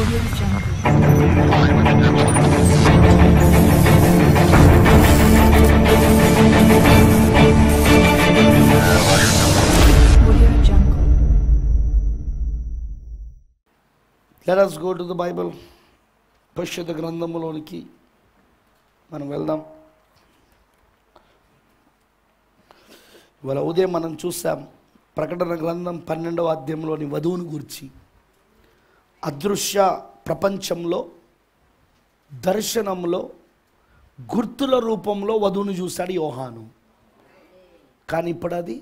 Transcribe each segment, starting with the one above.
Audio Jungle. Audio Jungle. Let us go to the Bible పరిశుద్ధ గ్రంథములోనికి మనం వెళ్దాం ఇవాళ ఉదయం మనం చూసాం ప్రకటన గ్రంథం పన్నెండవ అధ్యాయంలోని వధువుని గురించి అదృశ్య ప్రపంచంలో దర్శనంలో గుర్తుల రూపంలో వధువుని చూశాడు యోహాను కానీ ఇప్పుడు అది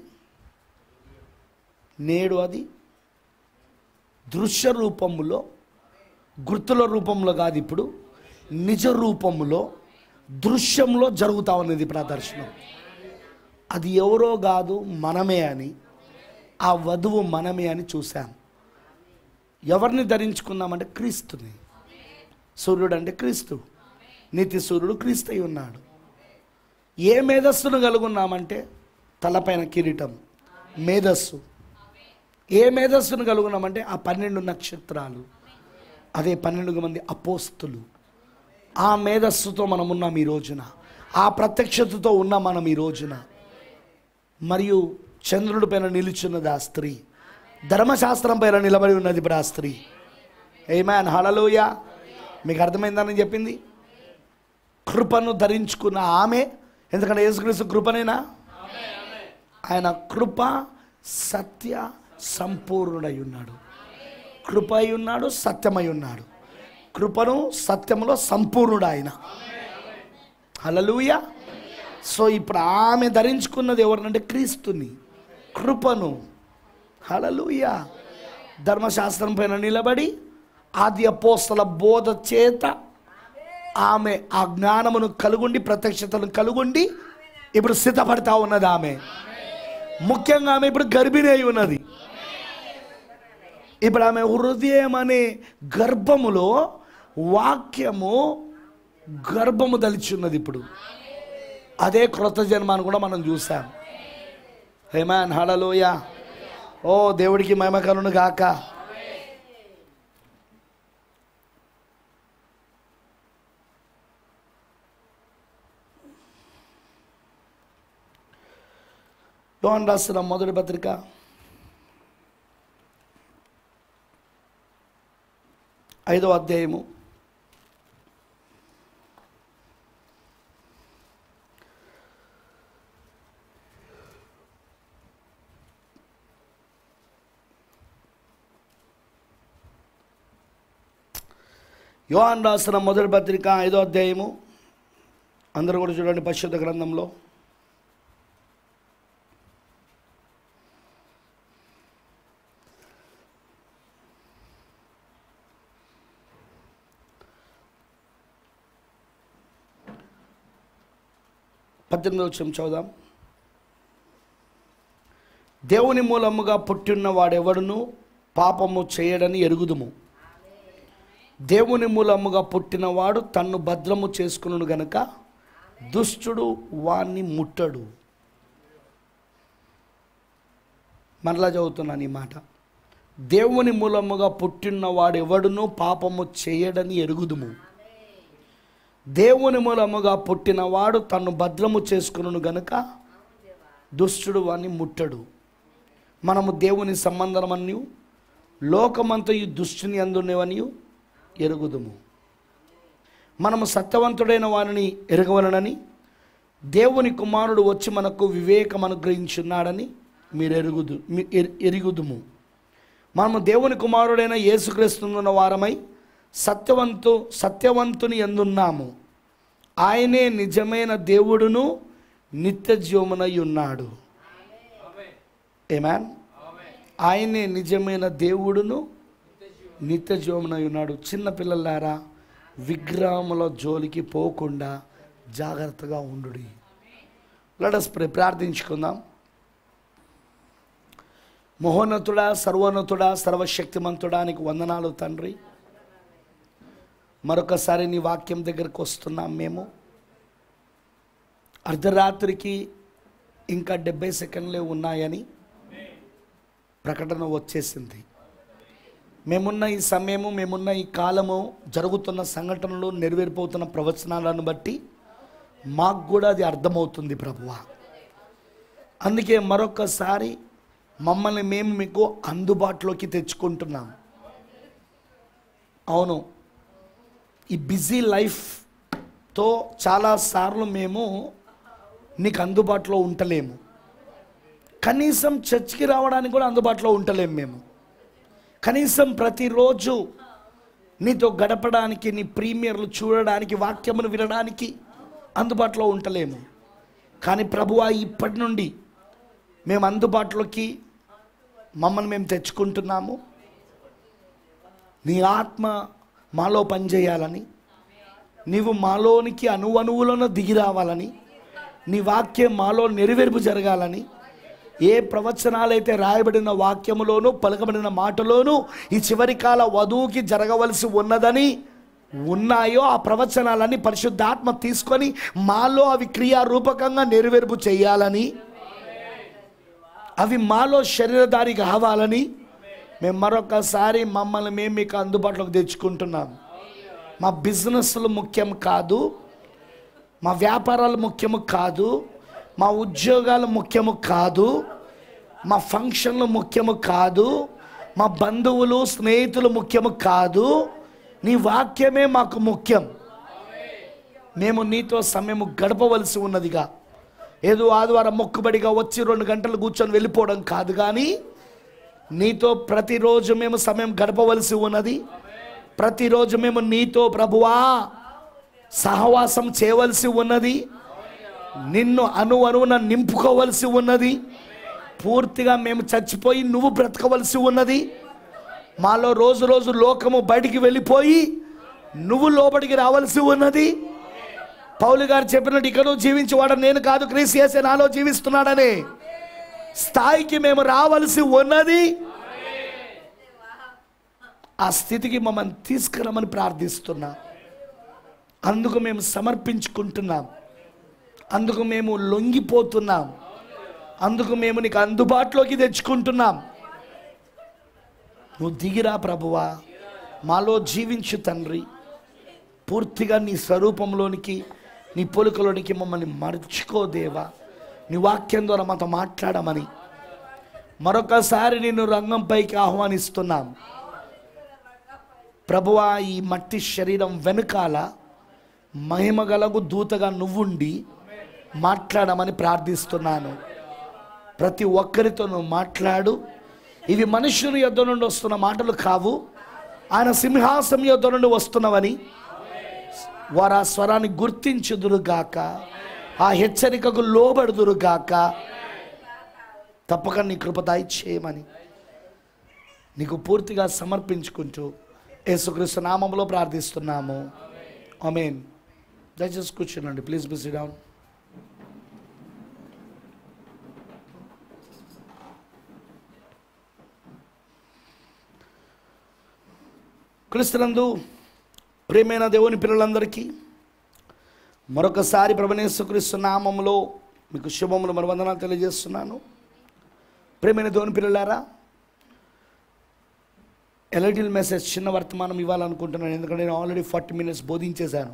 నేడు అది దృశ్య రూపములో గుర్తుల రూపంలో కాదు ఇప్పుడు నిజ రూపములో దృశ్యంలో జరుగుతా ఉన్నది ఇప్పుడు ఆ దర్శనం అది ఎవరో కాదు మనమే అని ఆ వధువు మనమే అని చూశాం ఎవరిని ధరించుకున్నామంటే క్రీస్తుని సూర్యుడు అంటే క్రీస్తు నీతి సూర్యుడు క్రీస్తు అయి ఉన్నాడు ఏ మేధస్సును కలుగున్నామంటే తలపైన కిరీటం మేధస్సు ఏ మేధస్సును కలుగున్నామంటే ఆ పన్నెండు నక్షత్రాలు అదే పన్నెండు మంది అపోస్తులు ఆ మేధస్సుతో మనం ఉన్నాం ఈ రోజున ఆ ప్రత్యక్షతతో ఉన్నాం మనం ఈ రోజున మరియు చంద్రుడి పైన నిలుచున్నది ఆ స్త్రీ ధర్మశాస్త్రం పైన నిలబడి ఉన్నది ఇప్పుడు ఆ స్త్రీ ఏమాన్ హళలోయ మీకు అర్థమైందని చెప్పింది కృపను ధరించుకున్న ఆమె ఎందుకంటే యేసుక్రీస్తు కృపనేనా ఆయన కృప సత్య సంపూర్ణుడై ఉన్నాడు కృప అయి ఉన్నాడు సత్యమై ఉన్నాడు కృపను సత్యములో సంపూర్ణుడు ఆయన హలలుయ సో ఇప్పుడు ఆమె ధరించుకున్నది ఎవరినంటే క్రీస్తుని కృపను హలలుయ ధర్మశాస్త్రం పైన నిలబడి ఆది అపోస్తల బోధ చేత ఆమె ఆ జ్ఞానమును కలుగుండి ప్రత్యక్షతను కలుగుండి ఇప్పుడు సిద్ధపడతా ఉన్నది ఆమె ముఖ్యంగా ఆమె ఇప్పుడు గర్భిణి అయి ఉన్నది ఇప్పుడు ఆమె హృదయం అనే గర్భములో వాక్యము గర్భము దలిచున్నది ఇప్పుడు అదే క్రొత్త జన్మాన్ని కూడా మనం చూసాం హేమాన్ హడలోయ ఓ దేవుడికి మహిమ కలును గాక యోహన్ రాసిన మొదటి పత్రిక ఐదో అధ్యాయము యోహాన్ రాసిన మొదటి పత్రిక ఐదో అధ్యాయము అందరూ కూడా చూడండి పరిశుద్ధ గ్రంథంలో పద్దెనిమిది వచ్చిన చదుదాం దేవుని మూలముగా పుట్టిన వాడెవడును పాపము చేయడని ఎరుగుదుము దేవుని మూలముగా పుట్టినవాడు తన్ను భద్రము చేసుకును గనక దుష్టుడు వాణ్ణి ముట్టడు మరలా చదువుతున్నాను ఈ మాట దేవుని మూలముగా పుట్టినవాడు ఎవడును పాపము చేయడని ఎరుగుదుము దేవుని మూలముగా పుట్టినవాడు తన్ను భద్రము చేసుకును గనుక దుష్టుడు వాణ్ణి ముట్టడు మనము దేవుని సంబంధమని లోకమంతయు దుష్టుని అందునేవనియు ఎరుగుదుము మనము సత్యవంతుడైన వారిని ఎరగవలనని దేవుని కుమారుడు వచ్చి మనకు వివేకం అనుగ్రహించున్నాడని మీరు ఎరుగుదు మీ ఎరి- ఎరుగుదుము మనము దేవుని కుమారుడైన యేసుక్రీస్తున్న వారమై సత్యవంతు సత్యవంతుని ఎందున్నాము ఆయనే నిజమైన దేవుడును నిత్య జీవమునై ఉన్నాడు ఏమాన్ ఆయనే నిజమైన దేవుడును నిత్య జీవమునై ఉన్నాడు చిన్న పిల్లలారా విగ్రహముల జోలికి పోకుండా జాగ్రత్తగా ఉండు లడస్ ప్రే ప్రార్థించుకుందాం మహోన్నతుడా సర్వోన్నతుడా సర్వశక్తిమంతుడానికి వందనాలు తండ్రి మరొకసారి నీ వాక్యం దగ్గరకు వస్తున్నాం మేము అర్ధరాత్రికి ఇంకా డెబ్బై సెకండ్లే ఉన్నాయని ప్రకటన వచ్చేసింది మేమున్న ఈ సమయము మేమున్న ఈ కాలము జరుగుతున్న సంఘటనలు నెరవేరిపోతున్న ప్రవచనాలను బట్టి మాకు కూడా అది అర్థమవుతుంది ప్రభువా అందుకే మరొకసారి మమ్మల్ని మేము మీకు అందుబాటులోకి తెచ్చుకుంటున్నాం అవును ఈ బిజీ లైఫ్తో చాలాసార్లు మేము నీకు అందుబాటులో ఉండలేము కనీసం చర్చికి రావడానికి కూడా అందుబాటులో ఉండలేము మేము కనీసం ప్రతిరోజు నీతో గడపడానికి నీ ప్రీమియర్లు చూడడానికి వాక్యమును వినడానికి అందుబాటులో ఉండలేము కానీ ప్రభువా ఇప్పటి నుండి మేము అందుబాటులోకి మమ్మల్ని మేము తెచ్చుకుంటున్నాము నీ ఆత్మ మాలో పనిచేయాలని నీవు మాలోనికి అణువణువులను దిగి రావాలని నీ వాక్యం మాలో నెరవేర్పు జరగాలని ఏ ప్రవచనాలైతే రాయబడిన వాక్యములోను పలకబడిన మాటలోను ఈ చివరి కాల వధువుకి జరగవలసి ఉన్నదని ఉన్నాయో ఆ ప్రవచనాలని పరిశుద్ధాత్మ తీసుకొని మాలో అవి క్రియారూపకంగా నెరవేర్పు చేయాలని అవి మాలో శరీరధారి కావాలని మేము మరొకసారి మమ్మల్ని మేము మీకు అందుబాటులోకి తెచ్చుకుంటున్నాం మా బిజినెస్లు ముఖ్యం కాదు మా వ్యాపారాలు ముఖ్యము కాదు మా ఉద్యోగాలు ముఖ్యము కాదు మా ఫంక్షన్లు ముఖ్యము కాదు మా బంధువులు స్నేహితులు ముఖ్యము కాదు నీ వాక్యమే మాకు ముఖ్యం మేము నీతో సమయం గడపవలసి ఉన్నదిగా ఏదో ఆదివారం మొక్కుబడిగా వచ్చి రెండు గంటలు కూర్చొని వెళ్ళిపోవడం కాదు కానీ నీతో ప్రతిరోజు మేము సమయం గడపవలసి ఉన్నది ప్రతిరోజు మేము నీతో ప్రభువా సహవాసం చేయవలసి ఉన్నది నిన్ను అను అణువున నింపుకోవలసి ఉన్నది పూర్తిగా మేము చచ్చిపోయి నువ్వు బ్రతకవలసి ఉన్నది మాలో రోజు రోజు లోకము బయటికి వెళ్ళిపోయి నువ్వు లోబడికి రావాల్సి ఉన్నది పౌలు గారు చెప్పినట్టు ఇక్కడ జీవించేవాడు నేను కాదు క్రీస్తు చేసే నాలో జీవిస్తున్నాడని స్థాయికి మేము రావలసి ఉన్నది ఆ స్థితికి మమ్మల్ని తీసుకురమని ప్రార్థిస్తున్నా అందుకు మేము సమర్పించుకుంటున్నాం అందుకు మేము లొంగిపోతున్నాం అందుకు మేము నీకు అందుబాటులోకి తెచ్చుకుంటున్నాం నువ్వు దిగిరా ప్రభువా మాలో జీవించు తండ్రి పూర్తిగా నీ స్వరూపంలోనికి నీ పొలుకలోనికి మమ్మల్ని మర్చుకోదేవా నీ వాక్యం ద్వారా మాతో మాట్లాడమని మరొకసారి నిన్ను రంగంపైకి ఆహ్వానిస్తున్నాం ప్రభువా ఈ మట్టి శరీరం వెనుకాల మహిమగలగు దూతగా నువ్వుండి మాట్లాడమని ప్రార్థిస్తున్నాను ప్రతి ఒక్కరితో నువ్వు మాట్లాడు ఇవి మనుషుని యొద్ద నుండి వస్తున్న మాటలు కావు ఆయన సింహాసం యొద్ద నుండి వస్తున్నవని వారు ఆ స్వరాన్ని గుర్తించుదురుగాక ఆ హెచ్చరికకు లోబడుదురుగాక తప్పక నీ కృపదాయి చేయమని నీకు పూర్తిగా సమర్పించుకుంటూ యేసుక్రీస్తు నామంలో ప్రార్థిస్తున్నాము ఆమెన్ దయచేసి కూర్చోనండి ప్లీజ్ బిసి డౌన్ క్రీస్తునందు ప్రేమైన దేవుని పిల్లలందరికీ మరొకసారి ప్రభనేశ్వక్రీస్తు నామంలో మీకు శుభములు మరి వందనాలు తెలియజేస్తున్నాను ప్రేమైన దేవుని పిల్లలారా ఎలటిల్ మెసేజ్ చిన్న వర్తమానం ఇవ్వాలనుకుంటున్నాను ఎందుకంటే నేను ఆల్రెడీ ఫార్టీ మినిట్స్ బోధించేశాను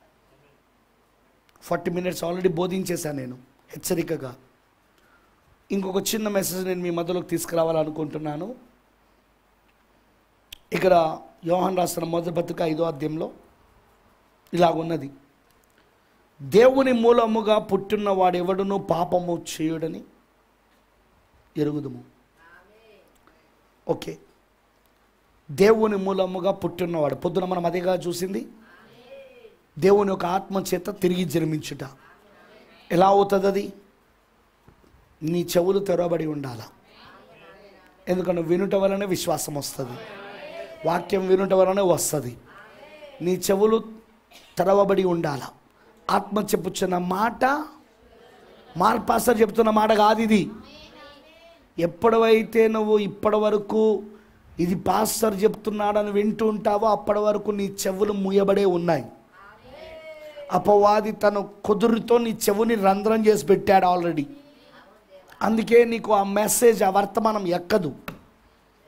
ఫార్టీ మినిట్స్ ఆల్రెడీ బోధించేశాను నేను హెచ్చరికగా ఇంకొక చిన్న మెసేజ్ నేను మీ మధ్యలోకి తీసుకురావాలనుకుంటున్నాను ఇక్కడ యోహన్ రాసిన మొదటి పత్రిక ఐదో అధ్యాయంలో ఇలాగున్నది దేవుని మూలముగా పుట్టిన వాడెవడును పాపము చేయుడని ఎరుగుదుము ఓకే దేవుని మూలముగా పుట్టినవాడు పొద్దున మనం అదేగా చూసింది దేవుని యొక్క ఆత్మ చేత తిరిగి జన్మించుట ఎలా అవుతుంది అది నీ చెవులు తెరవబడి ఉండాల ఎందుకంటే వినుట వలనే విశ్వాసం వస్తుంది వాక్యం వినుట వలనే వస్తుంది నీ చెవులు తెరవబడి ఉండాల ఆత్మ చెప్పుచున్న మాట మార్పాస్టర్ చెప్తున్న మాట కాదు ఇది ఎప్పటివైతే నువ్వు ఇప్పటి వరకు ఇది పాస్టర్ చెప్తున్నాడని వింటూ ఉంటావో అప్పటి వరకు నీ చెవులు మూయబడే ఉన్నాయి అపవాది తన కుదురుతో నీ చెవుని రంధ్రం చేసి పెట్టాడు ఆల్రెడీ అందుకే నీకు ఆ మెసేజ్ ఆ వర్తమానం ఎక్కదు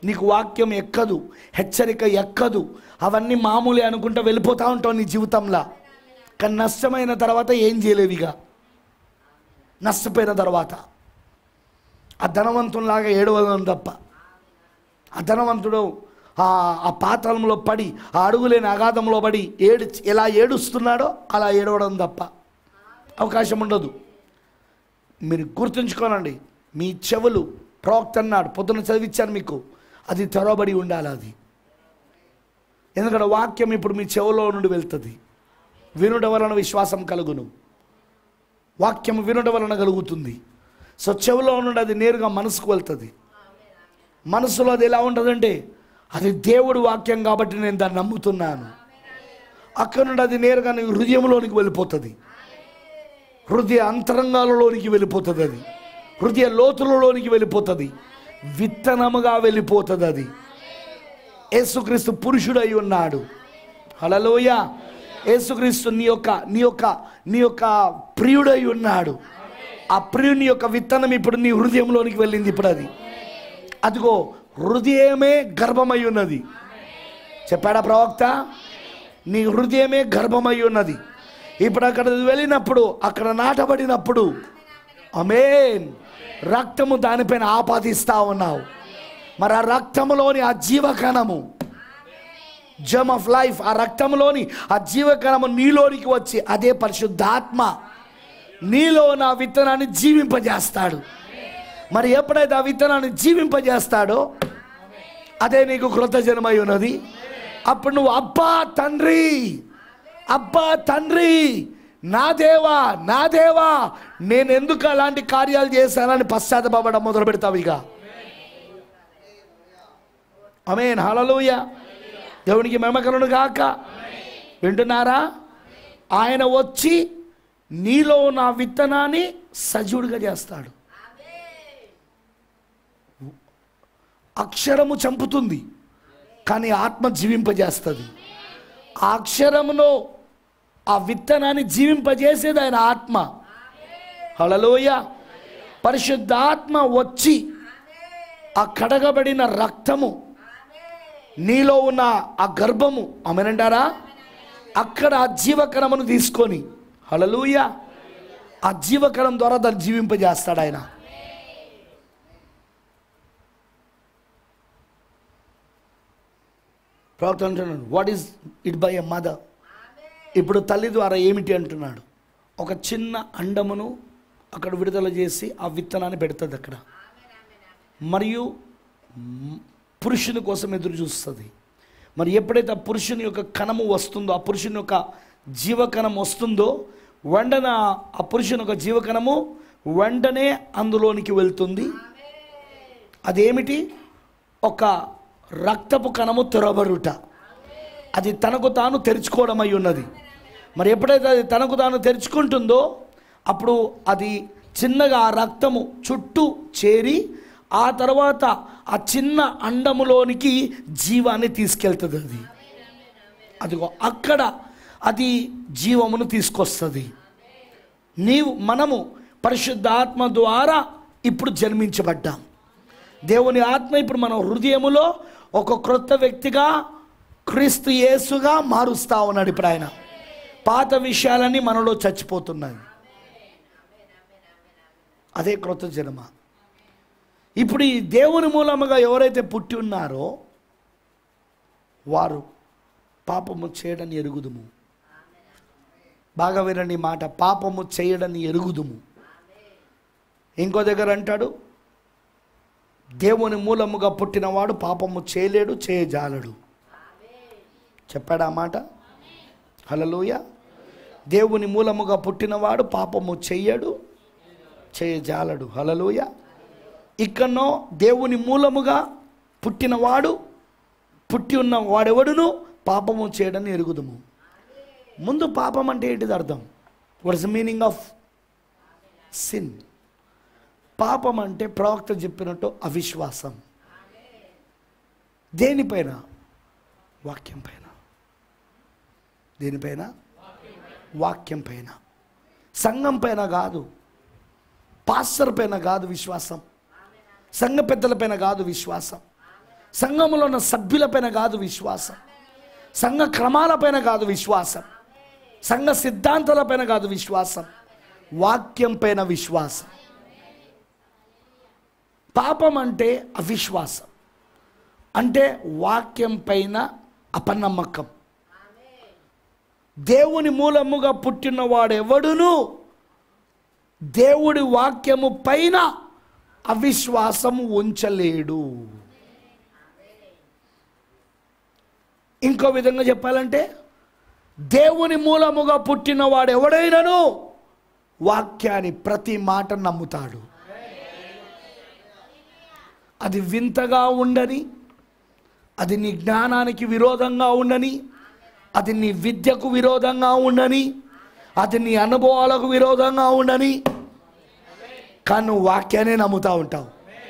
నీకు వాక్యం ఎక్కదు హెచ్చరిక ఎక్కదు అవన్నీ మామూలే అనుకుంటా వెళ్ళిపోతూ ఉంటావు నీ జీవితంలో కానీ నష్టమైన తర్వాత ఏం చేయలేవు ఇక నష్టపోయిన తర్వాత ఆ ధనవంతునిలాగా ఏడవడం తప్ప ఆ ధనవంతుడు ఆ ఆ పాత్రలో పడి ఆ అడుగులేని అగాధంలో పడి ఏడు ఎలా ఏడుస్తున్నాడో అలా ఏడవడం తప్ప అవకాశం ఉండదు మీరు గుర్తుంచుకోనండి మీ చెవులు ప్రవక్త అన్నాడు పొద్దున చదివించాను మీకు అది తెరవబడి ఉండాలి అది ఎందుకంటే వాక్యం ఇప్పుడు మీ చెవులో నుండి వెళ్తుంది వినుట వలన విశ్వాసం కలుగును వాక్యం వినుట వలన కలుగుతుంది సో చెవిలో నుండి అది నేరుగా మనసుకు వెళ్తుంది మనసులో అది ఎలా ఉంటుందంటే అది దేవుడు వాక్యం కాబట్టి నేను దాన్ని నమ్ముతున్నాను అక్కడ నుండి అది నేరుగా నీ హృదయంలోనికి వెళ్ళిపోతుంది హృదయ అంతరంగాలలోనికి వెళ్ళిపోతుంది అది హృదయ లోతులలోనికి వెళ్ళిపోతుంది విత్తనముగా వెళ్ళిపోతుంది అది యేసుక్రీస్తు పురుషుడై ఉన్నాడు హలలోయ యేసుక్రీస్తు నీ యొక్క నీ యొక్క నీ యొక్క ప్రియుడై ఉన్నాడు ఆ ప్రియుని యొక్క విత్తనం ఇప్పుడు నీ హృదయంలోనికి వెళ్ళింది ఇప్పుడు అది అదిగో హృదయమే గర్భమై ఉన్నది చెప్పాడా ప్రవక్త నీ హృదయమే గర్భమై ఉన్నది ఇప్పుడు అక్కడ వెళ్ళినప్పుడు అక్కడ నాటబడినప్పుడు అమేన్ రక్తము దానిపైన ఆపాదిస్తా ఉన్నావు మరి ఆ రక్తములోని ఆ జీవకణము జమ్ ఆఫ్ లైఫ్ ఆ రక్తంలోని ఆ జీవకణము నీలోనికి వచ్చి అదే పరిశుద్ధాత్మ నీలో నా విత్తనాన్ని జీవింపజేస్తాడు మరి ఎప్పుడైతే ఆ విత్తనాన్ని జీవింపజేస్తాడో అదే నీకు కృత జన్మై ఉన్నది అప్పుడు నువ్వు అబ్బా తండ్రి అబ్బా తండ్రి నా దేవా నా దేవా నేను ఎందుకు అలాంటి కార్యాలు చేశానని పశ్చాత్తపడడం మొదలు పెడతావు ఇక అమేన్ హలలుయ దేవునికి మెమకలను గాక వింటున్నారా ఆయన వచ్చి నీలో ఉన్న విత్తనాన్ని సజీవుడిగా చేస్తాడు అక్షరము చంపుతుంది కానీ ఆత్మ జీవింపజేస్తుంది ఆ అక్షరములో ఆ విత్తనాన్ని జీవింపజేసేది ఆయన ఆత్మ హలలోయ పరిశుద్ధాత్మ వచ్చి ఆ కడగబడిన రక్తము నీలో ఉన్న ఆ గర్భము అమనంటారా అక్కడ ఆ జీవకణమును తీసుకొని హలలుయ ఆ జీవకణం ద్వారా దాన్ని జీవింపజేస్తాడు ఆయన ప్రవక్త అంటున్నాడు what is it by a mother ఇప్పుడు తల్లి ద్వారా ఏమిటి అంటున్నాడు ఒక చిన్న అండమును అక్కడ విడుదల చేసి ఆ విత్తనాన్ని పెడుతుంది అక్కడ మరియు మ్, పురుషుని కోసం ఎదురు చూస్తుంది మరి ఎప్పుడైతే ఆ పురుషుని యొక్క కణము వస్తుందో ఆ పురుషుని యొక్క జీవకణం వస్తుందో వెంటనే ఆ పురుషుని యొక్క జీవకణము వెంటనే అందులోనికి వెళ్తుంది అదేమిటి ఒక రక్తపు కణము తెరబడుట అది తనకు తాను తెరుచుకోవడం అయి ఉన్నది మరి ఎప్పుడైతే అది తనకు తాను తెరుచుకుంటుందో అప్పుడు అది చిన్నగా ఆ రక్తము చుట్టూ చేరి ఆ తర్వాత ఆ చిన్న అండములోనికి జీవాన్ని తీసుకెళ్తుంది అది అదిగో అక్కడ అది జీవమును తీసుకొస్తుంది నీవు మనము పరిశుద్ధాత్మ ద్వారా ఇప్పుడు జన్మించబడ్డాం దేవుని ఆత్మ ఇప్పుడు మన హృదయములో ఒక క్రొత్త వ్యక్తిగా క్రీస్తు యేసుగా మారుస్తా ఉన్నాడు ఇప్పుడు ఆయన పాత విషయాలన్నీ మనలో చచ్చిపోతున్నాయి అదే క్రొత్త జన్మ ఇప్పుడు ఈ దేవుని మూలముగా ఎవరైతే పుట్టి ఉన్నారో వారు పాపము చేయడని ఎరుగుదుము బాగా వినండి ఈ మాట పాపము చేయడని ఎరుగుదుము ఇంకో దగ్గర అంటాడు దేవుని మూలముగా పుట్టినవాడు పాపము చేయలేడు చేయజాలడు చెప్పాడా ఆ మాట హలలోయ దేవుని మూలముగా పుట్టినవాడు పాపము చెయ్యడు చేయజాలడు హలలోయ ఇక్కడనో దేవుని మూలముగా పుట్టినవాడు పుట్టి ఉన్న వాడెవడును పాపము చేయడని ఎరుగుదుము ముందు పాపం అంటే ఏంటిది అర్థం what is meaning of sin పాపం అంటే ప్రవక్త చెప్పినట్టు అవిశ్వాసం దేనిపైన వాక్యం పైన దేనిపైన వాక్యం పైన సంఘం పైన కాదు పాస్టర్ పైన కాదు విశ్వాసం సంఘ పెద్దల పైన కాదు విశ్వాసం సంఘములో ఉన్న సభ్యులపైన కాదు విశ్వాసం సంఘ క్రమాలపైన కాదు విశ్వాసం సంఘ సిద్ధాంతాలపైన కాదు విశ్వాసం వాక్యం పైన విశ్వాసం పాపం అంటే అవిశ్వాసం అంటే వాక్యం పైన అపనమ్మకం దేవుని మూలముగా పుట్టిన వాడెవడును దేవుడి వాక్యము పైన అవిశ్వాసము ఉంచలేడు ఇంకో విధంగా చెప్పాలంటే దేవుని మూలముగా పుట్టిన వాడు ఎవడైనను వాక్యాన్ని ప్రతి మాట నమ్ముతాడు అది వింతగా ఉండని అది నీ జ్ఞానానికి విరోధంగా ఉండని అది నీ విద్యకు విరోధంగా ఉండని అది నీ అనుభవాలకు విరోధంగా ఉండని కానీ నువ్వు వాక్యాన్ని నమ్ముతా ఉంటావు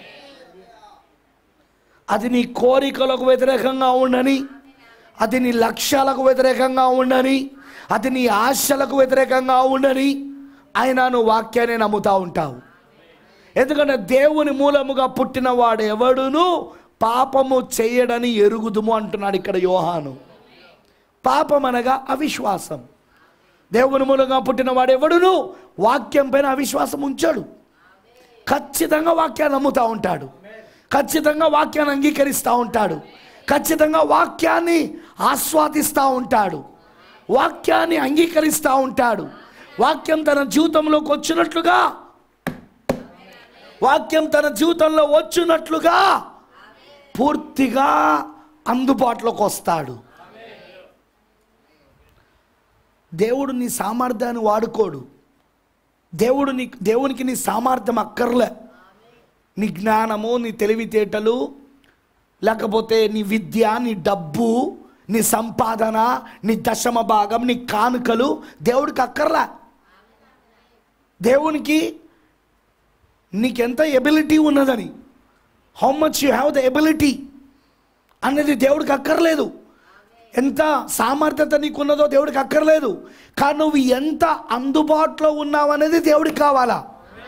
అది నీ కోరికలకు వ్యతిరేకంగా ఉండని అది నీ లక్ష్యాలకు వ్యతిరేకంగా ఉండని అది నీ ఆశలకు వ్యతిరేకంగా ఉండని అయినా నువ్వు వాక్యాన్ని నమ్ముతా ఉంటావు ఎందుకంటే దేవుని మూలముగా పుట్టిన వాడు ఎవడును పాపము చేయడని ఎరుగుదుము అంటున్నాడు ఇక్కడ యోహాను పాపం అనగా అవిశ్వాసం దేవుని మూలంగా పుట్టిన వాడు ఎవడును వాక్యం పైన అవిశ్వాసం ఉంచాడు ఖచ్చితంగా వాక్యాన్ని నమ్ముతూ ఉంటాడు ఖచ్చితంగా వాక్యాన్ని అంగీకరిస్తూ ఉంటాడు ఖచ్చితంగా వాక్యాన్ని ఆస్వాదిస్తూ ఉంటాడు వాక్యాన్ని అంగీకరిస్తూ ఉంటాడు వాక్యం తన జీవితంలోకి వచ్చినట్లుగా వాక్యం తన జీవితంలో వచ్చినట్లుగా పూర్తిగా అందుబాటులోకి వస్తాడు దేవుడు నీ సామర్థ్యాన్ని వాడుకోడు దేవుడు నీ దేవునికి నీ సామర్థ్యం అక్కర్లే నీ జ్ఞానము నీ తెలివితేటలు లేకపోతే నీ విద్య నీ డబ్బు నీ సంపాదన నీ దశమ భాగం నీ కానుకలు దేవుడికి అక్కర్లా దేవునికి నీకెంత ఎబిలిటీ ఉన్నదని how much you have the ability అనేది దేవుడికి అక్కర్లేదు ఎంత సామర్థ్యత నీకున్నదో దేవుడికి అక్కర్లేదు కానీ నువ్వు ఎంత అందుబాటులో ఉన్నావు అనేది దేవుడికి కావాలా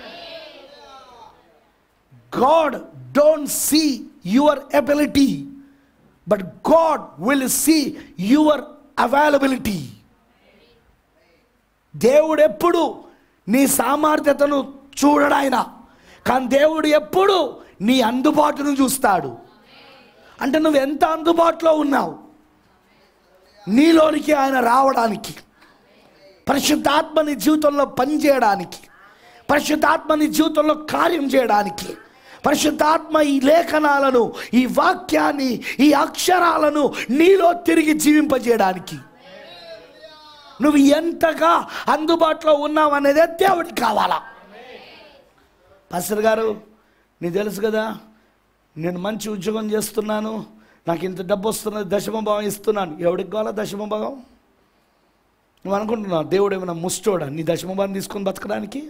God don't see your ability but God will see your availability దేవుడు ఎప్పుడు నీ సామర్థ్యతను చూడడాయన కానీ దేవుడు ఎప్పుడు నీ అందుబాటును చూస్తాడు అంటే నువ్వు ఎంత అందుబాటులో ఉన్నావు నీలోనికి ఆయన రావడానికి పరిశుద్ధాత్మ నీ జీవితంలో పనిచేయడానికి పరిశుద్ధాత్మ నీ జీవితంలో కార్యం చేయడానికి పరిశుద్ధాత్మ ఈ లేఖనాలను ఈ వాక్యాన్ని ఈ అక్షరాలను నీలో తిరిగి జీవింపజేయడానికి నువ్వు ఎంతగా అందుబాటులో ఉన్నావు అనేది దేవుడికి కావాలా పాస్టర్ గారు నీకు తెలుసు కదా నేను మంచి ఉద్యోగం చేస్తున్నాను నాకు ఇంత డబ్బు వస్తున్నది దశమ భాగం ఇస్తున్నాను ఎవడికి కావాలా దశమ భాగం నువ్వు అనుకుంటున్నావు దేవుడు ఏమైనా ముష్టోడా నీ దశమ భాగం తీసుకొని బతకడానికి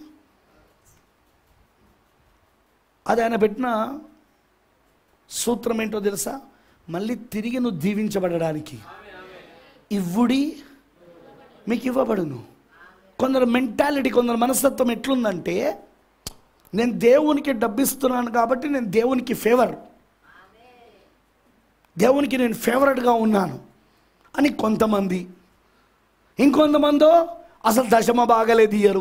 అది ఆయన పెట్టిన సూత్రం ఏంటో తెలుసా మళ్ళీ తిరిగి నువ్వు దీవించబడడానికి ఇవ్వుడి మీకు ఇవ్వబడును కొందరు మెంటాలిటీ కొందరు మనస్తత్వం ఎట్లుందంటే నేను దేవునికి డబ్బిస్తున్నాను కాబట్టి నేను దేవునికి ఫేవర్ దేవునికి నేను ఫేవరెట్గా ఉన్నాను అని కొంతమంది ఇంకొంతమందో అసలు దశమ బాగలే తీయరు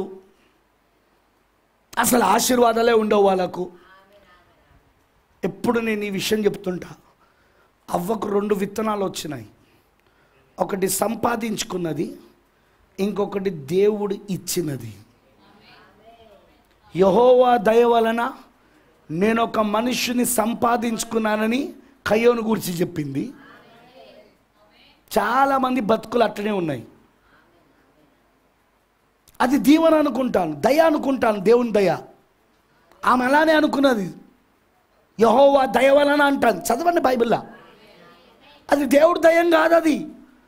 అసలు ఆశీర్వాదాలే ఉండవు వాళ్ళకు ఎప్పుడు నేను ఈ విషయం చెప్తుంటా అవ్వకు రెండు విత్తనాలు వచ్చినాయి ఒకటి సంపాదించుకున్నది ఇంకొకటి దేవుడు ఇచ్చినది యహోవా దయ వలన నేను ఒక మనుష్యుని సంపాదించుకున్నానని కయ్యోను గురించి చెప్పింది చాలామంది బతుకులు అట్లనే ఉన్నాయి అది దీవెన అనుకుంటాను దయ అనుకుంటాను దేవుని దయ ఆమె అలానే అనుకున్నది యహోవా దయ వలన అంటాను చదవండి బైబిల్లా అది దేవుడి దయం కాదు అది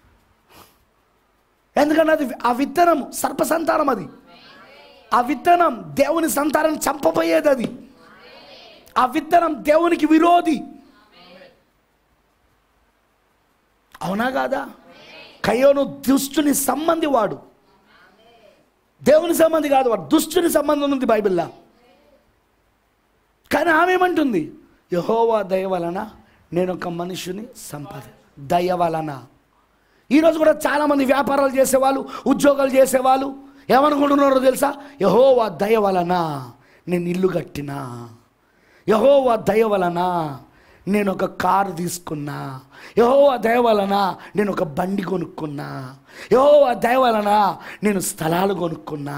ఎందుకంటే అది ఆ విత్తనం సర్ప సంతానం అది ఆ విత్తనం దేవుని సంతానం చంపబోయేది అది ఆ విత్తనం దేవునికి విరోధి అవునా కాదా కయ్యోను దుష్టుని సంబంధి వాడు దేవుని సంబంధి కాదు వాడు దుష్టుని సంబంధం ఉంది బైబిల్లా కానీ ఆమె ఏమంటుంది యహోవా దయ వలన నేను ఒక మనిషిని సంపాది దయ వలన ఈరోజు కూడా చాలామంది వ్యాపారాలు చేసేవాళ్ళు ఉద్యోగాలు చేసేవాళ్ళు ఏమనుకుంటున్నారో తెలుసా యహో ఆ దయ వలన నేను ఇల్లు కట్టినా యహో ఆ దయ వలన నేను ఒక కారు తీసుకున్నా యహో ఆ దయ వలన నేను ఒక బండి కొనుక్కున్నా యహో ఆ దయ వలన నేను స్థలాలు కొనుక్కున్నా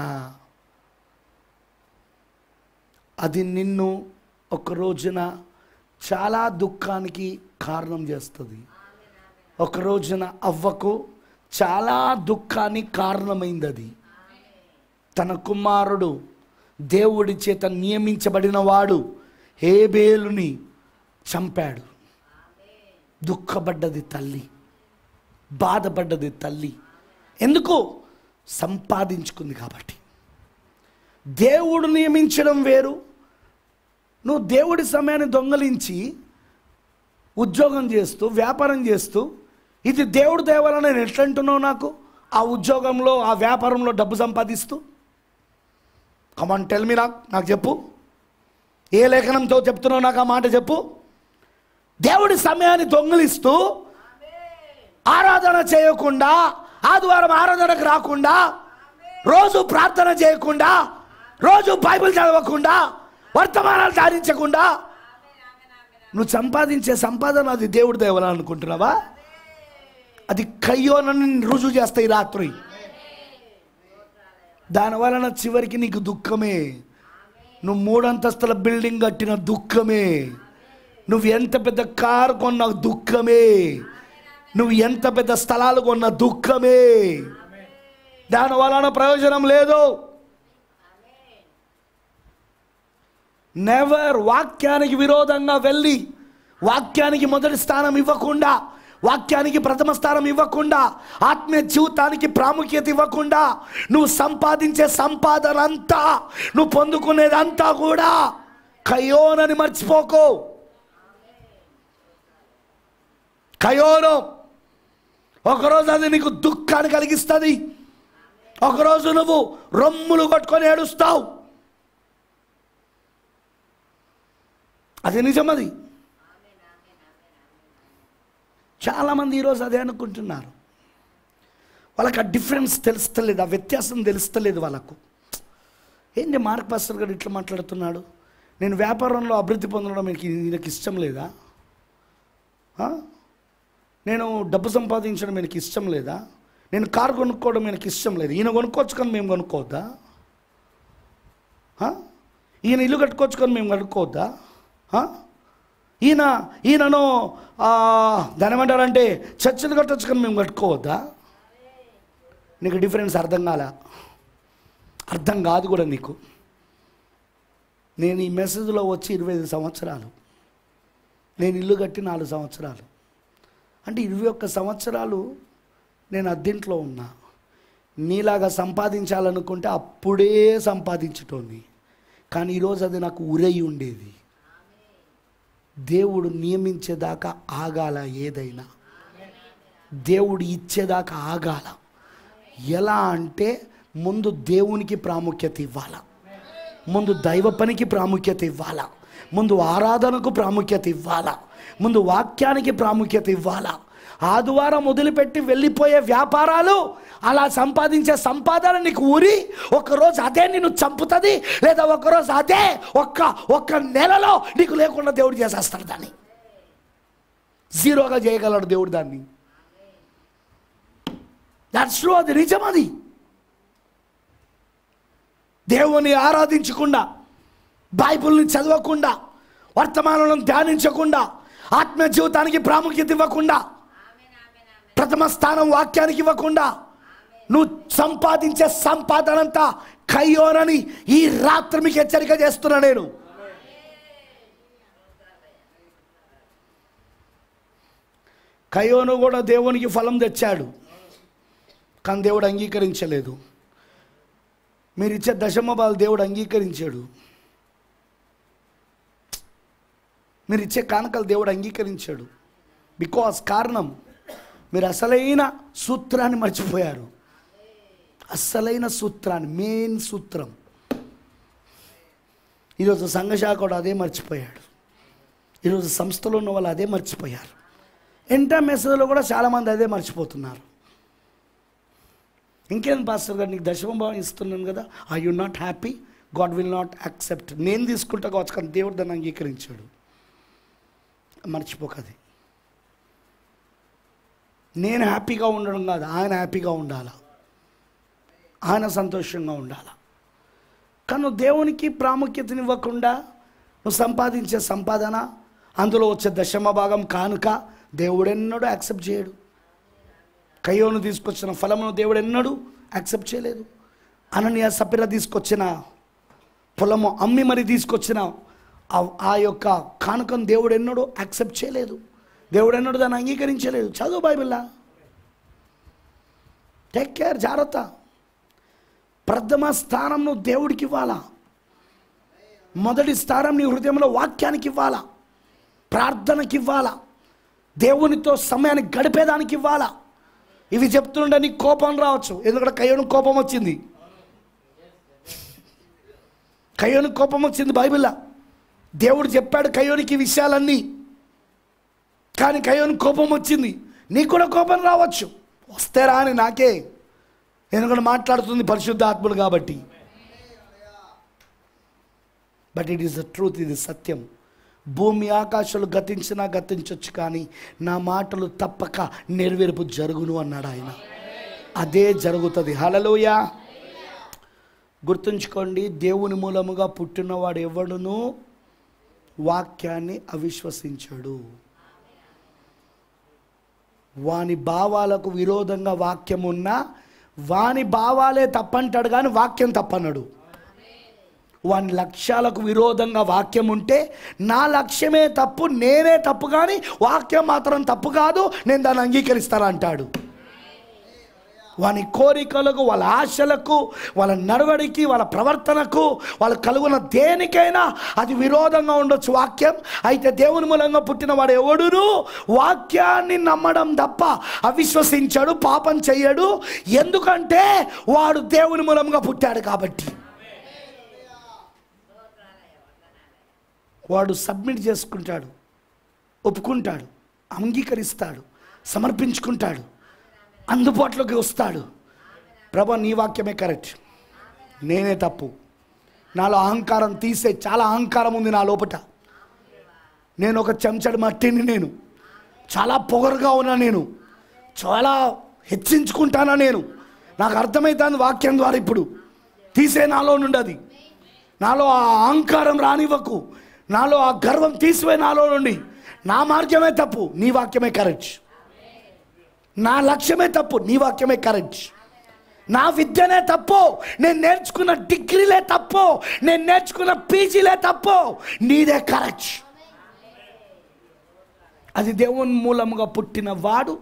అది నిన్ను ఒక రోజున చాలా దుఃఖానికి కారణం చేస్తుంది ఒక రోజున అవ్వకు చాలా దుఃఖానికి కారణమైంది అది తన కుమారుడు దేవుడి చేత నియమించబడిన వాడు హేబేలుని చంపాడు దుఃఖపడ్డది తల్లి బాధపడ్డది తల్లి ఎందుకు సంపాదించుకుంది కాబట్టి దేవుడు నియమించడం వేరు నువ్వు దేవుడి సమయాన్ని దొంగలించి ఉద్యోగం చేస్తూ వ్యాపారం చేస్తూ ఇది దేవుడు దేవాలని నేను ఎట్లా అంటున్నావు నాకు ఆ ఉద్యోగంలో ఆ వ్యాపారంలో డబ్బు సంపాదిస్తూ కమాన్ టెల్ మీ నాకు నాకు చెప్పు ఏ లేఖనంతో చెప్తున్నావు నాకు ఆ మాట చెప్పు దేవుడి సమయాన్ని దొంగిలిస్తూ ఆరాధన చేయకుండా ఆదివారం ఆరాధనకు రాకుండా రోజు ప్రార్థన చేయకుండా రోజు బైబిల్ చదవకుండా వర్తమానాలు ధారించకుండా నువ్వు సంపాదించే సంపాదన అది దేవుడి దేవాలని అనుకుంటున్నావా అది కయ్యోనని రుజువు చేస్తాయి రాత్రి దాని వలన చివరికి నీకు దుఃఖమే నువ్వు మూడంతస్తుల బిల్డింగ్ కట్టిన దుఃఖమే నువ్వు ఎంత పెద్ద కారు కొన్న దుఃఖమే నువ్వు ఎంత పెద్ద స్థలాలు కొన్న దుఃఖమే దాని వలన ప్రయోజనం లేదు నెవర్ వాక్యానికి విరోధంగా వెళ్ళి వాక్యానికి మొదటి స్థానం ఇవ్వకుండా వాక్యానికి ప్రథమ స్థానం ఇవ్వకుండా ఆత్మీయ జీవితానికి ప్రాముఖ్యత ఇవ్వకుండా నువ్వు సంపాదించే సంపాదన అంతా నువ్వు పొందుకునేదంతా కూడా కయోనని మర్చిపోకు కయోను ఒకరోజు అది నీకు దుఃఖాన్ని కలిగిస్తుంది ఒకరోజు నువ్వు రొమ్ములు కొట్టుకొని ఏడుస్తావు అది నిజమది చాలామంది ఈరోజు అదే అనుకుంటున్నారు వాళ్ళకి ఆ డిఫరెన్స్ తెలుస్తలేదు ఆ వ్యత్యాసం తెలుస్తలేదు వాళ్ళకు ఏంటి మార్క్ పాస్టర్ గారు ఇట్లా మాట్లాడుతున్నాడు నేను వ్యాపారంలో అభివృద్ధి పొందడం మీకు ఈయనకి ఇష్టం లేదా ఆ? నేను డబ్బు సంపాదించడం ఈయనకి ఇష్టం లేదా నేను కారు కొనుక్కోవడం ఈయనకి ఇష్టం లేదు ఈయన కొనుక్కోవచ్చు కానీ మేము కొనుక్కోవద్దా ఆ? ఈయన ఇల్లు కట్టుకోవచ్చు కానీ మేము కట్టుకోవద్దా ఆ? ఈయన ఈయనను ఆ, దాని ఏమంటారంటే చర్చలు కట్టొచ్చు కానీ మేము కట్టుకోవద్దా నీకు డిఫరెన్స్ అర్థం కాల అర్థం కాదు కూడా నీకు నేను ఈ మెసేజ్లో వచ్చి ఇరవై ఐదు సంవత్సరాలు నేను ఇల్లు కట్టి నాలుగు సంవత్సరాలు అంటే ఇరవై ఒక్క సంవత్సరాలు నేను అద్దెంట్లో ఉన్నా నీలాగా సంపాదించాలనుకుంటే అప్పుడే సంపాదించటోని కానీ ఈరోజు అది నాకు ఉరై ఉండేది దేవుడు నియమించేదాకా ఆగాల ఏదైనా దేవుడు ఇచ్చేదాకా ఆగాల ఎలా అంటే ముందు దేవునికి ప్రాముఖ్యత ఇవ్వాల ముందు దైవ పనికి ప్రాముఖ్యత ఇవ్వాలా ముందు ఆరాధనకు ప్రాముఖ్యత ఇవ్వాలా ముందు వాక్యానికి ప్రాముఖ్యత ఇవ్వాలా ఆదివారం వదిలిపెట్టి వెళ్ళిపోయే వ్యాపారాలు అలా సంపాదించే సంపాదన నీకు ఊరి ఒకరోజు అదే నిన్ను చంపుతుంది లేదా ఒకరోజు అదే ఒక్క ఒక్క నెలలో నీకు లేకుండా దేవుడు చేసేస్తాడు దాన్ని జీరోగా చేయగలడు దేవుడు దాన్ని దట్స్ ట్రూ అది నిజం అది దేవుని ఆరాధించకుండా బైబిల్ని చదవకుండా వర్తమానాలను ధ్యానించకుండా ఆత్మ జీవితానికి ప్రాముఖ్యత ఇవ్వకుండా ప్రథమ స్థానం వాక్యానికి ఇవ్వకుండా నువ్వు సంపాదించే సంపాదనంతా కయ్యోనని ఈ రాత్రి మీకు హెచ్చరిక చేస్తున్నా నేను కయోను కూడా దేవునికి ఫలం తెచ్చాడు కానీ దేవుడు అంగీకరించలేదు మీరు ఇచ్చే దశమ బాలు దేవుడు అంగీకరించాడు మీరు ఇచ్చే కానుకలు దేవుడు అంగీకరించాడు బికాస్ కారణం మీరు అసలైన సూత్రాన్ని మర్చిపోయారు అసలైన సూత్రాన్ని మెయిన్ సూత్రం ఈరోజు సంఘశాఖ కూడా అదే మర్చిపోయాడు ఈరోజు సంస్థలో ఉన్న వాళ్ళు అదే మర్చిపోయారు ఎంటా మెసేజ్లో కూడా చాలామంది అదే మర్చిపోతున్నారు ఇంకేం పాస్టర్ గారు నీకు దశమ భావం ఇస్తున్నాను కదా I you not happy God will not accept నేను తీసుకుంటా కావచ్చు కానీ దేవుడు దాన్ని అంగీకరించాడు మర్చిపోకది నేను హ్యాపీగా ఉండడం కాదు ఆయన హ్యాపీగా ఉండాలా ఆయన సంతోషంగా ఉండాలా కానీ నువ్వు దేవునికి ప్రాముఖ్యతనివ్వకుండా నువ్వు సంపాదించే సంపాదన అందులో వచ్చే దశమ భాగం కానుక దేవుడెన్నడూ యాక్సెప్ట్ చేయడు కయ్యోను తీసుకొచ్చిన ఫలమును దేవుడు ఎన్నడూ యాక్సెప్ట్ చేయలేదు అనన్య సపిర తీసుకొచ్చిన పొలము అమ్మి మరి తీసుకొచ్చిన ఆ- ఆ యొక్క కానుకను దేవుడు ఎన్నడూ యాక్సెప్ట్ చేయలేదు దేవుడు ఎన్నడూ దాన్ని అంగీకరించలేదు చదువు బైబిల్లా టేక్ కేర్ జాగ్రత్త ప్రథమ స్థానం నువ్వు దేవుడికి ఇవ్వాలా మొదటి స్థానం నీ హృదయంలో వాక్యానికి ఇవ్వాలా ప్రార్థనకి ఇవ్వాలా దేవునితో సమయాన్ని గడిపేదానికి ఇవ్వాలా ఇవి చెప్తుంటే నీకు కోపం రావచ్చు ఎందుకంటే కయ్యోను కోపం వచ్చింది కయ్యోను కోపం వచ్చింది బైబిల్లో దేవుడు చెప్పాడు కయ్యోనికి ఈ విషయాలన్నీ కానీ కయ్యోను కోపం వచ్చింది నీకు కూడా కోపం రావచ్చు వస్తే రాని నాకే ఎందుకంటే మాట్లాడుతుంది పరిశుద్ధ ఆత్ముడు కాబట్టి but it is the truth ఇది సత్యం భూమి ఆకాశాలు గతించినా గతించవచ్చు కానీ నా మాటలు తప్పక నెరవేర్పు జరుగును అన్నాడు ఆయన అదే జరుగుతుంది హలలోయ గుర్తుంచుకోండి దేవుని మూలముగా పుట్టినవాడు ఎవడును వాక్యాన్ని అవిశ్వసించాడు వాని భావాలకు విరోధంగా వాక్యం ఉన్నా వాని భావాలే తప్పంటాడు కానీ వాక్యం తప్పన్నాడు వాని లక్ష్యాలకు విరోధంగా వాక్యం ఉంటే నా లక్ష్యమే తప్పు నేనే తప్పు కానీ వాక్యం మాత్రం తప్పు కాదు నేను దాన్ని అంగీకరిస్తాను అంటాడు వాని కోరికలకు వాళ్ళ ఆశలకు వాళ్ళ నడవడికి వాళ్ళ ప్రవర్తనకు వాళ్ళు కలుగున దేనికైనా అది విరోధంగా ఉండొచ్చు వాక్యం అయితే దేవుని మూలంగా పుట్టిన వాడు ఎవడును వాక్యాన్ని నమ్మడం తప్ప అవిశ్వసించాడు పాపం చెయ్యడు ఎందుకంటే వాడు దేవుని మూలంగా పుట్టాడు కాబట్టి వాడు సబ్మిట్ చేసుకుంటాడు ఒప్పుకుంటాడు అంగీకరిస్తాడు సమర్పించుకుంటాడు అందుబాటులోకి వస్తాడు ప్రభా నీ వాక్యమే కరెక్ట్ నేనే తప్పు నాలో అహంకారం తీసే చాలా అహంకారం ఉంది నా లోపట నేను ఒక చెంచడి మట్టిని నేను చాలా పొగరుగా ఉన్నా నేను చాలా హెచ్చించుకుంటానా నేను నాకు అర్థమవుతుంది వాక్యం ద్వారా ఇప్పుడు తీసే నాలో నుండి అది నాలో ఆ అహంకారం రానివ్వకు నాలో ఆ గర్వం తీసివే నాలో నుండి నా మార్గమే తప్పు నీ వాక్యమే కరెక్ట్ నా లక్ష్యమే తప్పు నీ వాక్యమే కరెక్ట్ నా విద్యనే తప్పు నేను నేర్చుకున్న డిగ్రీలే తప్పు నేను నేర్చుకున్న పీజీలే తప్పు నీదే కరెక్ట్ అది దేవుని మూలముగా పుట్టిన వాడు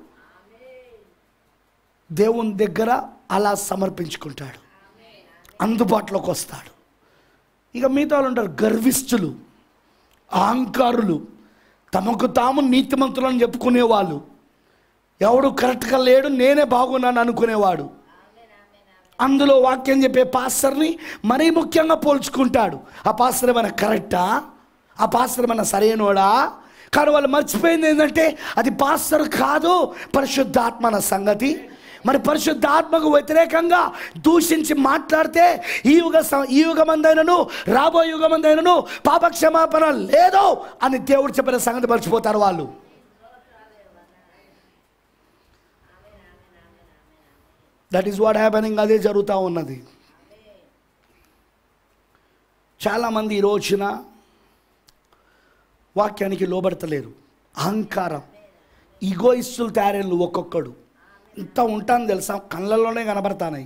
దేవుని దగ్గర అలా సమర్పించుకుంటాడు అందుబాటులోకి వస్తాడు ఇక మిగతా వాళ్ళు ఉంటారు గర్విష్ఠులు అహంకారులు తమకు తాము నీతిమంతులని చెప్పుకునేవాళ్ళు ఎవడు కరెక్ట్గా లేడు నేనే బాగున్నాను అనుకునేవాడు అందులో వాక్యం చెప్పే పాస్టర్ని మరీ ముఖ్యంగా పోల్చుకుంటాడు ఆ పాస్టర్ ఏమైనా కరెక్టా ఆ పాస్టర్ ఏమైనా సరైనోడా కానీ వాళ్ళు మర్చిపోయింది ఏంటంటే అది పాస్టర్ కాదు పరిశుద్ధాత్మ అన్న సంగతి మరి పరిశుద్ధాత్మకు వ్యతిరేకంగా దూషించి మాట్లాడితే ఈ యుగ స- ఈ యుగమందైనను రాబో యుగమందైనను పాపక్షమాపణ లేదు అని దేవుడు చెప్పిన సంగతి మర్చిపోతారు వాళ్ళు దట్ ఈస్ వాట్ హ్యాపెనింగ్ అదే జరుగుతూ ఉన్నది చాలామంది ఈ రోజున వాక్యానికి లోబడతలేరు అహంకారం ఈగోయిస్టులు తయారైన ఒక్కొక్కడు ఇంత ఉంటాను తెలుసా కళ్ళల్లోనే కనబడతానాయి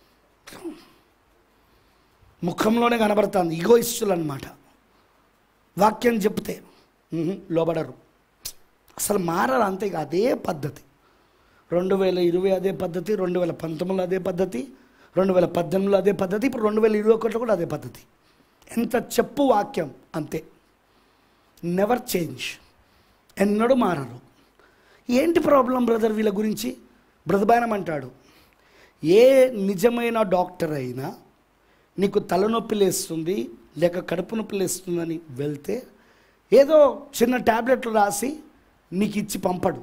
ముఖంలోనే కనబడుతుంది ఈగోయిస్టులు అనమాట వాక్యం చెప్తే ఉహు, లోబడరు అసలు మారరు అంతే ఇక అదే పద్ధతి రెండు వేల ఇరవై అదే పద్ధతి రెండు వేల పంతొమ్మిదిలో అదే పద్ధతి రెండు వేల పద్దెనిమిదిలో అదే పద్ధతి ఇప్పుడు రెండు వేల ఇరవై ఒకటిలో కూడా అదే పద్ధతి ఎంత చెప్పు వాక్యం అంతే నెవర్ చేంజ్ ఎన్నడూ మారరు ఏంటి ప్రాబ్లం బ్రదర్ వీళ్ళ గురించి బ్రదబాయనం అంటాడు ఏ నిజమైన డాక్టర్ అయినా నీకు తలనొప్పి లేస్తుంది లేక కడుపు నొప్పి లేస్తుందని వెళ్తే ఏదో చిన్న ట్యాబ్లెట్లు రాసి నీకు ఇచ్చి పంపడు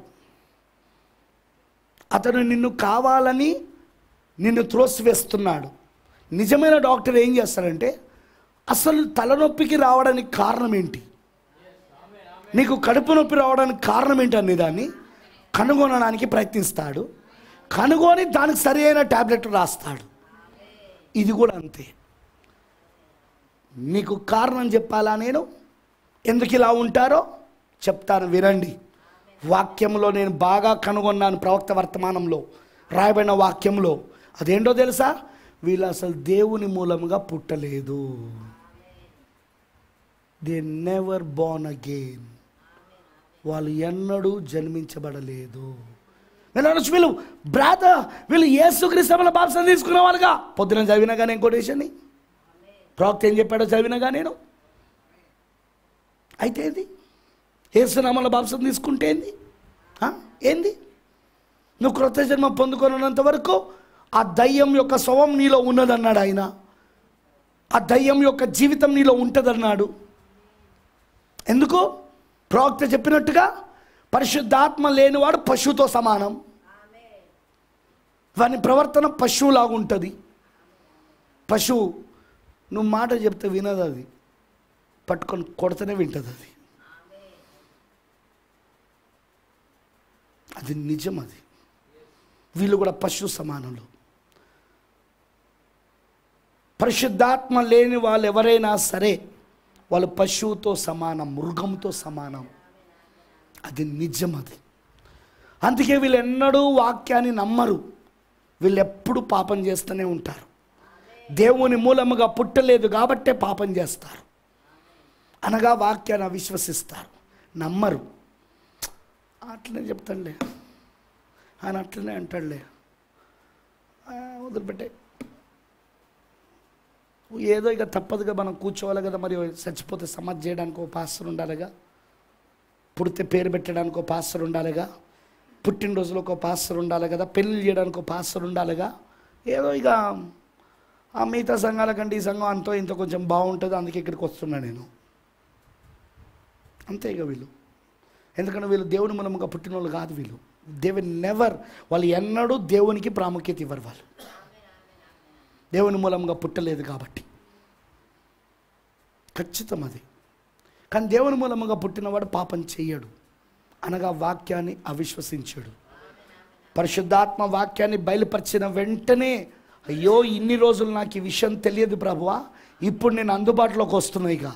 అతను నిన్ను కావాలని నిన్ను త్రోసివేస్తున్నాడు నిజమైన డాక్టర్ ఏం చేస్తాడంటే అసలు తలనొప్పికి రావడానికి కారణం ఏంటి నీకు కడుపు నొప్పి రావడానికి కారణం ఏంటి అనే దాన్ని కనుగొనడానికి ప్రయత్నిస్తాడు కనుగొని దానికి సరి అయిన ట్యాబ్లెట్ రాస్తాడు ఇది కూడా అంతే నీకు కారణం చెప్పాలా నేను ఎందుకు ఇలా ఉంటారో చెప్తాను వినండి వాక్యంలో నేను బాగా కనుగొన్నాను ప్రవక్త వర్తమానంలో రాయబడిన వాక్యంలో అదేంటో తెలుసా వీళ్ళు అసలు దేవుని మూలంగా పుట్టలేదు దే నెవర్ బోర్న్ అగైన్ వాళ్ళు ఎన్నడూ జన్మించబడలేదు నేను అనొచ్చు వీళ్ళు బ్రాదర్ వీళ్ళు ఏసుక్రీస్తుల బాప్సం తీసుకున్న వాళ్ళుగా పొద్దున చదివినా కానీ కొటేషన్ని ప్రవక్త ఏం చెప్పాడో చదివినగా నేను అయితే ఏంది ఏసునామల బాప్సం తీసుకుంటే ఏంది ఆ? ఏంది నువ్వు క్రొత్త జన్మ పొందుకొనంత వరకు ఆ దయ్యం యొక్క స్వభావం నీలో ఉన్నదన్నాడు ఆయన ఆ దయ్యం యొక్క జీవితం నీలో ఉంటుందన్నాడు ఎందుకు ప్రవక్త చెప్పినట్టుగా పరిశుద్ధాత్మ లేనివాడు పశువుతో సమానం వాని ప్రవర్తన పశువులాగా ఉంటుంది పశువు నువ్వు మాట చెప్తే వినదు అది పట్టుకొని కొడితేనే వింటుంది అది అది నిజం అది వీళ్ళు కూడా పశు సమానులు పరిశుద్ధాత్మ లేని వాళ్ళు ఎవరైనా సరే వాళ్ళు పశువుతో సమానం మృగంతో సమానం అది నిజం అది అందుకే వీళ్ళు ఎన్నడూ వాక్యాన్ని నమ్మరు వీళ్ళు ఎప్పుడు పాపం చేస్తూనే ఉంటారు దేవుని మూలముగా పుట్టలేదు కాబట్టే పాపం చేస్తారు అనగా వాక్యాన్ని అవిశ్వసిస్తారు నమ్మరు అట్లనే చెప్తాడులే ఆయన అట్లనే అంటాడులే ఆ, వదిలిపెట్టే ఏదో ఇక తప్పదుగా మనం కూర్చోవాలి కదా మరి చచ్చిపోతే సమాధి చేయడానికి ఒక పాస్టర్ ఉండాలిగా పుడితే పేరు పెట్టడానికి ఒక పాస్టర్ ఉండాలిగా పుట్టినరోజులో ఒక పాస్టర్ ఉండాలి కదా పెళ్లి చేయడానికి ఒక పాస్టర్ ఉండాలిగా ఏదో ఇక ఆ మిగతా సంఘాల కంటే ఈ సంఘం అంతో ఇంత కొంచెం బాగుంటుంది అందుకే ఇక్కడికి వస్తున్నా నేను అంతే ఇక వీళ్ళు ఎందుకంటే వీళ్ళు దేవుని మూలముగా పుట్టిన వాళ్ళు కాదు వీళ్ళు దేవి నెవర్ వాళ్ళు ఎన్నడూ దేవునికి ప్రాముఖ్యత ఇవ్వరు వాళ్ళు దేవుని మూలంగా పుట్టలేదు కాబట్టి ఖచ్చితం అది కానీ దేవుని మూలముగా పుట్టినవాడు పాపం చెయ్యడు అనగా వాక్యాన్ని అవిశ్వసించాడు పరిశుద్ధాత్మ వాక్యాన్ని బయలుపరిచిన వెంటనే అయ్యో ఇన్ని రోజులు నాకు ఈ విషయం తెలియదు ప్రభువా ఇప్పుడు నేను అందుబాటులోకి వస్తున్నాయిగా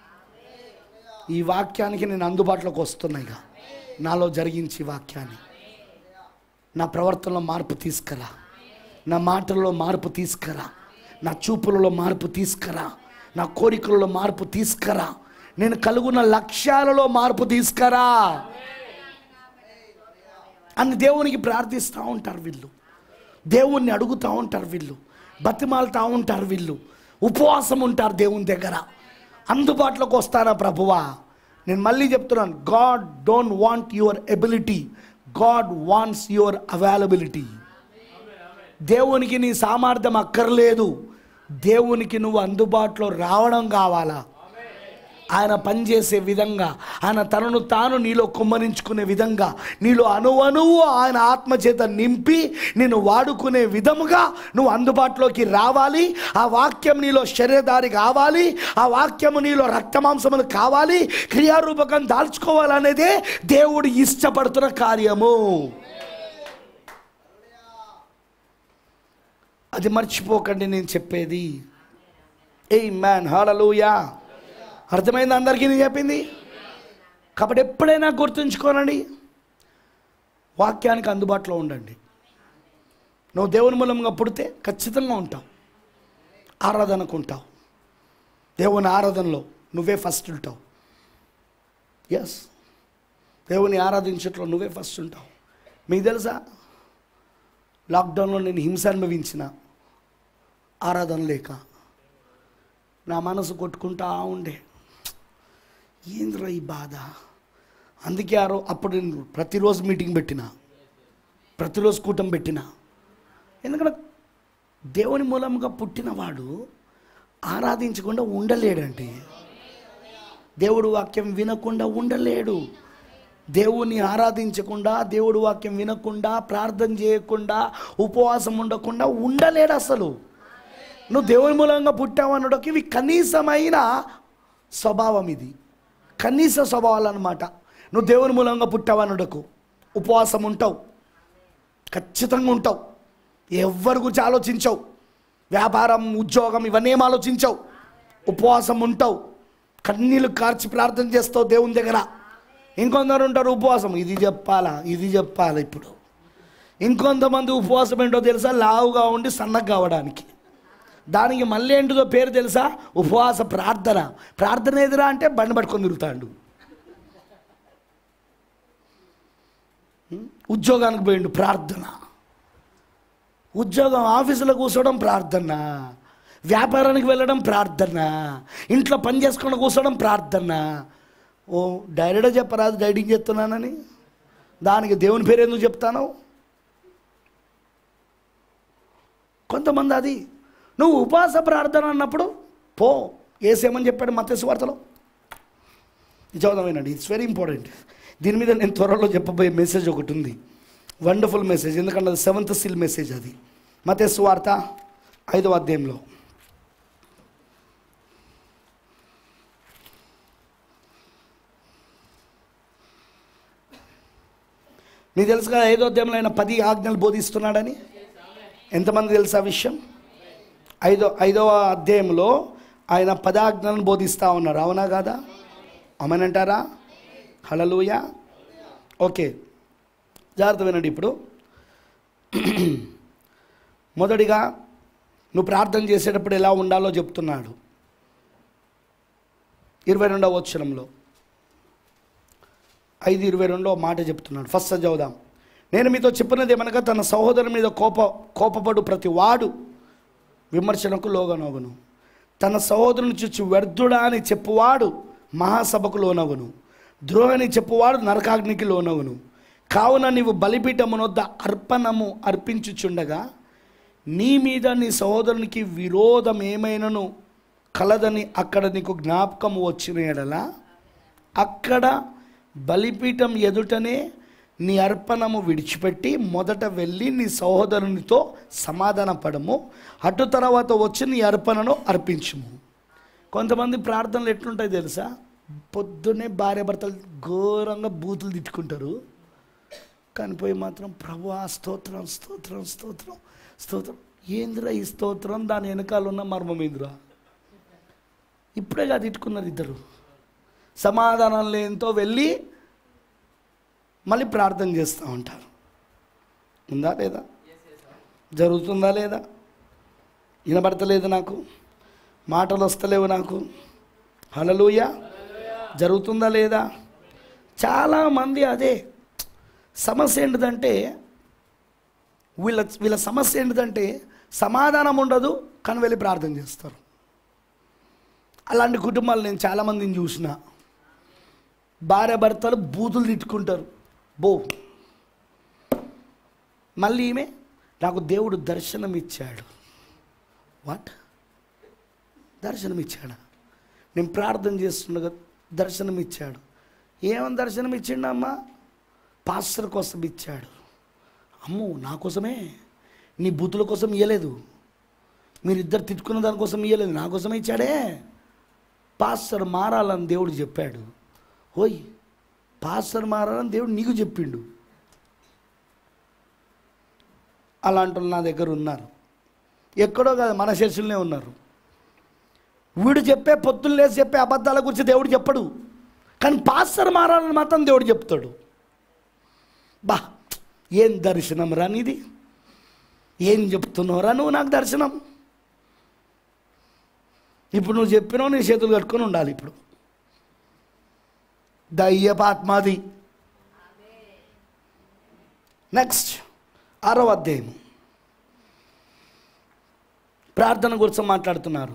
ఈ వాక్యానికి నేను అందుబాటులోకి వస్తున్నాయిగా నాలో జరిగించి ఈ వాక్యాన్ని నా ప్రవర్తనలో మార్పు తీసుకురా నా మాటల్లో మార్పు తీసుకురా నా చూపులలో మార్పు తీసుకురా నా కోరికలలో మార్పు తీసుకురా నేను కలుగున్న లక్ష్యాలలో మార్పు తీసుకురా అని దేవునికి ప్రార్థిస్తూ ఉంటారు వీళ్ళు దేవుణ్ణి అడుగుతూ ఉంటారు వీళ్ళు బతిమాలుతూ ఉంటారు వీళ్ళు ఉపవాసం ఉంటారు దేవుని దగ్గర అందుబాటులోకి వస్తానా ప్రభువా నేను మళ్ళీ చెప్తున్నాను God don't want your ability God wants your availability దేవునికి నీ సామర్థ్యం అక్కర్లేదు దేవునికి నువ్వు అందుబాటులో రావడం కావాలా ఆయన పనిచేసే విధంగా ఆయన తనను తాను నీలో కుమ్మరించుకునే విధంగా నీలో అణువణువు ఆయన ఆత్మ చేత నింపి నేను వాడుకునే విధముగా నువ్వు అందుబాటులోకి రావాలి ఆ వాక్యం నీలో శరీరధారి కావాలి ఆ వాక్యము నీలో రక్తమాంసములు కావాలి క్రియారూపకం దాల్చుకోవాలనేదే దేవుడు ఇష్టపడుతున్న కార్యము అది మర్చిపోకండి నేను చెప్పేది ఏ మ్యాన్ హాలూయా అర్థమైంది అందరికీ నేను చెప్పింది కాబట్టి ఎప్పుడైనా గుర్తుంచుకోనండి వాక్యానికి అందుబాటులో ఉండండి నువ్వు దేవుని మూలంగా పుడితే ఖచ్చితంగా ఉంటావు ఆరాధనకు ఉంటావు దేవుని ఆరాధనలో నువ్వే ఫస్ట్ ఉంటావు ఎస్ దేవుని ఆరాధించట్లో నువ్వే ఫస్ట్ ఉంటావు మీకు తెలుసా లాక్డౌన్లో నేను హింస అనుభవించిన ఆరాధన లేక నా మనసు కొట్టుకుంటా ఉండే ఏంద్రా ఈ బాధ అందుకే ఆ రో అప్పుడు నేను ప్రతిరోజు మీటింగ్ పెట్టిన ప్రతిరోజు కూటం పెట్టిన ఎందుకంటే దేవుని మూలంగా పుట్టినవాడు ఆరాధించకుండా ఉండలేడండి దేవుడు వాక్యం వినకుండా ఉండలేడు దేవుణ్ణి ఆరాధించకుండా దేవుడు వాక్యం వినకుండా ప్రార్థన చేయకుండా ఉపవాసం ఉండకుండా ఉండలేడు అసలు నువ్వు దేవుని మూలంగా పుట్టావన్నడకి ఇవి కనీసమైన స్వభావం ఇది కనీస స్వభావాలు అనమాట నువ్వు దేవుని మూలంగా పుట్టావన్నడకు ఉపవాసం ఉంటావు ఖచ్చితంగా ఉంటావు ఎవరి గురించి ఆలోచించవు వ్యాపారం ఉద్యోగం ఇవన్నీ ఏం ఆలోచించవు ఉపవాసం ఉంటావు కన్నీళ్ళు కార్చి ప్రార్థన చేస్తావు దేవుని దగ్గర ఇంకొందరు ఉంటారు ఉపవాసం ఇది చెప్పాలా ఇది చెప్పాలా ఇప్పుడు ఇంకొంతమంది ఉపవాసం ఏంటో తెలుసా లావుగా ఉండి సన్నగా కావడానికి దానికి మళ్ళీ ఏంటిదో పేరు తెలుసా ఉపవాస ప్రార్థన ప్రార్థన ఎదురా అంటే బండి పట్టుకొని తిరుగుతాడు ఉం? ఉద్యోగానికి పోయిండు ప్రార్థన ఉద్యోగం ఆఫీసులో కూర్చోవడం ప్రార్థన వ్యాపారానికి వెళ్ళడం ప్రార్థన ఇంట్లో పని చేసుకుని కూర్చోవడం ప్రార్థన ఓ డైరెక్ట్గా చెప్పరాదు డైటింగ్ చేస్తున్నానని దానికి దేవుని పేరు ఎందుకు చెప్తాను కొంతమంది అది నువ్వు ఉపవాస ప్రార్థన అన్నప్పుడు పో ఏసేమని చెప్పాడు మత్స్య వార్తలో ఇది చదువుదామేనండి ఇట్స్ వెరీ ఇంపార్టెంట్ దీని మీద నేను త్వరలో చెప్పబోయే మెసేజ్ ఒకటి ఉంది వండర్ఫుల్ మెసేజ్ ఎందుకంటే అది సెవెంత్ సిల్ మెసేజ్ అది మతేసు వార్త ఐదవ అధ్యాయంలో మీకు తెలుసు కదా ఐదో అధ్యాయంలో ఆయన పది ఆజ్ఞలు బోధిస్తున్నాడని ఎంతమంది తెలుసు ఆ విషయం ఐదో ఐదవ అధ్యాయంలో ఆయన పదాజ్ఞలను బోధిస్తూ ఉన్నారు అవునా కాదా అమనంటారా హలలుయ ఓకే జాగ్రత్త వినండి ఇప్పుడు మొదటిగా నువ్వు ప్రార్థన చేసేటప్పుడు ఎలా ఉండాలో చెప్తున్నాడు ఇరవై రెండవ వచనంలో ఐదు ఇరవై రెండో మాట చెప్తున్నాడు ఫస్ట్ చదువుదాం నేను మీతో చెప్పినది ఏమనగా తన సహోదరు మీద కోప కోపపడు ప్రతి వాడు విమర్శనకు లోగనవును తన సహోదరుని చూచి వ్యర్థుడా అని చెప్పువాడు మహాసభకు లోనవును ద్రోహని చెప్పువాడు నరకాగ్నికి లోనవును కావున నీవు బలిపీఠమునొద్ద అర్పణము అర్పించుచుండగా నీ మీద నీ సహోదరునికి విరోధం ఏమైనను కలదని అక్కడ నీకు జ్ఞాపకము వచ్చిన ఎడలా అక్కడ బలిపీఠం ఎదుటనే నీ అర్పణము విడిచిపెట్టి మొదట వెళ్ళి నీ సహోదరునితో సమాధాన పడము అటు తర్వాత వచ్చి నీ అర్పణను అర్పించుము కొంతమంది ప్రార్థనలు ఎట్లుంటాయి తెలుసా పొద్దున్నే భార్య భర్తలు ఘోరంగా బూతులు తిట్టుకుంటారు కానీ పోయి మాత్రం ప్రభు స్తోత్రం స్తోత్రం స్తోత్రం స్తోత్రం ఏందిరా ఈ స్తోత్రం దాని వెనకాల ఉన్న మర్మం ఏందిరా ఇప్పుడే కాదు తిట్టుకున్నారు ఇద్దరు సమాధానం లేనితో వెళ్ళి మళ్ళీ ప్రార్థన చేస్తూ ఉంటారు ఉందా లేదా జరుగుతుందా లేదా వినబడతలేదు నాకు మాటలు వస్తలేవు నాకు హలలుయ జరుగుతుందా లేదా చాలామంది అదే సమస్య ఏంటిదంటే వీళ్ళ వీళ్ళ సమస్య ఏంటిదంటే సమాధానం ఉండదు కానీ వెళ్ళి ప్రార్థన చేస్తారు అలాంటి కుటుంబాలు నేను చాలామందిని చూసిన భార్య భర్తలు బూతులు తిట్టుకుంటారు బో మళ్ళీ ఈమె నాకు దేవుడు దర్శనం ఇచ్చాడు వాట్ దర్శనం ఇచ్చాడా నేను ప్రార్థన చేస్తుండగా దర్శనం ఇచ్చాడు ఏమని దర్శనం ఇచ్చిండమ్మా పాస్టర్ కోసం ఇచ్చాడు అమ్మో నా కోసమే నీ బూతుల కోసం ఇవ్వలేదు మీరిద్దరు తిట్టుకున్న దానికోసం ఇవ్వలేదు నా కోసమే ఇచ్చాడే పాస్టర్ మారాలని దేవుడు చెప్పాడు ఓయ్ పాస్టర్ మారాలని దేవుడు నీకు చెప్పిండు అలాంటి వాళ్ళు నా దగ్గర ఉన్నారు ఎక్కడో కాదు మన శిష్యులనే ఉన్నారు వీడు చెప్పే పొత్తులు లేసి చెప్పే అబద్ధాల గురించి దేవుడు చెప్పడు కానీ పాస్టర్ మారాలని మాత్రం దేవుడు చెప్తాడు బా ఏం దర్శనం రా నీది ఏం చెప్తున్నావురా నువ్వు నాకు దర్శనం ఇప్పుడు నువ్వు చెప్పినావు నీ చేతులు కట్టుకొని ఉండాలి ఇప్పుడు దయ్యపాత్మాది నెక్స్ట్ ఆరో అధ్యాయం ప్రార్థన గురించి మాట్లాడుతున్నారు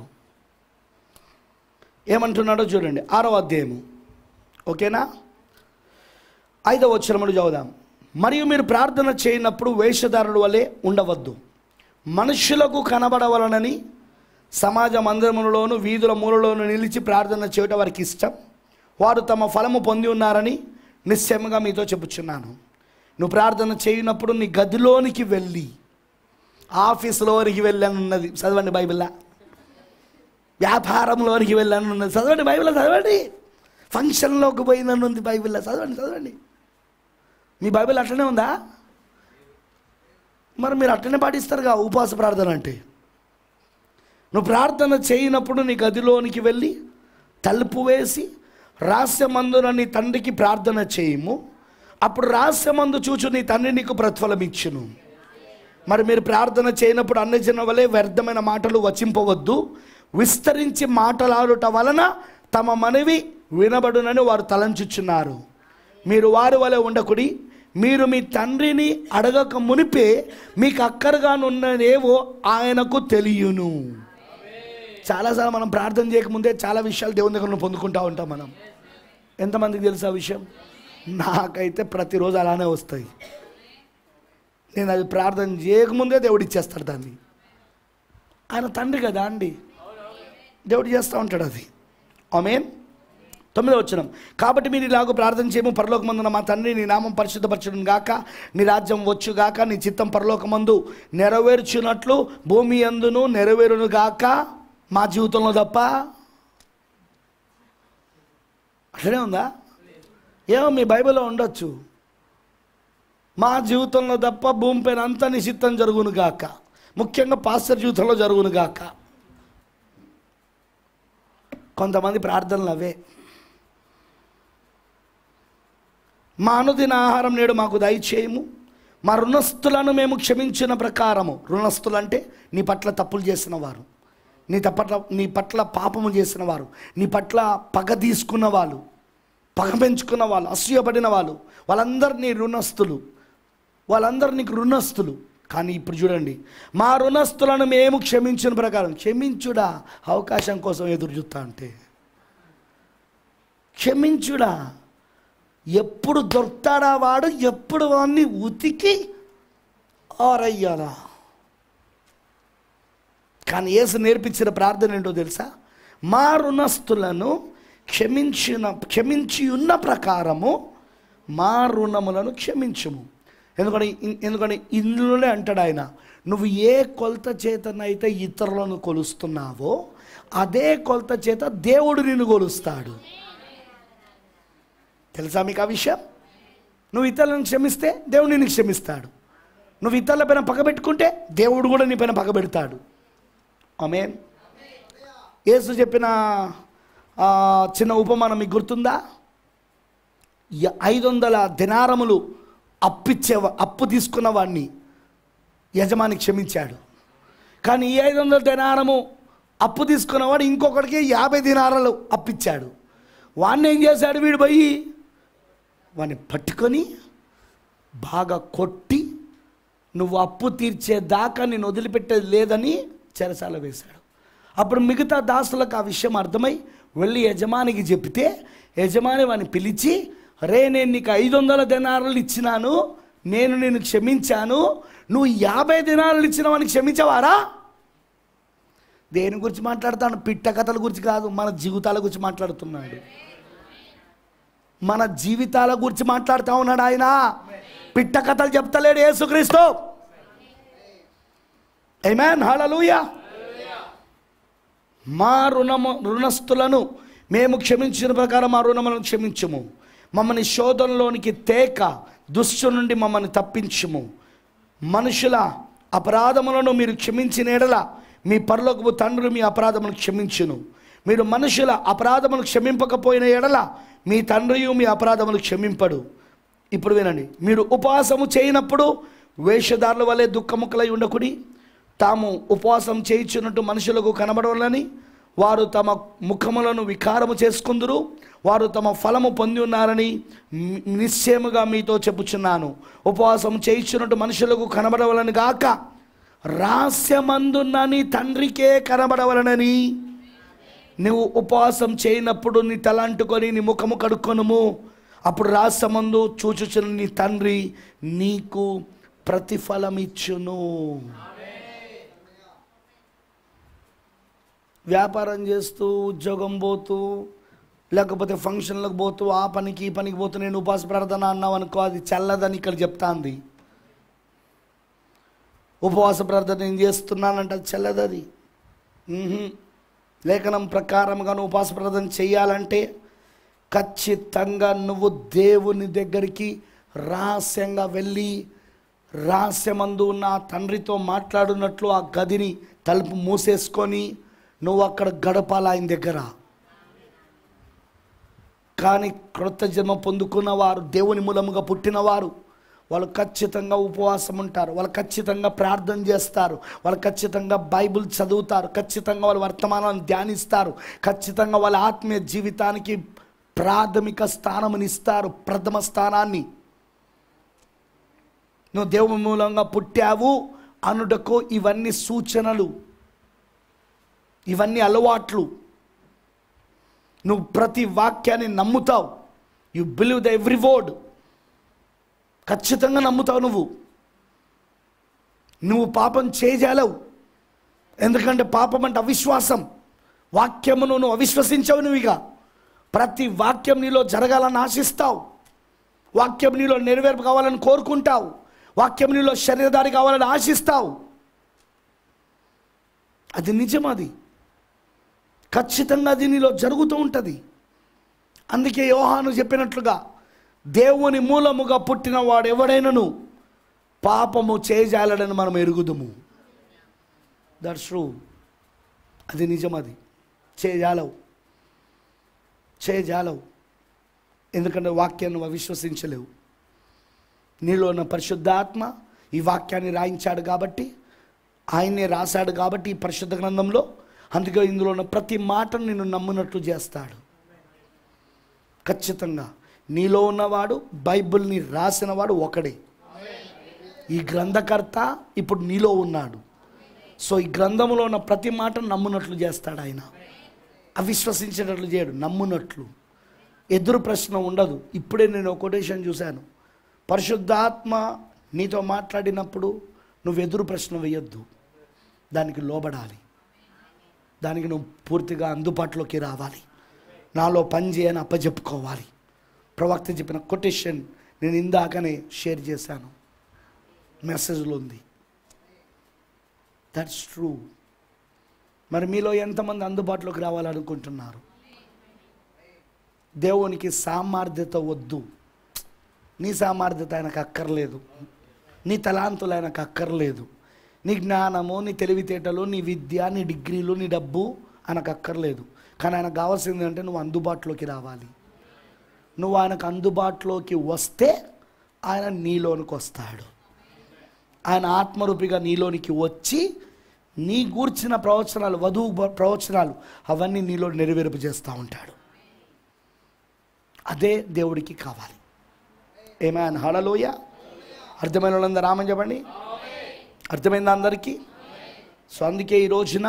ఏమంటున్నాడో చూడండి ఆరో అధ్యాయము ఓకేనా ఐదవ వచ్చరముడు చదువుదాం మరియు మీరు ప్రార్థన చేయనప్పుడు వేషధారుల వలె ఉండవద్దు మనుషులకు కనబడవలనని సమాజ మందిరములలోను వీధుల మూలలోను నిలిచి ప్రార్థన చేయటం వారికి ఇష్టం వారు తమ ఫలము పొంది ఉన్నారని నిశ్చయముగా మీతో చెప్పుచున్నాను నువ్వు ప్రార్థన చేయనప్పుడు నీ గదిలోనికి వెళ్ళి ఆఫీసులోనికి వెళ్ళాను ఉన్నది చదవండి బైబిల్లా వ్యాపారంలోనికి వెళ్ళాను ఉన్నది చదవండి బైబిల్ చదవండి ఫంక్షన్లోకి పోయిందని ఉంది బైబిల్లో చదవండి చదవండి మీ బైబిల్ అట్లనే ఉందా మరి మీరు అట్లనే పాటిస్తారుగా ఉపవాస ప్రార్థన అంటే నువ్వు ప్రార్థన చేయనప్పుడు నీ గదిలోనికి వెళ్ళి తలుపు వేసి రహస్యమందున నీ తండ్రికి ప్రార్థన చేయము అప్పుడు రహస్యమందు చూచు నీ తండ్రి నీకు ప్రతిఫలం ఇచ్చును మరి మీరు ప్రార్థన చేయనప్పుడు అన్ని జన వలె వ్యర్థమైన మాటలు వచింపవద్దు విస్తరించి మాటలాడుట వలన తమ మనవి వినబడునని వారు తలంచుచున్నారు మీరు వారి వలె ఉండకుడి మీరు మీ తండ్రిని అడగక మునిపే మీకు అక్కరగానున్నదేవో ఆయనకు తెలియను చాలాసార్లు మనం ప్రార్థన చేయకముందే చాలా విషయాలు దేవుని దగ్గర నుండి పొందుకుంటూ ఉంటాం మనం ఎంతమందికి తెలుసు ఆ విషయం నాకైతే ప్రతిరోజు అలానే వస్తాయి నేను అది ప్రార్థన చేయకముందే దేవుడు ఇచ్చేస్తాడు దాన్ని ఆయన తండ్రి కదా అండి దేవుడు చేస్తూ ఉంటాడు అది ఆమెన్ తొమ్మిదో వచ్చినం కాబట్టి మీరు ఇలాగ ప్రార్థన చేయము పరలోకమందున మా తండ్రి నీ నామం పరిశుద్ధపరచడం గాక నీ రాజ్యం వచ్చు గాక నీ చిత్తం పరలోకమందు నెరవేర్చున్నట్లు భూమి అందును నెరవేరును గాక మా జీవితంలో తప్ప అట్లనే ఉందా ఏమో మీ బైబిల్లో ఉండొచ్చు మా జీవితంలో తప్ప భూమిపైన అంతా నిశ్చిత్తం జరుగును గాక ముఖ్యంగా పాస్టర్ జీవితంలో జరుగును గాక కొంతమంది ప్రార్థనలు అవే మా అనుదిన ఆహారం నేడు మాకు దయచేయము మా రుణస్థులను మేము క్షమించిన ప్రకారము రుణస్థులు అంటే నీ పట్ల తప్పులు చేసిన వారు నీ పట్ల నీ పట్ల పాపము చేసిన వారు నీ పట్ల పగ తీసుకున్న వాళ్ళు పగ పెంచుకున్న వాళ్ళు అసూయపడిన వాళ్ళు వాళ్ళందరూ నీ రుణస్థులు వాళ్ళందరూ నీకు రుణస్థులు కానీ ఇప్పుడు చూడండి మా రుణస్థులను మేము క్షమించిన ప్రకారం క్షమించుడా అవకాశం కోసం ఎదురు చూస్తా అంటే క్షమించుడా ఎప్పుడు దొరుకుతాడా వాడు ఎప్పుడు వాడిని ఉతికి ఆరయ్యాలా కానీ యేసు నేర్పించిన ప్రార్థన ఏంటో తెలుసా మా రుణస్థులను క్షమించిన క్షమించి ఉన్న ప్రకారము మా రుణములను క్షమించుము ఎందుకని ఎందుకని ఇందులోనే అంటాడు ఆయన నువ్వు ఏ కొలత చేతనైతే ఇతరులను కొలుస్తున్నావో అదే కొలత చేత దేవుడు నిన్ను కొలుస్తాడు తెలుసా మీకు ఆ విషయం నువ్వు ఇతరులను క్షమిస్తే దేవుడు నిన్ను క్షమిస్తాడు నువ్వు ఇతరుల పైన పగబెట్టుకుంటే దేవుడు కూడా నీ పైన పగబెడతాడు ఆమెన్ యేసు చెప్పిన ఆ, చిన్న ఉపమానం మీకు గుర్తుందా య- ఐదు వందల దినారములు అప్పిచ్చే అప్పు తీసుకున్న వాడిని యజమాని క్షమించాడు కానీ ఈ ఐదు వందల దినారము అప్పు తీసుకున్నవాడు ఇంకొకడికి యాభై దినారాలు అప్పిచ్చాడు వాడిని ఏం చేశాడు వీడు పోయి వాడిని పట్టుకొని బాగా కొట్టి నువ్వు అప్పు తీర్చేదాకా నేను వదిలిపెట్టేది లేదని చెరసాల వేశాడు అప్పుడు మిగతా దాసులకు ఆ విషయం అర్థమై వెళ్ళి యజమానికి చెప్తే యజమాని వాడిని పిలిచి రే నేను నీకు ఐదు వందల దినారులు ఇచ్చినాను నేను నేను క్షమించాను నువ్వు యాభై దినారులు ఇచ్చిన వాడిని క్షమించవారా దేని గురించి మాట్లాడతాను పిట్ట కథల గురించి కాదు మన జీవితాల గురించి మాట్లాడుతున్నాడు మన జీవితాల గురించి మాట్లాడుతూ ఉన్నాడు ఆయన పిట్ట కథలు చెప్తలేడు యేసుక్రీస్తు ఏమేన్ హల్లెలూయా మా రుణము రుణస్థులను మేము క్షమించిన ప్రకారం మా రుణములను క్షమించము మమ్మల్ని శోధనలోనికి తేక దుష్టు నుండి మమ్మల్ని తప్పించుము మనుషుల అపరాధములను మీరు క్షమించిన ఎడల మీ పరలోకపు తండ్రి మీ అపరాధములను క్షమించును మీరు మనుషుల అపరాధములు క్షమింపకపోయిన ఎడల మీ తండ్రియు మీ అపరాధములు క్షమింపడు ఇప్పుడు వినండి మీరు ఉపవాసము చేయనప్పుడు వేషధారుల వలె దుఃఖముఖలై ఉండకుడి తాము ఉపవాసం చేయించున్నట్టు మనుషులకు కనబడవాలని వారు తమ ముఖములను వికారము చేసుకుందురు వారు తమ ఫలము పొంది ఉన్నారని ని- నిశ్చయముగా మీతో చెప్పుచున్నాను ఉపవాసం చేయించున్నట్టు మనుషులకు కనబడవలని గాక రహస్యమందున్న నీ తండ్రికే కనబడవలనని నువ్వు ఉపవాసం చేయనప్పుడు నీ తలంటుకొని నీ ముఖము కడుక్కొనుము అప్పుడు రాసమందు చూచుచున్న నీ తండ్రి నీకు ప్రతిఫలం ఇచ్చును వ్యాపారం చేస్తూ ఉద్యోగం పోతూ లేకపోతే ఫంక్షన్లకు పోతూ ఆ పనికి ఈ పనికి పోతూ నేను ఉపాస ప్రార్థన అన్నావు అనుకో అది చల్లదని ఇక్కడ చెప్తాంది ఉపవాస ప్రార్థన నేను చేస్తున్నానంటే అది చల్లదది మ్మ్హ్మ్. లేఖనం ప్రకారంగా నువ్వు ఉపవాస ప్రార్థన చేయాలంటే ఖచ్చితంగా నువ్వు దేవుని దగ్గరికి రహస్యంగా వెళ్ళి రహస్యమందు ఉన్న ఆ తండ్రితో మాట్లాడున్నట్లు ఆ గదిని తలుపు మూసేసుకొని నువ్వు అక్కడ గడపాలి ఆయన దగ్గర కానీ క్రొత్త జన్మ పొందుకున్న వారు దేవుని మూలముగా పుట్టినవారు వాళ్ళు ఖచ్చితంగా ఉపవాసం ఉంటారు వాళ్ళు ఖచ్చితంగా ప్రార్థన చేస్తారు వాళ్ళు ఖచ్చితంగా బైబిల్ చదువుతారు ఖచ్చితంగా వాళ్ళ వర్తమానాన్ని ధ్యానిస్తారు ఖచ్చితంగా వాళ్ళ ఆత్మీయ జీవితానికి ప్రాథమిక స్థానమునిస్తారు ప్రథమ స్థానాన్ని నువ్వు దేవుని మూలంగా పుట్టావు అనుటకు ఇవన్నీ సూచనలు ఇవన్నీ అలవాట్లు నువ్వు ప్రతి వాక్యాన్ని నమ్ముతావు you believe the every word ఖచ్చితంగా నమ్ముతావు నువ్వు నువ్వు పాపం చేయజాలవు ఎందుకంటే పాపం అంటే అవిశ్వాసం వాక్యమును నువ్వు అవిశ్వసించవు నువ్వు ఇక ప్రతి వాక్యం నీలో జరగాలని ఆశిస్తావు వాక్యం నీలో నెరవేర్పు కావాలని కోరుకుంటావు వాక్యం నీలో శరీరధారి కావాలని ఆశిస్తావు అది నిజం అది ఖచ్చితంగా అది నీలో జరుగుతూ ఉంటుంది అందుకే యోహాను చెప్పినట్లుగా దేవుని మూలముగా పుట్టిన వాడు ఎవడైనను పాపము చేయజాలడని మనం ఎరుగుదుము దట్స్ ట్రూ అది నిజం అది చేయజాలవు చేయజాలవు ఎందుకంటే వాక్యాన్ని నువ్వు అవిశ్వసించలేవు నీలో ఉన్న పరిశుద్ధాత్మ ఈ వాక్యాన్ని రాయించాడు కాబట్టి ఆయన్నే రాశాడు కాబట్టి ఈ పరిశుద్ధ గ్రంథంలో అందుకే ఇందులో ఉన్న ప్రతి మాటను నిన్ను నమ్మునట్లు చేస్తాడు ఖచ్చితంగా నీలో ఉన్నవాడు బైబిల్ని రాసినవాడు ఒకడే ఈ గ్రంథకర్త ఇప్పుడు నీలో ఉన్నాడు సో ఈ గ్రంథంలో ఉన్న ప్రతి మాటను నమ్మునట్లు చేస్తాడు ఆయన అవిశ్వసించేటట్లు చేయడు నమ్మునట్లు ఎదురు ప్రశ్న ఉండదు ఇప్పుడే నేను ఒక కొటేషన్ చూశాను పరిశుద్ధాత్మ నీతో మాట్లాడినప్పుడు నువ్వు ఎదురు ప్రశ్న వేయొద్దు దానికి లోబడాలి దానికి నువ్వు పూర్తిగా అందుబాటులోకి రావాలి నాలో పని చేయని అప్పచెప్పుకోవాలి ప్రవక్త చెప్పిన కొటేషన్ నేను ఇందాకనే షేర్ చేశాను మెసేజ్లో ఉంది దట్స్ ట్రూ మరి మీలో ఎంతమంది అందుబాటులోకి రావాలనుకుంటున్నారు దేవునికి సామర్థ్యత వద్దు నీ సామర్థ్యత ఆయనకు అక్కర్లేదు నీ తలాంతులు ఆయనకు అక్కర్లేదు నీ జ్ఞానము నీ తెలివితేటలు నీ విద్య నీ డిగ్రీలు నీ డబ్బు ఆయనకు అక్కర్లేదు కానీ ఆయనకు కావాల్సింది అంటే నువ్వు అందుబాటులోకి రావాలి నువ్వు ఆయనకు అందుబాటులోకి వస్తే ఆయన నీలోనికి వస్తాడు ఆయన ఆత్మరూపిగా నీలోనికి వచ్చి నీ గూర్చిన ప్రవచనాలు వధువు బ- ప్రవచనాలు అవన్నీ నీలో నెరవేర్పు చేస్తూ ఉంటాడు అదే దేవుడికి కావాలి ఏమైనా హడలోయ అర్థమైన వాళ్ళందరూ రామని చెప్పండి అర్థమైందా అందరికీ సో అందుకే ఈ రోజున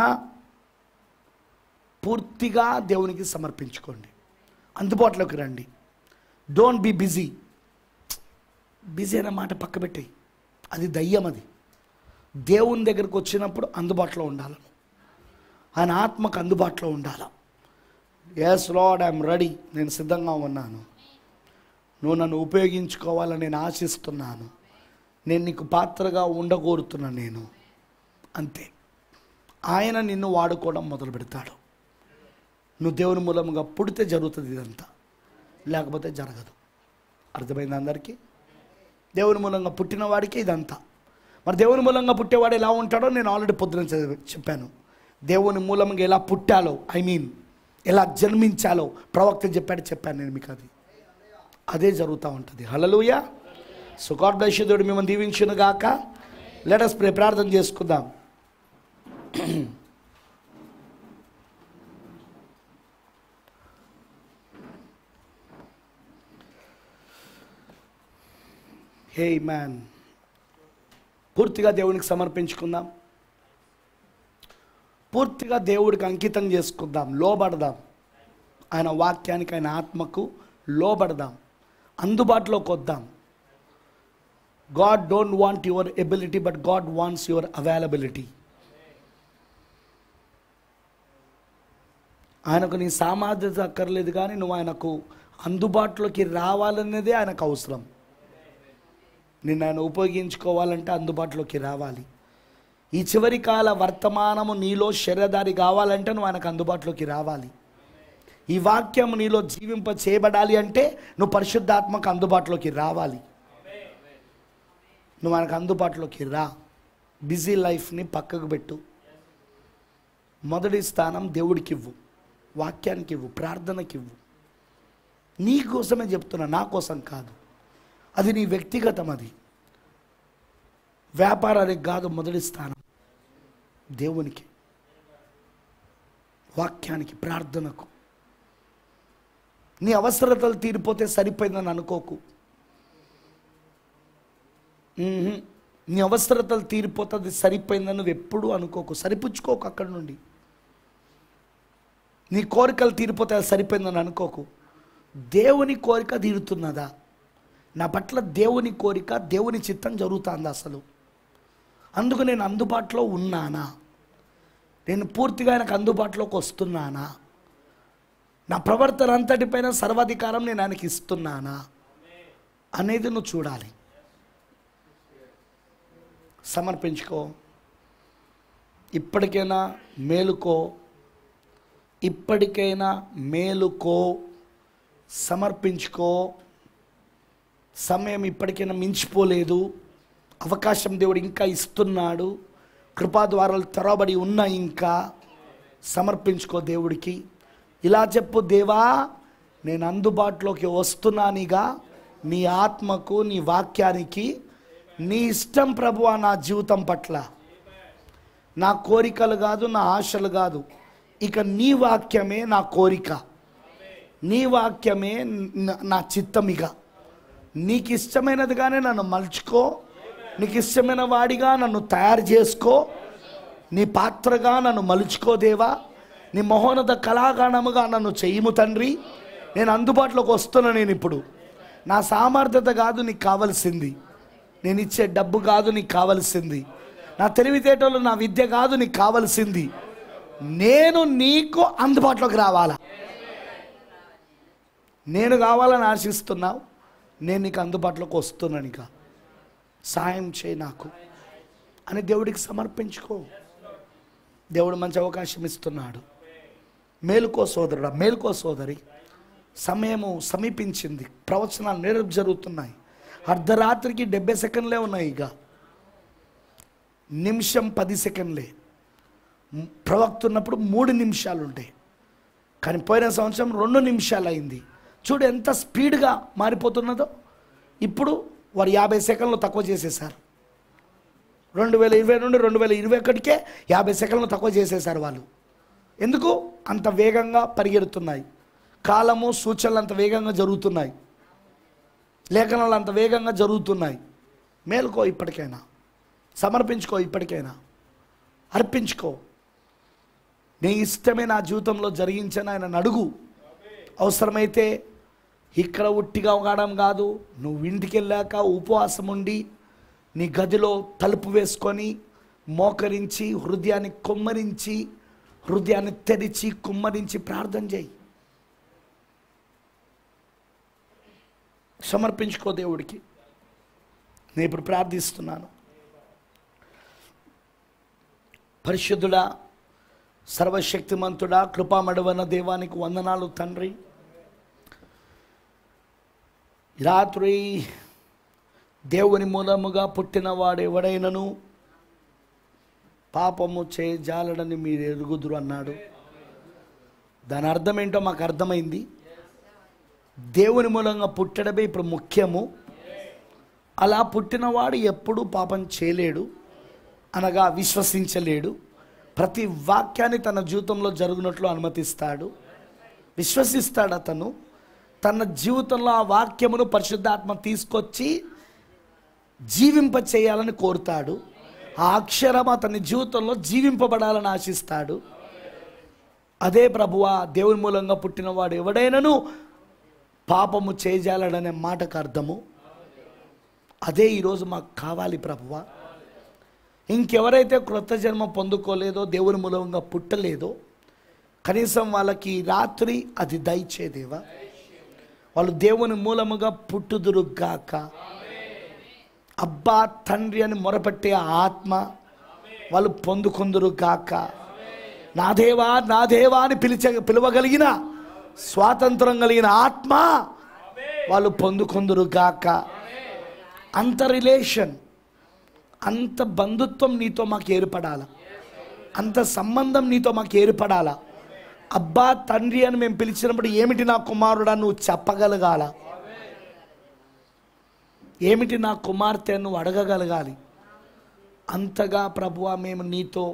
పూర్తిగా దేవునికి సమర్పించుకోండి అందుబాటులోకి రండి డోంట్ బీ బిజీ బిజీ అనే మాట పక్క పెట్టేయి అది దయ్యం అది దేవుని దగ్గరకు వచ్చినప్పుడు అందుబాటులో ఉండాలి ఆయన ఆత్మకు అందుబాటులో ఉండాలి ఎస్ లాడ్ ఐఎమ్ రెడీ నేను సిద్ధంగా ఉన్నాను నువ్వు నన్ను ఉపయోగించుకోవాలని నేను ఆశిస్తున్నాను నేను నీకు పాత్రగా ఉండగోరుతున్నాను నేను అంతే ఆయన నిన్ను వాడుకోవడం మొదలు పెడతాడు నువ్వు దేవుని మూలముగా పుడితే జరుగుతుంది ఇదంతా లేకపోతే జరగదు అర్థమైంది అందరికీ దేవుని మూలంగా పుట్టిన వాడికి ఇదంతా మరి దేవుని మూలంగా పుట్టేవాడు ఎలా ఉంటాడో నేను ఆల్రెడీ పొద్దున చదివి- చెప్పాను దేవుని మూలంగా ఎలా పుట్టాలో ఐ మీన్ ఎలా జన్మించాలో ప్రవక్త చెప్పాడు చెప్పాను నేను మీకు అది అదే జరుగుతూ ఉంటుంది hallelujah so God bless you, దేవుడు మిమ్మల్ని దీవించును గాక లెటస్ ప్రే ప్రార్థన చేసుకుందాం హే మ్యాన్ పూర్తిగా దేవునికి సమర్పించుకుందాం పూర్తిగా దేవుడికి అంకితం చేసుకుందాం లోబడదాం ఆయన వాక్యానికి ఆయన ఆత్మకు లోబడదాం అందుబాటులోకి వద్దాం God don't want your ability but God wants your availability ఆయనకు నీ సామర్థ్యత అక్కర్లేదు కానీ నువ్వు ఆయనకు అందుబాటులోకి రావాలన్నదే ఆయనకు అవసరం నిన్ను ఆయన ఉపయోగించుకోవాలంటే అందుబాటులోకి రావాలి ఈ చివరి కాల వర్తమానము నీలో శరీరధారి కావాలంటే నువ్వు ఆయనకు అందుబాటులోకి రావాలి ఈ వాక్యం నీలో జీవింప చేయబడాలి అంటే నువ్వు పరిశుద్ధాత్మకు అందుబాటులోకి రావాలి నువ్వు ఆయనకు అందుబాటులోకి రా బిజీ లైఫ్ని పక్కకు పెట్టు మొదటి స్థానం దేవుడికి ఇవ్వు వాక్యానికి ఇవ్వు ప్రార్థనకి ఇవ్వు నీ కోసమే చెప్తున్నా నా కోసం కాదు అది నీ వ్యక్తిగతం అది వ్యాపారానికి కాదు మొదటి స్థానం దేవునికి వాక్యానికి ప్రార్థనకు నీ అవసరతలు తీరిపోతే సరిపోయిందని అనుకోకు మ్మ్హ్. నీ అవసరతలు తీరిపోతే అది సరిపోయిందని నువ్వు ఎప్పుడూ అనుకోకు సరిపుచ్చుకోకు అక్కడి నుండి నీ కోరికలు తీరిపోతే అది సరిపోయిందని అనుకోకు దేవుని కోరిక తీరుతున్నదా నా పట్ల దేవుని కోరిక దేవుని చిత్తం జరుగుతుందా అసలు అందుకు నేను అందుబాటులో ఉన్నానా నేను పూర్తిగా ఆయనకు అందుబాటులోకి వస్తున్నానా నా ప్రవర్తన అంతటిపైన సర్వాధికారం నేను ఆయనకి ఇస్తున్నానా అనేది నువ్వు చూడాలి సమర్పించుకో ఇప్పటికైనా మేలుకో ఇప్పటికైనా మేలుకో సమర్పించుకో సమయం ఇప్పటికైనా మించిపోలేదు అవకాశం దేవుడు ఇంకా ఇస్తున్నాడు కృపా ద్వారాలు తెరవబడి ఉన్నా ఇంకా సమర్పించుకో దేవుడికి ఇలా చెప్పు దేవా నేను అందుబాటులోకి వస్తున్నానిగా నీ ఆత్మకు నీ వాక్యానికి నీ ఇష్టం ప్రభువా నా జీవితం పట్ల నా కోరికలు కాదు నా ఆశలు కాదు ఇక నీ వాక్యమే నా కోరిక నీ వాక్యమే న- నా చిత్తం ఇక నీకు ఇష్టమైనదిగానే నన్ను మలుచుకో నీకు ఇష్టమైన వాడిగా నన్ను తయారు చేసుకో నీ పాత్రగా నన్ను మలుచుకో దేవా నీ మహోన్నత కళాగానముగా నన్ను చెయ్యము తండ్రి నేను అందుబాటులోకి వస్తున్నా నేను ఇప్పుడు నా సామర్థ్యత కాదు నీకు కావలసింది నేను ఇచ్చే డబ్బు కాదు నీకు కావలసింది నా తెలివితేటలు నా విద్య కాదు నీకు కావలసింది నేను నీకు అందుబాటులోకి రావాలా నేను కావాలని ఆశిస్తున్నావు నేను నీకు అందుబాటులోకి వస్తున్నాను ఇక సాయం చేయి నాకు అని దేవుడికి సమర్పించుకో దేవుడు మంచి అవకాశం ఇస్తున్నాడు మేలుకో సోదరుడా మేలుకో సోదరి సమయము సమీపించింది ప్రవచనాలు నేరు జరుగుతున్నాయి అర్ధరాత్రికి డెబ్బై సెకండ్లే ఉన్నాయి ఇక నిమిషం పది సెకండ్లే మ్, ప్రవక్త ఉన్నప్పుడు మూడు నిమిషాలు ఉంటాయి కానీ పోయిన సంవత్సరం రెండు నిమిషాలు అయింది చూడు ఎంత స్పీడ్గా మారిపోతున్నదో ఇప్పుడు వారు యాభై సెకండ్లు తక్కువ చేసేసారు రెండు వేల ఇరవై నుండి రెండు వేల ఇరవై ఒకటికే యాభై సెకండ్లు తక్కువ చేసేసారు వాళ్ళు ఎందుకు అంత వేగంగా పరిగెడుతున్నాయి కాలము సూచనలు అంత వేగంగా జరుగుతున్నాయి లేఖనాలు అంత వేగంగా జరుగుతున్నాయి మేలుకో ఇప్పటికైనా సమర్పించుకో ఇప్పటికైనా అర్పించుకో నీ ఇష్టమే నా జీవితంలో జరిగించని ఆయన అడుగు అవసరమైతే ఇక్కడ ఉట్టిగా కావడం కాదు నువ్వు ఇంటికి వెళ్ళాక ఉపవాసం ఉండి నీ గదిలో తలుపు వేసుకొని మోకరించి హృదయాన్ని కొమ్మరించి హృదయాన్ని తెరిచి కుమ్మరించి ప్రార్థన చేయి సమర్పించుకో దేవుడికి నేను ఇప్పుడు ప్రార్థిస్తున్నాను పరిశుద్ధుడా సర్వశక్తిమంతుడా కృపామడవన దేవానికి వందనాలు తండ్రి ఈ రాత్రి దేవుని మూలముగా పుట్టినవాడు ఎవడైనను పాపము చేయజాలడని మీరు ఎరుగుదురు అన్నాడు దాని అర్థం ఏంటో మాకు అర్థమైంది దేవుని మూలంగా పుట్టడమే ఇప్పుడు ముఖ్యము అలా పుట్టినవాడు ఎప్పుడూ పాపం చేయలేడు అనగా విశ్వసించలేడు ప్రతి వాక్యాన్ని తన జీవితంలో జరుగునట్లు అనుమతిస్తాడు విశ్వసిస్తాడు అతను తన జీవితంలో ఆ వాక్యమును పరిశుద్ధాత్మ తీసుకొచ్చి జీవింప చేయాలని కోరుతాడు ఆ అక్షరం అతని జీవితంలో జీవింపబడాలని ఆశిస్తాడు అదే ప్రభువా దేవుని మూలంగా పుట్టినవాడు ఎవడైనను పాపము చేజాలడనే మాటకు అర్థము అదే ఈరోజు మాకు కావాలి ప్రభువా ఇంకెవరైతే క్రొత్త జన్మ పొందుకోలేదో దేవుని మూలంగా పుట్టలేదో కనీసం వాళ్ళకి ఈ రాత్రి అది దయచేదేవా వాళ్ళు దేవుని మూలముగా పుట్టుదురు గాక అబ్బా తండ్రి అని మొరపెట్టే ఆ ఆత్మ వాళ్ళు పొందుకుందురు గాక నా దేవా నా దేవా అని పిలిచ పిలవగలిగిన స్వాతంత్రం కలిగిన ఆత్మ వాళ్ళు పొందుకుందురు గాక అంత రిలేషన్ అంత బంధుత్వం నీతో మాకు ఏర్పడాల అంత సంబంధం నీతో మాకు ఏర్పడాల అబ్బా తండ్రి అని మేము పిలిచినప్పుడు ఏమిటి నా కుమారుడా నువ్వు చెప్పగలగాల ఏమిటి నా కుమార్తె నువ్వు అడగగలగాలి అంతగా ప్రభువా మేము నీతో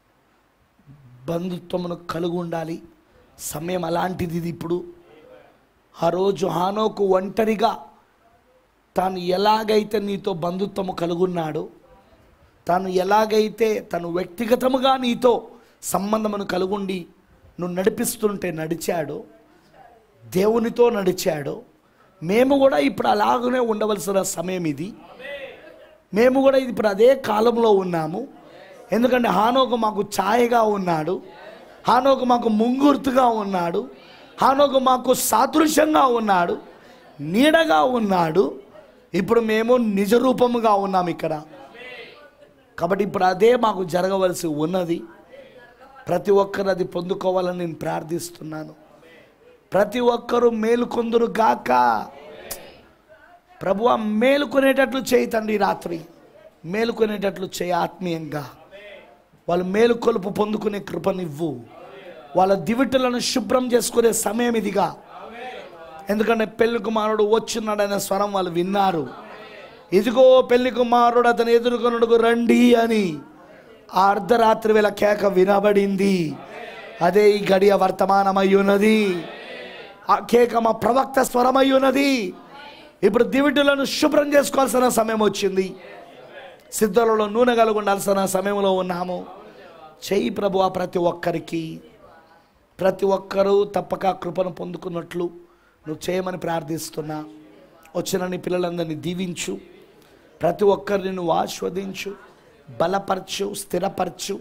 బంధుత్వమును కలిగి ఉండాలి సమయం అలాంటిది ఇది ఇప్పుడు ఆ రోజు హానోకు ఒంటరిగా తాను ఎలాగైతే నీతో బంధుత్వము కలుగున్నాడో తాను ఎలాగైతే తను వ్యక్తిగతముగా నీతో సంబంధమును కలుగుండి నువ్వు నడిపిస్తుంటే నడిచాడో దేవునితో నడిచాడో మేము కూడా ఇప్పుడు అలాగనే ఉండవలసిన సమయం ఇది మేము కూడా ఇప్పుడు అదే కాలంలో ఉన్నాము ఎందుకంటే హానోకు మాకు ఛాయగా ఉన్నాడు హానోకు మాకు ముంగుర్తుగా ఉన్నాడు హానోకు మాకు సాదృశ్యంగా ఉన్నాడు నీడగా ఉన్నాడు ఇప్పుడు మేము నిజ రూపముగా ఉన్నాం ఇక్కడ కాబట్టి ఇప్పుడు అదే మాకు జరగవలసి ఉన్నది ప్రతి ఒక్కరు అది పొందుకోవాలని నేను ప్రార్థిస్తున్నాను ప్రతి ఒక్కరూ మేలుకొందురు గాక ప్రభువ మేలుకొనేటట్లు చేయి తండ్రి రాత్రి మేలుకొనేటట్లు చేయి ఆత్మీయంగా వాళ్ళు మేలుకొలుపు పొందుకునే కృపనివ్వు వాళ్ళ దివిటలను శుభ్రం చేసుకునే సమయం ఇదిగా ఎందుకంటే పెళ్లి కుమారుడు వచ్చున్నాడనే స్వరం వాళ్ళు విన్నారు ఇదిగో పెళ్లి కుమారుడు అతను ఎదుర్కొనుడుకు రండి అని ఆ అర్ధరాత్రి వేళ కేక వినబడింది అదే ఈ గడియ వర్తమానమై ఉన్నది ఆ కేక మా ప్రవక్త స్వరమై ఉన్నది ఇప్పుడు దివిటులను శుభ్రం చేసుకోవాల్సిన సమయం వచ్చింది సిద్ధులలో నూనె కలిగి ఉండాల్సిన సమయంలో ఉన్నాము చెయ్యి ప్రభు ప్రతి ఒక్కరికి ప్రతి ఒక్కరూ తప్పక కృపను పొందుకున్నట్లు నువ్వు చేయమని ప్రార్థిస్తున్నా వచ్చిన నీ పిల్లలందరినీ దీవించు ప్రతి ఒక్కరిని నువ్వు ఆస్వాదించు బలపరచు స్థిరపరచు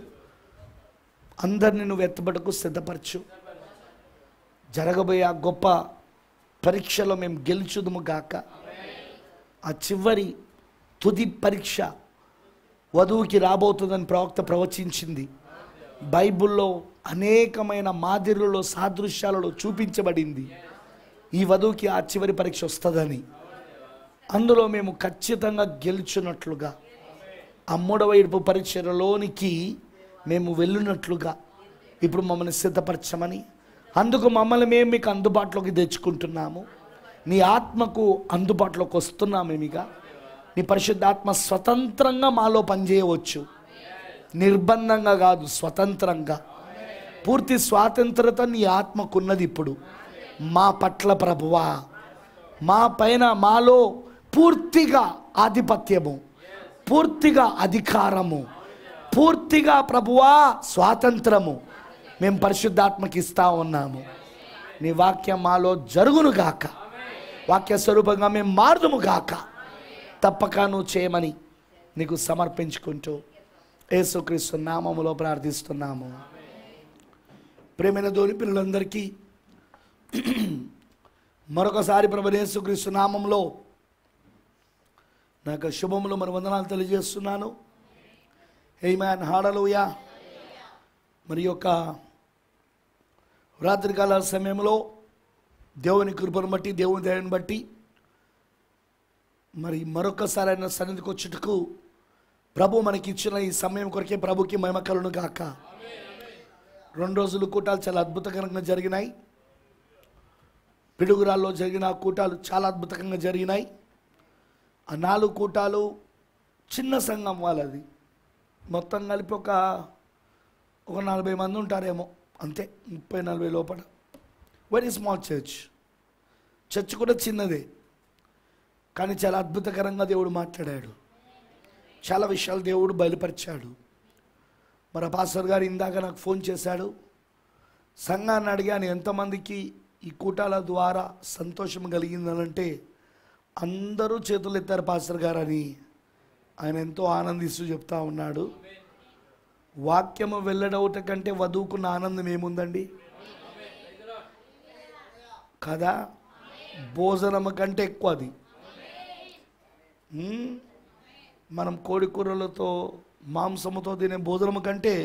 అందరిని నువ్వు ఎత్తబడకు సిద్ధపరచు జరగబోయే ఆ గొప్ప పరీక్షలో మేము గెలుచుదుము గాక ఆ చివరి తుది పరీక్ష వధువుకి రాబోతుందని ప్రవక్త ప్రవచించింది బైబిల్లో అనేకమైన మాదిరులలో సాదృశ్యాలలో చూపించబడింది ఈ వధువుకి ఆ చివరి పరీక్ష వస్తుందని అందులో మేము ఖచ్చితంగా గెలుచున్నట్లుగా ఆ మూడవ ఇడుపు పరీక్షలోనికి మేము వెళ్ళినట్లుగా ఇప్పుడు మమ్మల్ని సిద్ధపరచమని అందుకు మమ్మల్ని మేము మీకు అందుబాటులోకి తెచ్చుకుంటున్నాము నీ ఆత్మకు అందుబాటులోకి వస్తున్నాము మేమిగా నీ పరిశుద్ధాత్మ స్వతంత్రంగా మాలో పనిచేయవచ్చు నిర్బంధంగా కాదు స్వతంత్రంగా పూర్తి స్వాతంత్రత నీ ఆత్మకున్నది ఇప్పుడు మా పట్ల ప్రభువా మా పైన మాలో పూర్తిగా ఆధిపత్యము పూర్తిగా అధికారము పూర్తిగా ప్రభువా స్వాతంత్రము మేము పరిశుద్ధాత్మకి ఇస్తా ఉన్నాము నీ వాక్యం మాలో జరుగును గాక వాక్య స్వరూపంగా మేము మారుదుము గాక తప్పక నువ్వు చేయమని నీకు సమర్పించుకుంటూ యేసుక్రీస్తు నామములో ప్రార్థిస్తున్నాము ప్రేమైన ధోని పిల్లలందరికీ మరొకసారి ప్రభు యేసుక్రీస్తు నామంలో నాకు శుభములు మరి వందనాలు తెలియజేస్తున్నాను హే మ్యాన్ హాడలుయా మరి యొక్క రాత్రికాల సమయంలో దేవుని కృపను బట్టి దేవుని దయని బట్టి మరి మరొకసారి ఆయన సన్నిధికి వచ్చుటకు ప్రభు మనకి ఇచ్చిన ఈ సమయం కొరకే ప్రభుకి మహిమ కలును గాక రెండు రోజులు కూటాలు చాలా అద్భుతకరంగా జరిగినాయి పిడుగురాల్లో జరిగిన ఆ కూటాలు చాలా అద్భుతంగా జరిగినాయి ఆ నాలుగు కూటాలు చిన్న సంఘం వాళ్ళది మొత్తం కలిపి ఒక ఒక నలభై మంది ఉంటారేమో అంతే ముప్పై నలభై లోపల వెరీ స్మాల్ చర్చ్ చర్చ్ కూడా చిన్నదే కానీ చాలా అద్భుతకరంగా దేవుడు మాట్లాడాడు చాలా విషయాలు దేవుడు బయలుపరిచాడు మరి ఆ పాస్టర్ గారు ఇందాక నాకు ఫోన్ చేశాడు సంఘాన్ని అడిగాను ఎంతమందికి ఈ కూటాల ద్వారా సంతోషం కలిగిందనంటే అందరూ చేతులు ఎత్తారు పాస్టర్ గారు అని ఆయన ఎంతో ఆనందిస్తూ చెప్తా ఉన్నాడు వాక్యము వెళ్ళడవుట కంటే వధువుకున్న ఆనందం ఏముందండి కదా భోజనం కంటే ఎక్కువ అది మ్మ్? మనం కోడి కూరలతో మాంసముతో తినే భోజనం కంటే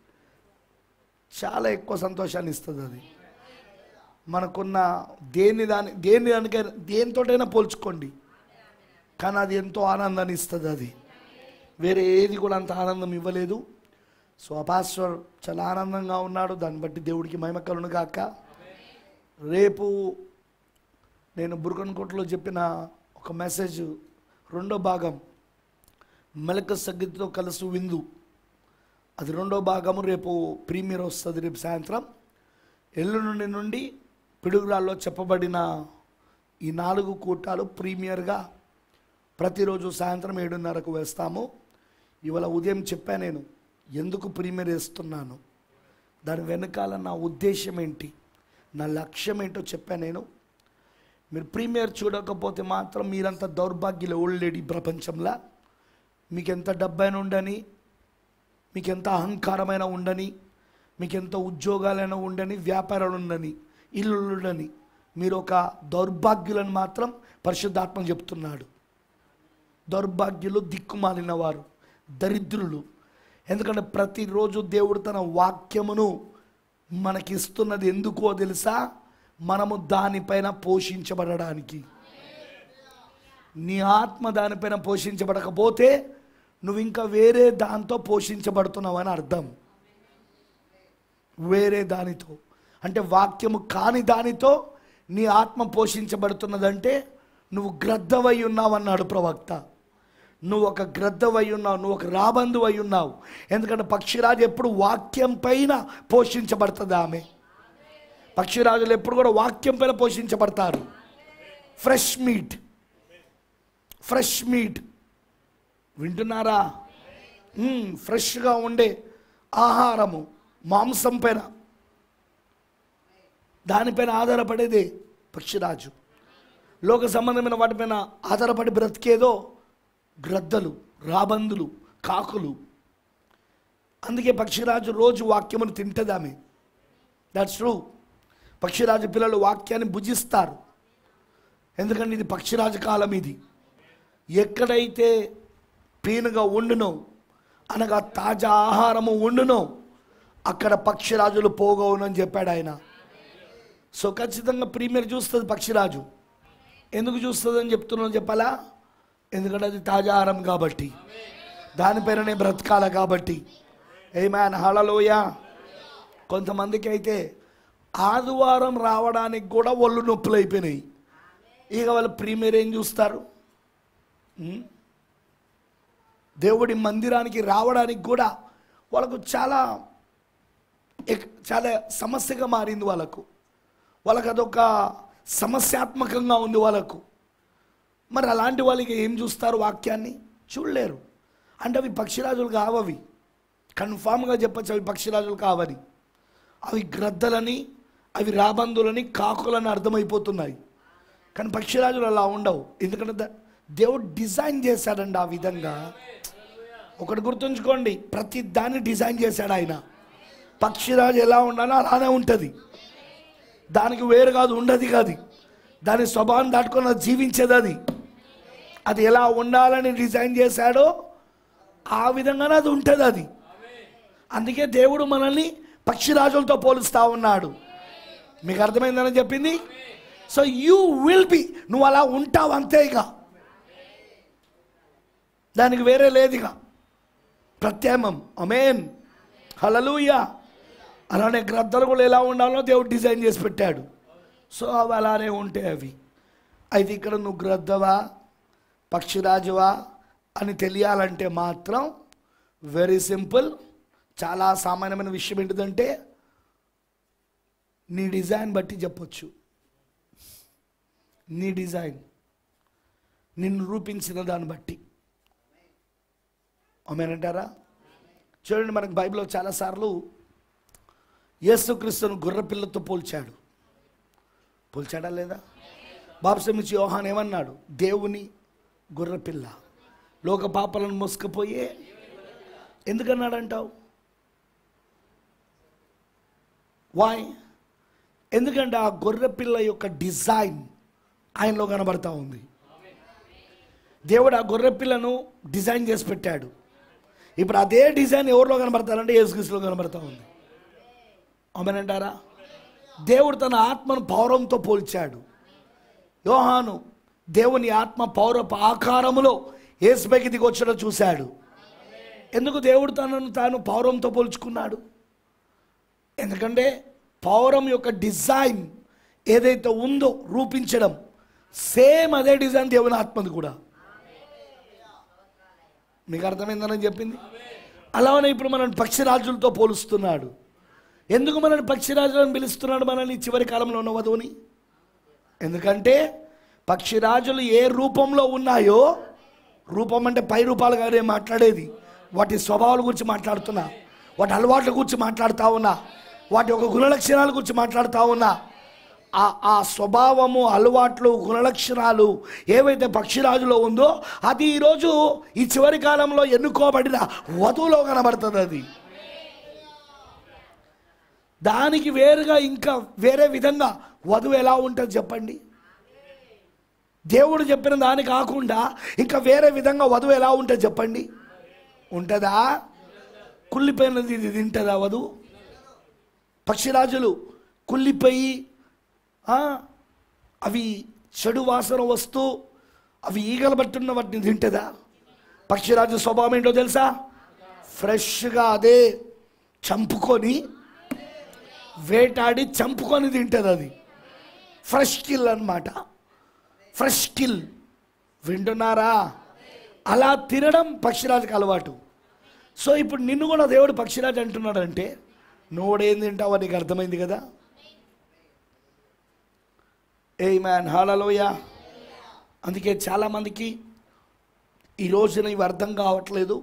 చాలా ఎక్కువ సంతోషాన్ని ఇస్తుంది అది మనకున్న దేని దాని దేని దానికైనా దేనితోటైనా పోల్చుకోండి కానీ అది ఎంతో ఆనందాన్ని ఇస్తుంది అది వేరే ఏది కూడా అంత ఆనందం ఇవ్వలేదు సో అపాస్వర్ చాలా ఆనందంగా ఉన్నాడు దాన్ని బట్టి దేవుడికి మహిమ కలును గాక రేపు నేను బురకన్కోటలో చెప్పిన ఒక మెసేజ్ రెండో భాగం మెలక సగ్గితో కలుసు విందు అది రెండో భాగము రేపు ప్రీమియర్ వస్తుంది రేపు సాయంత్రం ఎల్లుండి నుండి పిడుగురాల్లో చెప్పబడిన ఈ నాలుగు కూటాలు ప్రీమియర్గా ప్రతిరోజు సాయంత్రం ఏడున్నరకు వేస్తాము ఇవాళ ఉదయం చెప్పా నేను ఎందుకు ప్రీమియర్ వేస్తున్నాను దాని వెనకాల నా ఉద్దేశం ఏంటి నా లక్ష్యం ఏంటో చెప్పా నేను మీరు ప్రీమియర్ చూడకపోతే మాత్రం మీరంత దౌర్భాగ్యులు ఓల్డ్ లేడీ ప్రపంచంలో మీకు ఎంత డబ్బైనా ఉండని మీకు ఎంత అహంకారమైన ఉండని మీకు ఎంత ఉద్యోగాలైనా ఉండని వ్యాపారాలు ఉండని ఇల్లు ఉండని మీరు ఒక దౌర్భాగ్యులను మాత్రం పరిశుద్ధాత్మ చెప్తున్నాడు దౌర్భాగ్యులు దిక్కుమాలిన వారు దరిద్రులు ఎందుకంటే ప్రతిరోజు దేవుడు తన వాక్యమును మనకిస్తున్నది ఎందుకో తెలుసా మనము దానిపైన పోషించబడడానికి నీ ఆత్మ దానిపైన పోషించబడకపోతే నువ్వు ఇంకా వేరే దాంతో పోషించబడుతున్నావు అని అర్థం వేరే దానితో అంటే వాక్యము కాని దానితో నీ ఆత్మ పోషించబడుతున్నదంటే నువ్వు గ్రద్దవై ఉన్నావు అన్నాడు ప్రవక్త నువ్వు ఒక గ్రద్దవై ఉన్నావు నువ్వు ఒక రాబందువై ఉన్నావు ఎందుకంటే పక్షిరాజు ఎప్పుడు వాక్యం పైన పోషించబడుతుంది ఆమె పక్షిరాజులు ఎప్పుడు కూడా వాక్యం పైన పోషించబడతారు ఫ్రెష్ మీట్ ఫ్రెష్ మీట్ వింటున్నారా మ్మ్, ఫ్రెష్గా ఉండే ఆహారము మాంసం పైన దానిపైన ఆధారపడేదే పక్షిరాజు లోక సంబంధమైన వాటిపైన ఆధారపడి బ్రతికేదో గ్రద్దలు రాబందులు కాకులు అందుకే పక్షిరాజు రోజు వాక్యమును తింటుంది ఆమె దట్స్ ట్రూ పక్షిరాజు పిల్లలు వాక్యాన్ని భుజిస్తారు ఎందుకంటే ఇది పక్షిరాజు కాలం ఇది ఎక్కడైతే పీనుగా ఉండునో అనగా తాజా ఆహారము ఉండునో అక్కడ పక్షిరాజులు పోగవునని చెప్పాడు ఆయన సో ఖచ్చితంగా ప్రీమియర్ చూస్తుంది పక్షిరాజు ఎందుకు చూస్తుంది అని చెప్తున్నాను చెప్పాలా ఎందుకంటే అది తాజా ఆహారం కాబట్టి దానిపైననే బ్రతకాల కాబట్టి ఏమైనా హళలోయ కొంతమందికి అయితే ఆదివారం రావడానికి కూడా ఒళ్ళు నొప్పులు అయిపోయినాయి ఇక వాళ్ళు ప్రీమియర్ ఏం చూస్తారు ఉం? దేవుడి మందిరానికి రావడానికి కూడా వాళ్ళకు చాలా ఎక్- చాలా సమస్యగా మారింది వాళ్ళకు వాళ్ళకి అదొక సమస్యాత్మకంగా ఉంది వాళ్ళకు మరి అలాంటి వాళ్ళకి ఏం చూస్తారు వాక్యాన్ని చూడలేరు అంటే అవి పక్షిరాజులు కావవి కన్ఫామ్గా చెప్పచ్చు అవి పక్షిరాజులు కావని అవి గ్రద్దలని అవి రాబందులని కాకులని అర్థమైపోతున్నాయి కానీ పక్షిరాజులు అలా ఉండవు ఎందుకంటే ద- దేవుడు డిజైన్ చేశాడండి ఆ విధంగా ఒకటి గుర్తుంచుకోండి ప్రతి దాన్ని డిజైన్ చేశాడు ఆయన పక్షిరాజు ఎలా ఉండాలో అలానే ఉంటుంది దానికి వేరు కాదు ఉండదు కాదు దాని స్వభావం దాటుకొని అది జీవించేది అది అది ఎలా ఉండాలని డిజైన్ చేశాడో ఆ విధంగానే అది ఉంటుంది అది అందుకే దేవుడు మనల్ని పక్షిరాజులతో పోలుస్తా ఉన్నాడు మీకు అర్థమైందని చెప్పింది సో యూ విల్ బి నువ్వు అలా ఉంటావు అంతే ఇక దానికి వేరే లేదు ఇక ప్రత్యామం అమేన్ హలలుయ అలానే గ్రంథాలు కూడా ఎలా ఉండాలో దేవుడు డిజైన్ చేసి పెట్టాడు సో అవి అలానే ఉంటాయి అవి అయితే ఇక్కడ నువ్వు గ్రద్దవా పక్షిరాజువా అని తెలియాలంటే మాత్రం వెరీ సింపుల్ చాలా సామాన్యమైన విషయం ఏంటిదంటే నీ డిజైన్ బట్టి చెప్పొచ్చు నీ డిజైన్ నిన్ను రూపించిన దాన్ని బట్టి ఆమెనంటారా చూడండి మనకు బైబిల్లో చాలాసార్లు యేసుక్రీస్తును గుర్రపిల్లతో పోల్చాడు పోల్చాడా లేదా బాప్సమిచ్చి యోహాన్ ఏమన్నాడు దేవుని గుర్రపిల్ల లోక పాపలను మోసుకుపోయే ఎందుకన్నాడంటావు వాయ్ ఎందుకంటే ఆ గొర్రె పిల్ల యొక్క డిజైన్ ఆయనలో కనబడతా ఉంది దేవుడు ఆ గొర్రె పిల్లను డిజైన్ చేసి పెట్టాడు ఇప్పుడు అదే డిజైన్ ఎవరిలో కనబడతారంటే యేసుక్రీస్తులో కనబడతా ఉంది అవునంటారా దేవుడు తన ఆత్మను పౌరంతో పోల్చాడు యోహాను దేవుని ఆత్మ పౌరపు ఆకారములో ఏసుపైకి దిగి వచ్చడం చూశాడు ఎందుకు దేవుడు తనను తాను పౌరంతో పోల్చుకున్నాడు ఎందుకంటే పౌరం యొక్క డిజైన్ ఏదైతే ఉందో రూపించడం సేమ్ అదే డిజైన్ దేవుని ఆత్మది కూడా మీకు అర్థమైందని చెప్పింది అలానే ఇప్పుడు మనం పక్షిరాజులతో పోలుస్తున్నాడు ఎందుకు మనల్ని పక్షిరాజులను పిలుస్తున్నాడు మనల్ని చివరి కాలంలో ఉన్న వధువుని ఎందుకంటే పక్షిరాజులు ఏ రూపంలో ఉన్నాయో రూపం అంటే పై రూపాలు కాదే మాట్లాడేది వాటి స్వభావాల గురించి మాట్లాడుతున్నా వాటి అలవాట్ల గురించి మాట్లాడుతూ ఉన్నా వాటి యొక్క గుణలక్షణాల గురించి మాట్లాడుతూ ఉన్నా ఆ ఆ స్వభావము అలవాట్లు గుణలక్షణాలు ఏవైతే పక్షిరాజులో ఉందో అది ఈరోజు ఈ చివరి కాలంలో ఎన్నుకోబడిన వధువులో కనబడుతుంది అది దానికి వేరుగా ఇంకా వేరే విధంగా వధువు ఎలా ఉంటుంది చెప్పండి దేవుడు చెప్పిన దాని కాకుండా ఇంకా వేరే విధంగా వధువు ఎలా ఉంటుంది చెప్పండి ఉంటుందా కుళ్ళిపోయినది ఇది తింటుందా వధువు పక్షిరాజులు కుళ్ళిపోయి ఆ, అవి చెడు వాసన వస్తూ అవి ఈగలు పట్టున్న వాటిని తింటుందా పక్షిరాజు స్వభావం ఏంటో తెలుసా ఫ్రెష్గా అదే చంపుకొని వేటాడి చంపుకొని తింటుంది అది ఫ్రెష్ కిల్ అన్నమాట ఫ్రెష్ కిల్ వింటున్నారా అలా తినడం పక్షిరాజుకి అలవాటు సో ఇప్పుడు నిన్ను కూడా దేవుడు పక్షిరాజు అంటున్నాడంటే నువ్వు ఏం తింటావో నీకు అర్థమైంది కదా ఏ మ్యాన్ హాలలోయ అందుకే చాలామందికి ఈ రోజున ఇవి అర్థం కావట్లేదు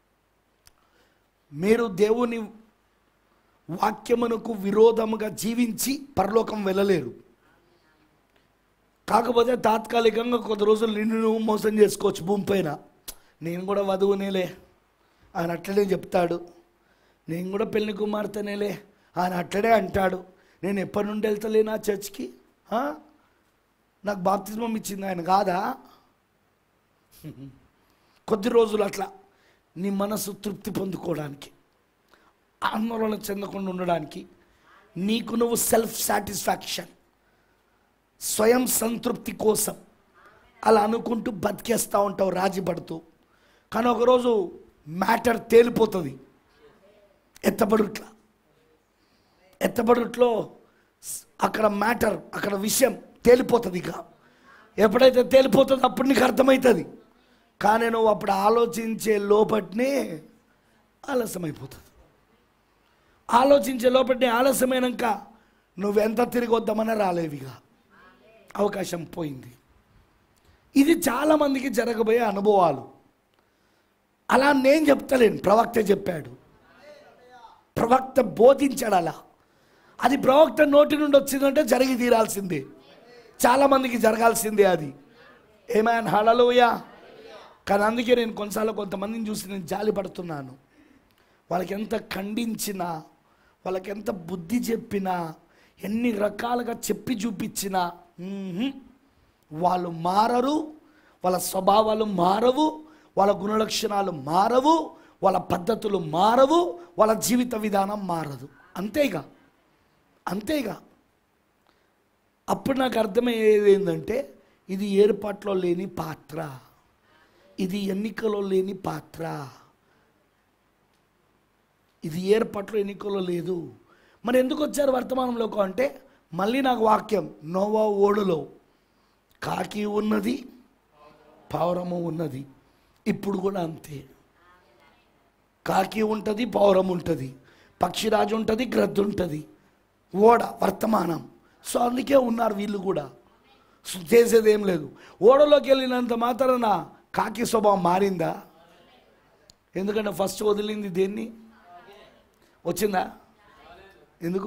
మీరు దేవుని వాక్యమునకు విరోధముగా జీవించి పరలోకం వెళ్ళలేరు కాకపోతే తాత్కాలికంగా కొద్ది రోజులు నిన్ను నువ్వు మోసం చేసుకోవచ్చు భూమి పైన నేను కూడా వధువునేలే ఆయన అట్లనే చెప్తాడు నేను కూడా పెళ్లి కుమార్తెనేలే ఆయన అట్లనే అంటాడు నేను ఎప్పటి నుండి వెళ్తలేనా చర్చ్కి ఆ? నాకు బాప్తిజమం ఇచ్చింది ఆయన కాదా కొద్ది రోజులు అట్లా నీ మనసు తృప్తి పొందుకోవడానికి ఆందోళన చెందకుండా ఉండడానికి నీకు నువ్వు సెల్ఫ్ సాటిస్ఫాక్షన్ స్వయం సంతృప్తి కోసం అలా అనుకుంటూ బతికేస్తూ ఉంటావు రాజీ పడుతూ కానీ ఒకరోజు మ్యాటర్ తేలిపోతుంది ఎత్తబడుట్ల ఎత్తబడుట్లో స్- అక్కడ మ్యాటర్ అక్కడ విషయం తేలిపోతుంది ఇక ఎప్పుడైతే తేలిపోతుందో అప్పుడు నీకు అర్థమవుతుంది కానీ నువ్వు అప్పుడు ఆలోచించే లోపటినే ఆలస్యమైపోతుంది ఆలోచించే లోపటినే ఆలస్యమైనాక నువ్వెంత తిరిగి వద్దామని రాలేవిగా అవకాశం పోయింది ఇది చాలామందికి జరగబోయే అనుభవాలు అలా నేను చెప్తలేను ప్రవక్త చెప్పాడు ప్రవక్త బోధించాడు అలా అది ప్రవక్త నోటి నుండి వచ్చిందంటే జరిగి తీరాల్సిందే చాలామందికి జరగాల్సిందే అది ఏమైనా హళలోయ కానీ అందుకే నేను కొన్నిసార్లు కొంతమందిని చూసి నేను జాలి పడుతున్నాను వాళ్ళకి ఎంత ఖండించినా వాళ్ళకి ఎంత బుద్ధి చెప్పినా ఎన్ని రకాలుగా చెప్పి చూపించినా మ్మ్హ్, వాళ్ళు మారరు వాళ్ళ స్వభావాలు మారవు వాళ్ళ గుణలక్షణాలు మారవు వాళ్ళ పద్ధతులు మారవు వాళ్ళ జీవిత విధానం మారదు అంతేగా అంతేగా అప్పుడు నాకు అర్థమయ్యేది ఏంటంటే ఇది ఏర్పాట్లో లేని పాత్ర ఇది ఎన్నికలో లేని పాత్ర ఇది ఏర్పాట్లో ఎన్నికలో లేదు మరి ఎందుకు వచ్చారు వర్తమానంలోకి అంటే మళ్ళీ నాకు వాక్యం నోవా ఓడులో కాకి ఉన్నది పావురము ఉన్నది ఇప్పుడు కూడా అంతే కాకి ఉంటుంది పావురం ఉంటుంది పక్షిరాజు ఉంటుంది గ్రద్ద ఉంటుంది ఓడ వర్తమానం సో అందుకే ఉన్నారు వీళ్ళు కూడా సో చేసేది ఏం లేదు ఓడలోకి వెళ్ళినంత మాత్రాన కాకి స్వభావం మారిందా ఎందుకంటే ఫస్ట్ వదిలింది దేన్ని వచ్చిందా ఎందుకు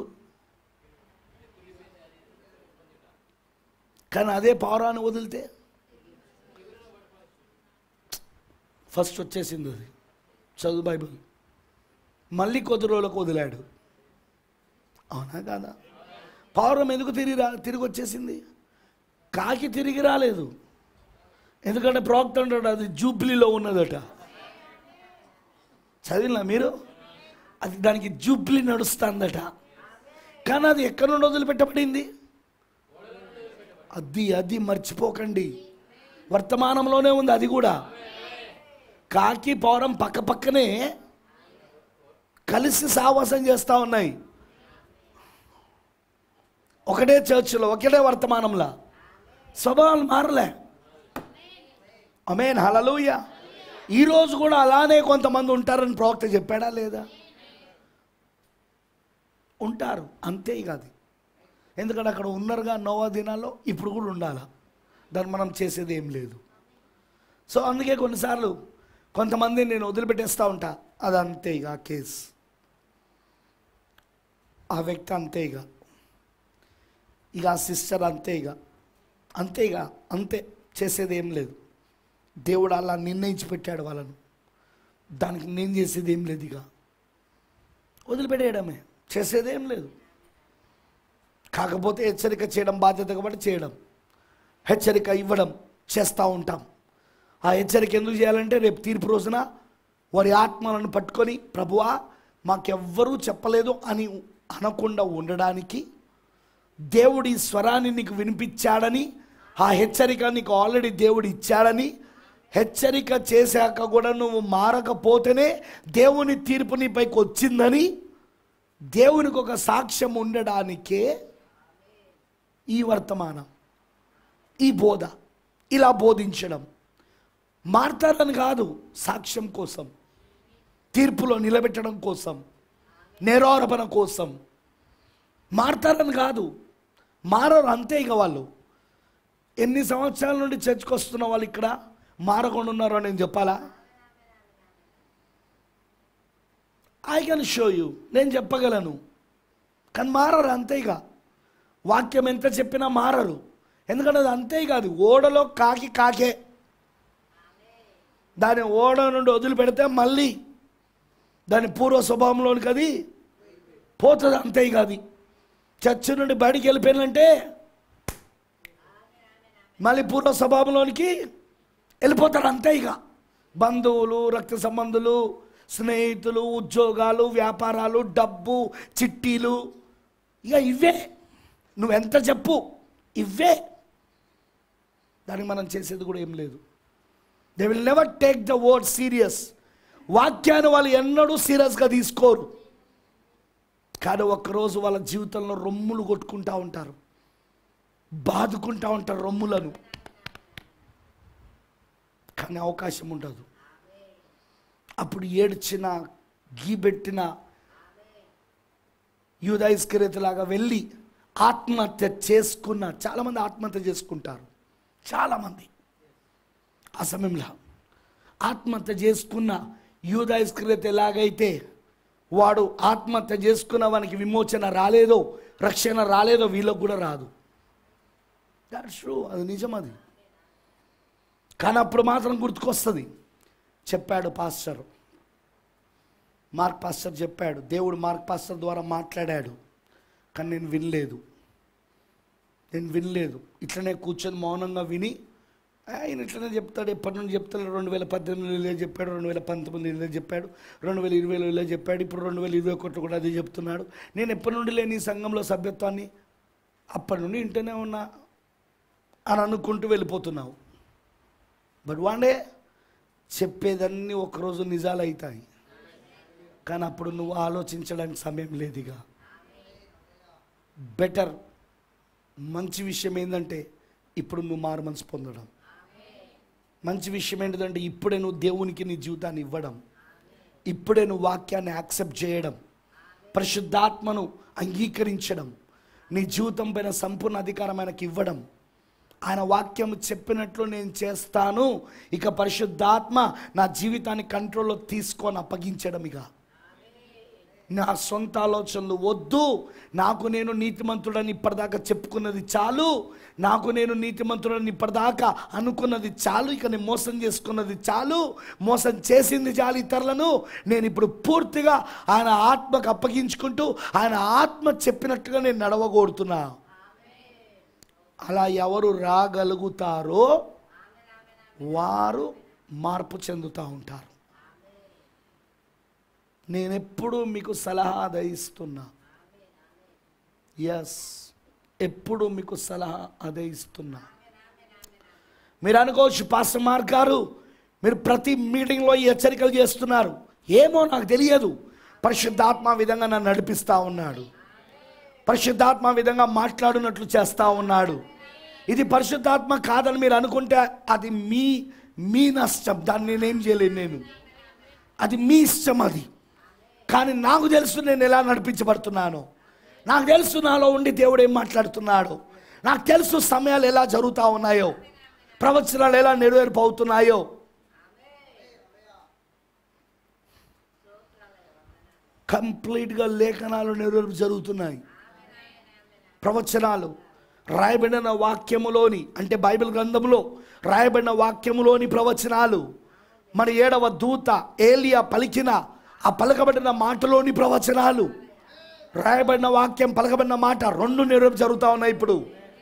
కానీ అదే పావురాన్ని వదిలితే ఫస్ట్ వచ్చేసింది అది చదువు బైబిల్ మళ్ళీ కొద్ది రోజులకు వదిలాడు అవునా కాదా పావురం ఎందుకు తిరిగి రా తిరిగి వచ్చేసింది కాకి తిరిగి రాలేదు ఎందుకంటే ప్రోక్త అంటాడు అది జూబ్లీలో ఉన్నదట చదివినా మీరు అది దానికి జూబ్లీ నడుస్తుందట కానీ అది ఎక్కడి నుండి వదిలిపెట్టబడింది అది అది మర్చిపోకండి వర్తమానంలోనే ఉంది అది కూడా కాకి పౌరం పక్క పక్కనే కలిసి సావాసం చేస్తూ ఉన్నాయి ఒకటే చర్చిలో ఒకటే వర్తమానంలో స్వభావాలు మారలే అమేన్ హలలుయ ఈరోజు కూడా అలానే కొంతమంది ఉంటారని ప్రవక్త చెప్పాడా లేదా ఉంటారు అంతే ఇక అది ఎందుకంటే అక్కడ ఉన్నారుగా నోవా దినాల్లో ఇప్పుడు కూడా ఉండాలా దాన్ని మనం చేసేది ఏం లేదు సో అందుకే కొన్నిసార్లు కొంతమంది నేను వదిలిపెట్టేస్తూ ఉంటా అది అంతే ఇక ఆ కేసు ఆ వ్యక్తి అంతే ఇక ఇక ఆ సిస్టర్ అంతే ఇక అంతే ఇక అంతే చేసేది ఏం లేదు దేవుడు అలా నిర్ణయించి పెట్టాడు వాళ్ళను దానికి నేను చేసేది ఏం లేదు ఇక వదిలిపెట్టేయడమే చేసేది ఏం లేదు కాకపోతే హెచ్చరిక చేయడం బాధ్యత కాబట్టి చేయడం హెచ్చరిక ఇవ్వడం చేస్తూ ఉంటాం ఆ హెచ్చరిక ఎందుకు చేయాలంటే రేపు తీర్పు రోజున వారి ఆత్మలను పట్టుకొని ప్రభువా మాకెవ్వరూ చెప్పలేదు అని అనకుండా ఉండడానికి దేవుడి స్వరాన్ని నీకు వినిపించాడని ఆ హెచ్చరిక నీకు ఆల్రెడీ దేవుడు ఇచ్చాడని హెచ్చరిక చేశాక కూడా నువ్వు మారకపోతేనే దేవుని తీర్పు నీపైకి వచ్చిందని దేవునికి ఒక సాక్ష్యం ఉండడానికే ఈ వర్తమానం ఈ బోధ ఇలా బోధించడం మారతారని కాదు సాక్ష్యం కోసం తీర్పులో నిలబెట్టడం కోసం నేరారోపణ కోసం మారతారని కాదు మారరు అంతే ఇక వాళ్ళు ఎన్ని సంవత్సరాల నుండి చర్చకు వస్తున్న వాళ్ళు ఇక్కడ మారకుండా ఉన్నారో నేను చెప్పాలా ఐ కెన్ షో యూ నేను చెప్పగలను కానీ మారరు అంతే ఇక వాక్యం ఎంత చెప్పినా మారరు ఎందుకంటే అది అంతే కాదు ఓడలో కాకి కాకే దాని ఓడ నుండి వదిలిపెడితే మళ్ళీ దాని పూర్వ స్వభావంలోనికి అది పోతుంది అంతే ఇక అది చర్చ్ నుండి బయటికి వెళ్ళిపోయిందంటే మళ్ళీ పూర్వ స్వభావంలోనికి వెళ్ళిపోతాడు అంతే ఇక బంధువులు రక్త సంబంధులు స్నేహితులు ఉద్యోగాలు వ్యాపారాలు డబ్బు చిట్టీలు ఇక ఇవే నువ్వెంత చెప్పు ఇవే దానికి మనం చేసేది కూడా ఏం లేదు they will never take the word serious వాక్యాన్ని వాళ్ళు ఎన్నడూ సీరియస్గా తీసుకోరు కానీ ఒక్కరోజు వాళ్ళ జీవితంలో రొమ్ములు కొట్టుకుంటా ఉంటారు బాదుకుంటా ఉంటారు రొమ్ములను కానీ అవకాశం ఉండదు అప్పుడు ఏడ్చిన గీబెట్టిన యూదైస్కరేతలాగా వెళ్ళి ఆత్మహత్య చేసుకున్న చాలామంది ఆత్మహత్య చేసుకుంటారు చాలామంది ఆ సమయంలో ఆత్మహత్య చేసుకున్న యూదైస్కరేత ఎలాగైతే వాడు ఆత్మహత్య చేసుకున్న వానికి విమోచన రాలేదో రక్షణ రాలేదో వీళ్ళకు కూడా రాదు దట్స్ ట్రూ అది నిజం అది కానీ అప్పుడు మాత్రం గుర్తుకొస్తుంది చెప్పాడు పాస్టర్ మార్క్ పాస్టర్ చెప్పాడు దేవుడు మార్క్ పాస్టర్ ద్వారా మాట్లాడాడు కానీ నేను వినలేదు నేను వినలేదు ఇట్లనే కూర్చొని మౌనంగా విని ఆయన ఇట్లనే చెప్తాడు ఎప్పటి నుండి చెప్తాడు రెండు వేల పద్దెనిమిదిలో ఇలా చెప్పాడు రెండు వేల పంతొమ్మిది ఇలా చెప్పాడు రెండు వేల ఇరవైలో ఇలా చెప్పాడు ఇప్పుడు రెండు వేల ఇరవై ఒకటి కూడా అదే చెప్తున్నాడు నేను ఎప్పటి నుండి లేని ఈ సంఘంలో సభ్యత్వాన్ని అప్పటి నుండి ఇంటనే ఉన్నా అని అనుకుంటూ వెళ్ళిపోతున్నావు బట్ వన్ డే చెప్పేదన్నీ ఒకరోజు నిజాలు అవుతాయి కానీ అప్పుడు నువ్వు ఆలోచించడానికి సమయం లేదు ఇక బెటర్ మంచి విషయం ఏంటంటే ఇప్పుడు నువ్వు మారు మనసు పొందడం మంచి విషయం ఏంటంటే ఇప్పుడే నువ్వు దేవునికి నీ జీవితాన్ని ఇవ్వడం ఇప్పుడే నువ్వు వాక్యాన్ని యాక్సెప్ట్ చేయడం పరిశుద్ధాత్మను అంగీకరించడం నీ జీవితం పైన సంపూర్ణ అధికారం ఆయనకి ఇవ్వడం ఆయన వాక్యం చెప్పినట్లు నేను చేస్తాను ఇక పరిశుద్ధాత్మ నా జీవితాన్ని కంట్రోల్లో తీసుకొని అప్పగించడం ఇక నా సొంత ఆలోచనలు వద్దు నాకు నేను నీతిమంతుడని ఇప్పటిదాకా చెప్పుకున్నది చాలు నాకు నేను నీతిమంతుడని ఇప్పటిదాకా అనుకున్నది చాలు ఇక నేను మోసం చేసుకున్నది చాలు మోసం చేసింది చాలు ఇతరులను నేను ఇప్పుడు పూర్తిగా ఆయన ఆత్మకు అప్పగించుకుంటూ ఆయన ఆత్మ చెప్పినట్టుగా నేను నడవగోడుతున్నా అలా ఎవరు రాగలుగుతారో వారు మార్పు చెందుతూ ఉంటారు నేను ఎప్పుడు మీకు సలహా అదయిస్తున్నా ఎస్ ఎప్పుడు మీకు సలహా అదే ఇస్తున్నా మీరు అనుకోవచ్చు పాస్టర్ మార్క్ గారు మీరు ప్రతి మీటింగ్లో ఈ హెచ్చరికలు చేస్తున్నారు ఏమో నాకు తెలియదు పరిశుద్ధాత్మ విధంగా నన్ను నడిపిస్తూ ఉన్నాడు పరిశుద్ధాత్మ విధంగా మాట్లాడినట్లు చేస్తూ ఉన్నాడు ఇది పరిశుద్ధాత్మ కాదని మీరు అనుకుంటే అది మీ మీ నష్టం దాన్ని నేనేం చేయలేను నేను అది మీ ఇష్టం అది కానీ నాకు తెలుసు నేను ఎలా నడిపించబడుతున్నాను నాకు తెలుసు నాలో ఉండి దేవుడు ఏం మాట్లాడుతున్నాడు నాకు తెలుసు సమయాలు ఎలా జరుగుతూ ఉన్నాయో ప్రవచనాలు ఎలా నెరవేర్పు అవుతున్నాయో కంప్లీట్గా లేఖనాలు నెరవేర్పు జరుగుతున్నాయి ప్రవచనాలు రాయబడిన వాక్యములోని అంటే బైబిల్ గ్రంథంలో రాయబడిన వాక్యములోని ప్రవచనాలు మరి ఏడవ దూత ఏలియా పలికిన ఆ పలకబడిన మాటలోని ప్రవచనాలు రాయబడిన వాక్యం పలకబడిన మాట రెండు నెరవేర్పు జరుగుతూ ఉన్నాయి ఇప్పుడు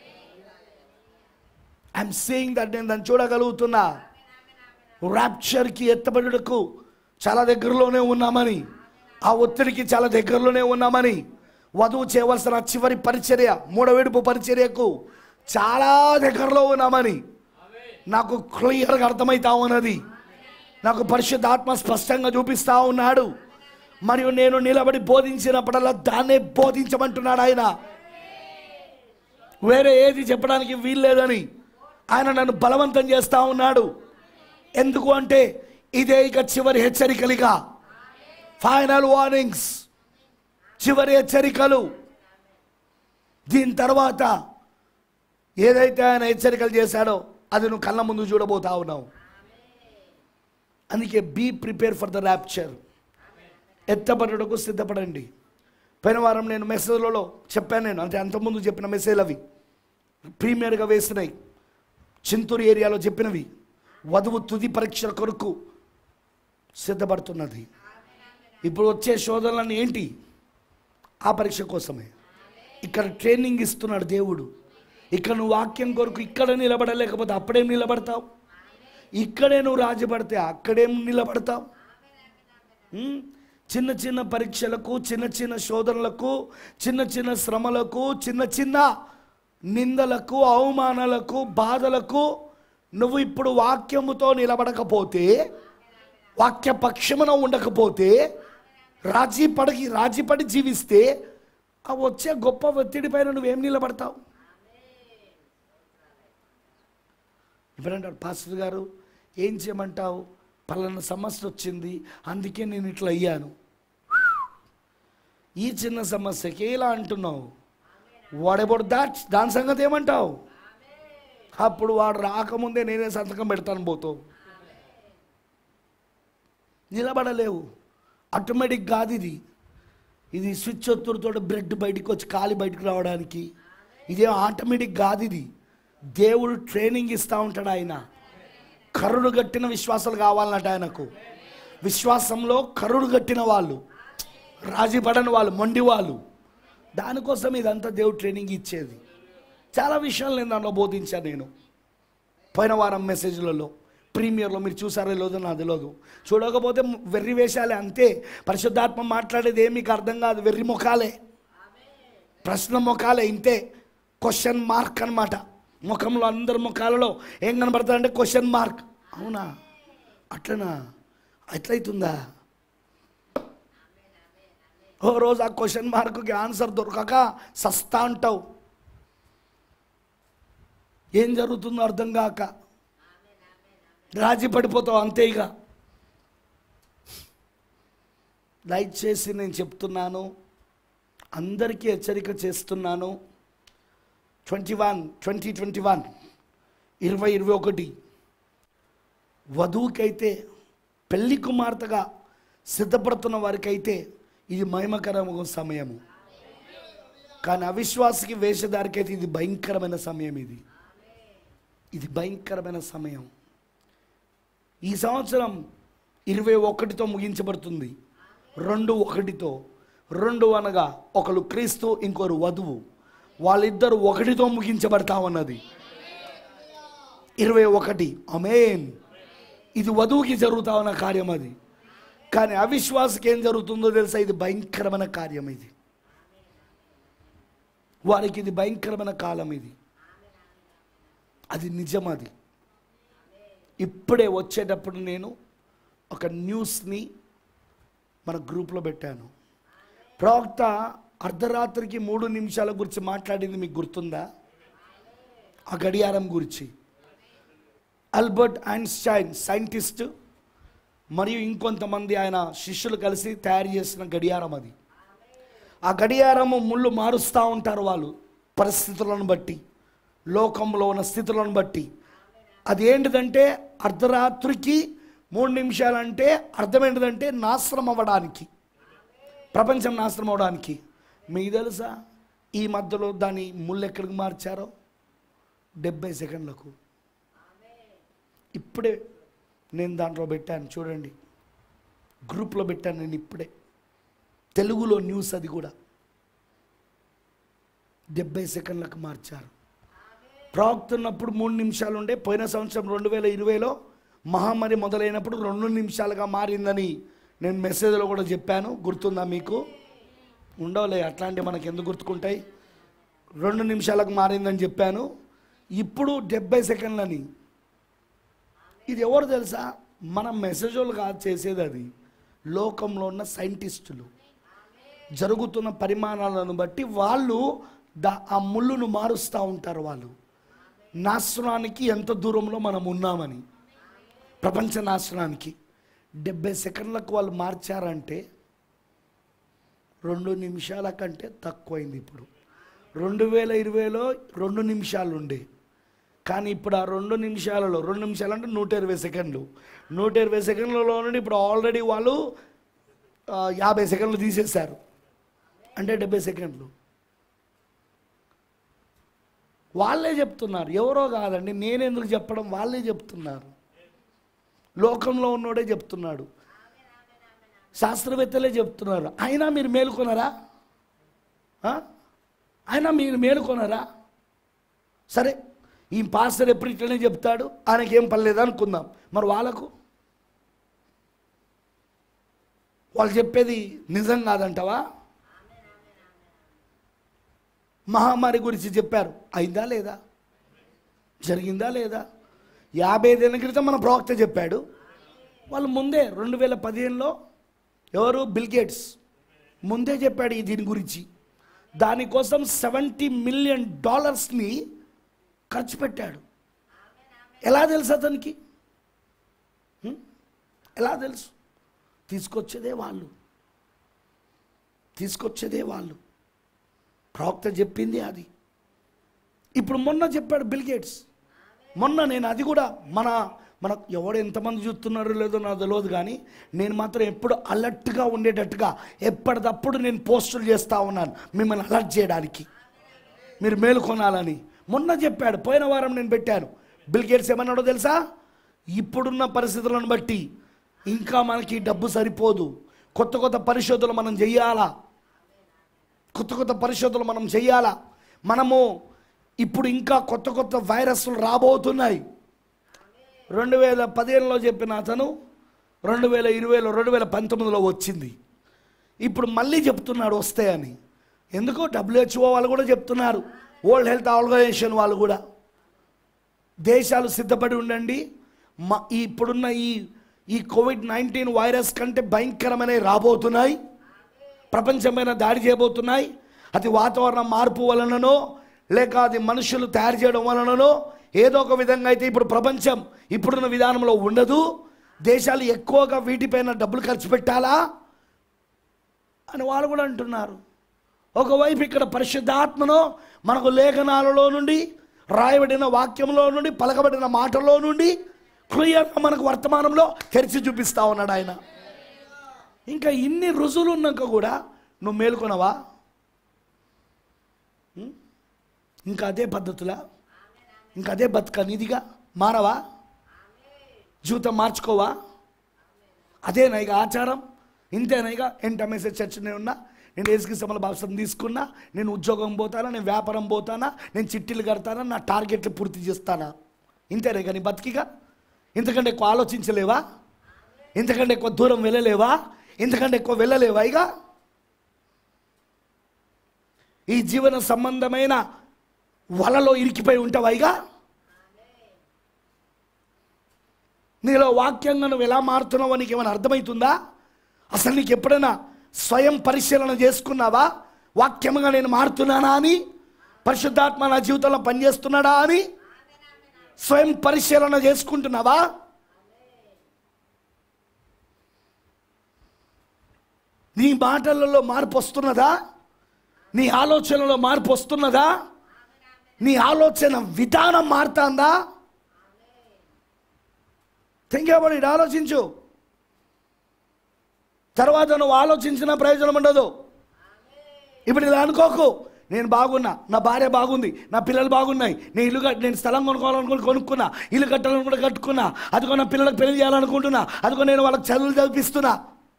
ఐఎమ్ సీయింగ్ దట్ నేను దాన్ని చూడగలుగుతున్నా ర్యాప్చర్కి ఎత్తబడుటకు చాలా దగ్గరలోనే ఉన్నామని ఆ ఒత్తిడికి చాలా దగ్గరలోనే ఉన్నామని వధువు చేయవలసిన చివరి పరిచర్య మూడవేడుపు పరిచర్యకు చాలా దగ్గరలో ఉన్నామని నాకు క్లియర్గా అర్థమవుతా ఉన్నది నాకు పరిశుద్ధాత్మ స్పష్టంగా చూపిస్తా ఉన్నాడు మరియు నేను నిలబడి బోధించినప్పుడల్లా దాన్నే బోధించమంటున్నాడు ఆయన వేరే ఏది చెప్పడానికి వీల్లేదని ఆయన నన్ను బలవంతం చేస్తా ఉన్నాడు ఎందుకు అంటే ఇదే ఇక చివరి హెచ్చరికలుగా ఫైనల్ వార్నింగ్స్ చివరి హెచ్చరికలు దీని తర్వాత ఏదైతే ఆయన హెచ్చరికలు చేశాడో అది నువ్వు కళ్ళ ముందు చూడబోతా ఉన్నావు అందుకే be prepare for the rapture ఎత్తబడుటకు సిద్ధపడండి పోయిన వారం నేను మెసేజ్లలో చెప్పాను నేను అంటే అంతకుముందు చెప్పిన మెసేజ్లు అవి ప్రీమియర్గా వేసినాయి చింతూరు ఏరియాలో చెప్పినవి వధువు తుది పరీక్షల కొరకు సిద్ధపడుతున్నది ఇప్పుడు వచ్చే శోధనలన్నీ ఏంటి ఆ పరీక్ష కోసమే ఇక్కడ ట్రైనింగ్ ఇస్తున్నాడు దేవుడు ఇక్కడ నువ్వు వాక్యం కొరకు ఇక్కడ నిలబడలేకపోతే అప్పుడేం నిలబడతావు ఇక్కడే నువ్వు రాజపడితే అక్కడేం నిలబడతావు ఉమ్, చిన్న చిన్న పరీక్షలకు చిన్న చిన్న శోధనలకు చిన్న చిన్న శ్రమలకు చిన్న చిన్న నిందలకు అవమానాలకు బాధలకు నువ్వు ఇప్పుడు వాక్యముతో నిలబడకపోతే వాక్య పక్షమున ఉండకపోతే రాజీ పడికి రాజీ పడి జీవిస్తే ఆ వచ్చే గొప్ప ఒత్తిడి పైన నువ్వేం నిలబడతావు ఇప్పుడంటారు పాస్టర్ గారు ఏం చేయమంటావు పలానా సమస్య వచ్చింది అందుకే నేను ఇట్లా అయ్యాను ఈ చిన్న సమస్యకి ఇలా అంటున్నావు వాడెబోడు దాట్ దాని సంగతి ఏమంటావు అప్పుడు వాడు రాకముందే నేనే సంతకం పెడతాను పోతావు నిలబడలేవు ఆటోమేటిక్ కాదు ఇది ఇది స్విచ్ ఒత్తుడితో బ్రెడ్ బయటికి వచ్చి కాలి బయటికి రావడానికి ఇదే ఆటోమేటిక్ కాదు ఇది దేవుడు ట్రైనింగ్ ఇస్తూ ఉంటాడు ఆయన కరుడు గట్టిన విశ్వాసాలు కావాలన్నట ఆయనకు విశ్వాసంలో కరుడు గట్టిన వాళ్ళు రాజీ పడని వాళ్ళు మొండి వాళ్ళు దానికోసం ఇదంతా దేవుడు ట్రైనింగ్ ఇచ్చేది చాలా విషయాలు నేను దాంట్లో బోధించాను నేను పోయిన వారం మెసేజ్లలో ప్రీమియర్లో మీరు చూసారో లేదో నాకు తెలియదు చూడకపోతే వెర్రి వేషాలే అంతే పరిశుద్ధాత్మ మాట్లాడేది ఏం మీకు అర్థం కాదు వెర్రి ముఖాలే ప్రశ్న ముఖాలే ఇంతే క్వశ్చన్ మార్క్ అన్నమాట ముఖంలో అందరి ముఖాలలో ఏం కనబడుతుందంటే క్వశ్చన్ మార్క్ అవునా అట్లనా ఎట్లయితుందా ఓ రోజు ఆ క్వశ్చన్ మార్క్కి ఆన్సర్ దొరకక సస్తా అంటావు ఏం జరుగుతుందో అర్థం కాక రాజీ పడిపోతావు అంతే ఇక దయచేసి నేను చెప్తున్నాను అందరికీ హెచ్చరిక చేస్తున్నాను twenty one twenty twenty one ఇరవై ఇరవై ఒకటి వధువుకైతే పెళ్లి కుమార్తెగా సిద్ధపడుతున్న వారికైతే ఇది మహిమకరమైన సమయము కానీ అవిశ్వాసకి వేషధారికైతే ఇది భయంకరమైన సమయం ఇది ఇది భయంకరమైన సమయం ఈ సంవత్సరం ఇరవై ఒకటితో ముగించబడుతుంది రెండు ఒకటితో రెండు అనగా ఒకరు క్రీస్తు ఇంకొకరు వధువు వాళ్ళిద్దరు ఒకటితో ముగించబడతా ఉన్నది ఇరవై ఒకటి అమేన్ ఇది వధువుకి జరుగుతా ఉన్న కార్యం అది కానీ అవిశ్వాసకి ఏం జరుగుతుందో తెలుసా ఇది భయంకరమైన కార్యం ఇది వారికి ఇది భయంకరమైన కాలం ఇది అది నిజం అది ఇప్పుడే వచ్చేటప్పుడు నేను ఒక న్యూస్ని మన గ్రూప్లో పెట్టాను ప్రవక్త అర్ధరాత్రికి మూడు నిమిషాల గురించి మాట్లాడింది మీకు గుర్తుందా ఆ గడియారం గురించి అల్బర్ట్ ఐన్స్టైన్ సైంటిస్ట్ మరియు ఇంకొంతమంది ఆయన శిష్యులు కలిసి తయారు చేసిన గడియారం అది ఆ గడియారము ముళ్ళు మారుస్తూ ఉంటారు వాళ్ళు పరిస్థితులను బట్టి లోకంలో ఉన్న స్థితులను బట్టి అది ఏంటిదంటే అర్ధరాత్రికి మూడు నిమిషాలంటే అర్థం ఏంటిదంటే నాశనం అవ్వడానికి ప్రపంచం నాశనం అవడానికి మీకు తెలుసా ఈ మధ్యలో దాని ముళ్ళు ఎక్కడికి మార్చారో డెబ్బై సెకండ్లకు ఇప్పుడే నేను దాంట్లో పెట్టాను చూడండి గ్రూప్లో పెట్టాను నేను ఇప్పుడే తెలుగులో న్యూస్ అది కూడా డెబ్బై సెకండ్లకు మార్చారు ప్రవక్తున్నప్పుడు మూడు నిమిషాలు ఉండే పోయిన సంవత్సరం రెండు వేల ఇరవైలో మహమ్మారి మొదలైనప్పుడు రెండు నిమిషాలుగా మారిందని నేను మెసేజ్లో కూడా చెప్పాను గుర్తుందా మీకు ఉండవులే అట్లాంటివి మనకి ఎందుకు గుర్తుకుంటాయి రెండు నిమిషాలకు మారిందని చెప్పాను ఇప్పుడు డెబ్బై సెకండ్లని ఇది ఎవరు తెలుసా మన మెసేజ్ వాళ్ళు కాదు చేసేది అది లోకంలో ఉన్న సైంటిస్టులు జరుగుతున్న పరిమాణాలను బట్టి వాళ్ళు దా ఆ ముళ్ళును మారుస్తూ ఉంటారు వాళ్ళు నాశనానికి ఎంత దూరంలో మనం ఉన్నామని ప్రపంచ నాశనానికి డెబ్బై సెకండ్లకు వాళ్ళు మార్చారంటే రెండు నిమిషాల కంటే తక్కువైంది ఇప్పుడు రెండు వేల ఇరవైలో రెండు నిమిషాలు ఉండే కానీ ఇప్పుడు ఆ రెండు నిమిషాలలో రెండు నిమిషాలు అంటే నూట ఇరవై సెకండ్లు నూట ఇరవై సెకండ్లలో నుండి ఇప్పుడు ఆల్రెడీ వాళ్ళు ఆ, యాభై సెకండ్లు తీసేశారు అంటే డెబ్బై సెకండ్లు వాళ్ళే చెప్తున్నారు ఎవరో కాదండి నేనెందుకు చెప్పడం వాళ్ళే చెప్తున్నారు లోకంలో ఉన్నోడే చెప్తున్నాడు శాస్త్రవేత్తలే చెప్తున్నారు అయినా మీరు మేలుకొనరా ఆ? అయినా మీరు మేలుకొనరా సరే ఈ పాస్టర్ ఎప్పుడు ఇట్లనే చెప్తాడు ఆయనకేం పర్లేదు అనుకుందాం మరి వాళ్ళకు వాళ్ళు చెప్పేది నిజం కాదంటవా మహమ్మారి గురించి చెప్పారు అయిందా లేదా జరిగిందా లేదా యాభై ఐదేళ్ళ క్రితం మన ప్రవక్త చెప్పాడు వాళ్ళు ముందే రెండు వేల పదిహేనులో ఎవరు బిల్ గేట్స్ ముందే చెప్పాడు ఈ దీని గురించి దానికోసం సెవెంటీ మిలియన్ డాలర్స్ని ఖర్చు పెట్టాడు ఎలా తెలుసు అతనికి హ్మ్? ఎలా తెలుసు తీసుకొచ్చేదే వాళ్ళు తీసుకొచ్చేదే వాళ్ళు ప్రవక్త చెప్పింది అది ఇప్పుడు మొన్న చెప్పాడు బిల్ గేట్స్ మొన్న నేను అది కూడా మన మన ఎవడు ఎంతమంది చూస్తున్నారో లేదో నాకు తెలియదు కానీ నేను మాత్రం ఎప్పుడు అలర్ట్గా ఉండేటట్టుగా ఎప్పటికప్పుడు నేను పోస్టులు చేస్తూ ఉన్నాను మిమ్మల్ని అలర్ట్ చేయడానికి మీరు మేలుకొనాలని మొన్న చెప్పాడు పోయిన వారం నేను పెట్టాను బిల్ గేట్స్ ఏమన్నాడో తెలుసా ఇప్పుడున్న పరిస్థితులను బట్టి ఇంకా మనకి డబ్బు సరిపోదు కొత్త కొత్త పరిశోధనలు మనం చెయ్యాలా కొత్త కొత్త పరిశోధనలు మనం చెయ్యాలా మనము ఇప్పుడు ఇంకా కొత్త కొత్త వైరస్లు రాబోతున్నాయి రెండు వేల పదిహేనులో చెప్పిన అతను రెండు వేల ఇరవైలో రెండు వేల పంతొమ్మిదిలో వచ్చింది ఇప్పుడు మళ్ళీ చెప్తున్నాడు వస్తాయని ఎందుకు డబ్ల్యూహెచ్ఓ వాళ్ళు కూడా చెప్తున్నారు వరల్డ్ హెల్త్ ఆర్గనైజేషన్ వాళ్ళు కూడా దేశాలు సిద్ధపడి ఉండండి మా ఈ ఇప్పుడున్న ఈ ఈ కోవిడ్ నైన్టీన్ వైరస్ కంటే భయంకరమైనవి రాబోతున్నాయి ప్రపంచమైన దాడి చేయబోతున్నాయి అది వాతావరణ మార్పు వలననో లేక అది మనుషులు తయారు చేయడం వలననో ఏదో ఒక విధంగా అయితే ఇప్పుడు ప్రపంచం ఇప్పుడున్న విధానంలో ఉండదు దేశాలు ఎక్కువగా వీటిపైన డబ్బులు ఖర్చు పెట్టాలా అని వాళ్ళు కూడా అంటున్నారు ఒకవైపు ఇక్కడ పరిశుద్ధాత్మను మనకు లేఖనాలలో నుండి రాయబడిన వాక్యంలో నుండి పలకబడిన మాటల్లో నుండి క్లియర్గా మనకు వర్తమానంలో తెరిచి చూపిస్తా ఉన్నాడు ఆయన ఇంకా ఇన్ని రుజువులు ఉన్నాక కూడా నువ్వు మేలుకొనవా ఉం? ఇంకా అదే పద్ధతులా ఇంకా అదే బతుక నీదిగా మారవా జీవితం మార్చుకోవా అదేనా ఇక ఆచారం ఇంతేనా ఇక ఎంటమేసే చర్చ్ నేను ఉన్నా నేను ఏసుకి సమల భాషం తీసుకున్నా నేను ఉద్యోగం పోతానా నేను వ్యాపారం పోతానా నేను చిట్టీలు కడతానా నా టార్గెట్లు పూర్తి చేస్తానా ఇంతేనా ఇక నీ బతికిగా ఇంతకంటే ఎక్కువ ఆలోచించలేవా ఇంతకంటే ఎక్కువ దూరం వెళ్ళలేవా ఇంతకంటే ఎక్కువ వెళ్ళలేవా ఇక ఈ జీవన సంబంధమైన వలలో ఇరికిపోయి ఉంటావా ఇక నీలో వాక్యంగా నువ్వు ఎలా మారుతున్నావో నీకు ఏమైనా అర్థమవుతుందా అసలు నీకు ఎప్పుడైనా స్వయం పరిశీలన చేసుకున్నావా వాక్యముగా నేను మారుతున్నానా అని పరిశుద్ధాత్మ నా జీవితంలో పనిచేస్తున్నాడా అని స్వయం పరిశీలన చేసుకుంటున్నావా నీ మాటలలో మార్పు వస్తున్నదా నీ ఆలోచనలో మార్పు వస్తున్నదా నీ ఆలోచన విధానం మారుతుందా థింక్ అబౌట్ ఇట్ ఆలోచించు తర్వాత నువ్వు ఆలోచించిన ప్రయోజనం ఉండదు ఇప్పుడు ఇలా అనుకోకు నేను బాగున్నా నా భార్య బాగుంది నా పిల్లలు బాగున్నాయి నేను ఇల్లు కట్ నేను స్థలం కొనుక్కోవాలనుకుని కొనుక్కున్నా ఇల్లు కట్టాలని కూడా కట్టుకున్నా అదిగో నా పిల్లలకు పెళ్లి చేయాలనుకుంటున్నా అదిగో నేను వాళ్ళకి చదువులు చదివిస్తున్నా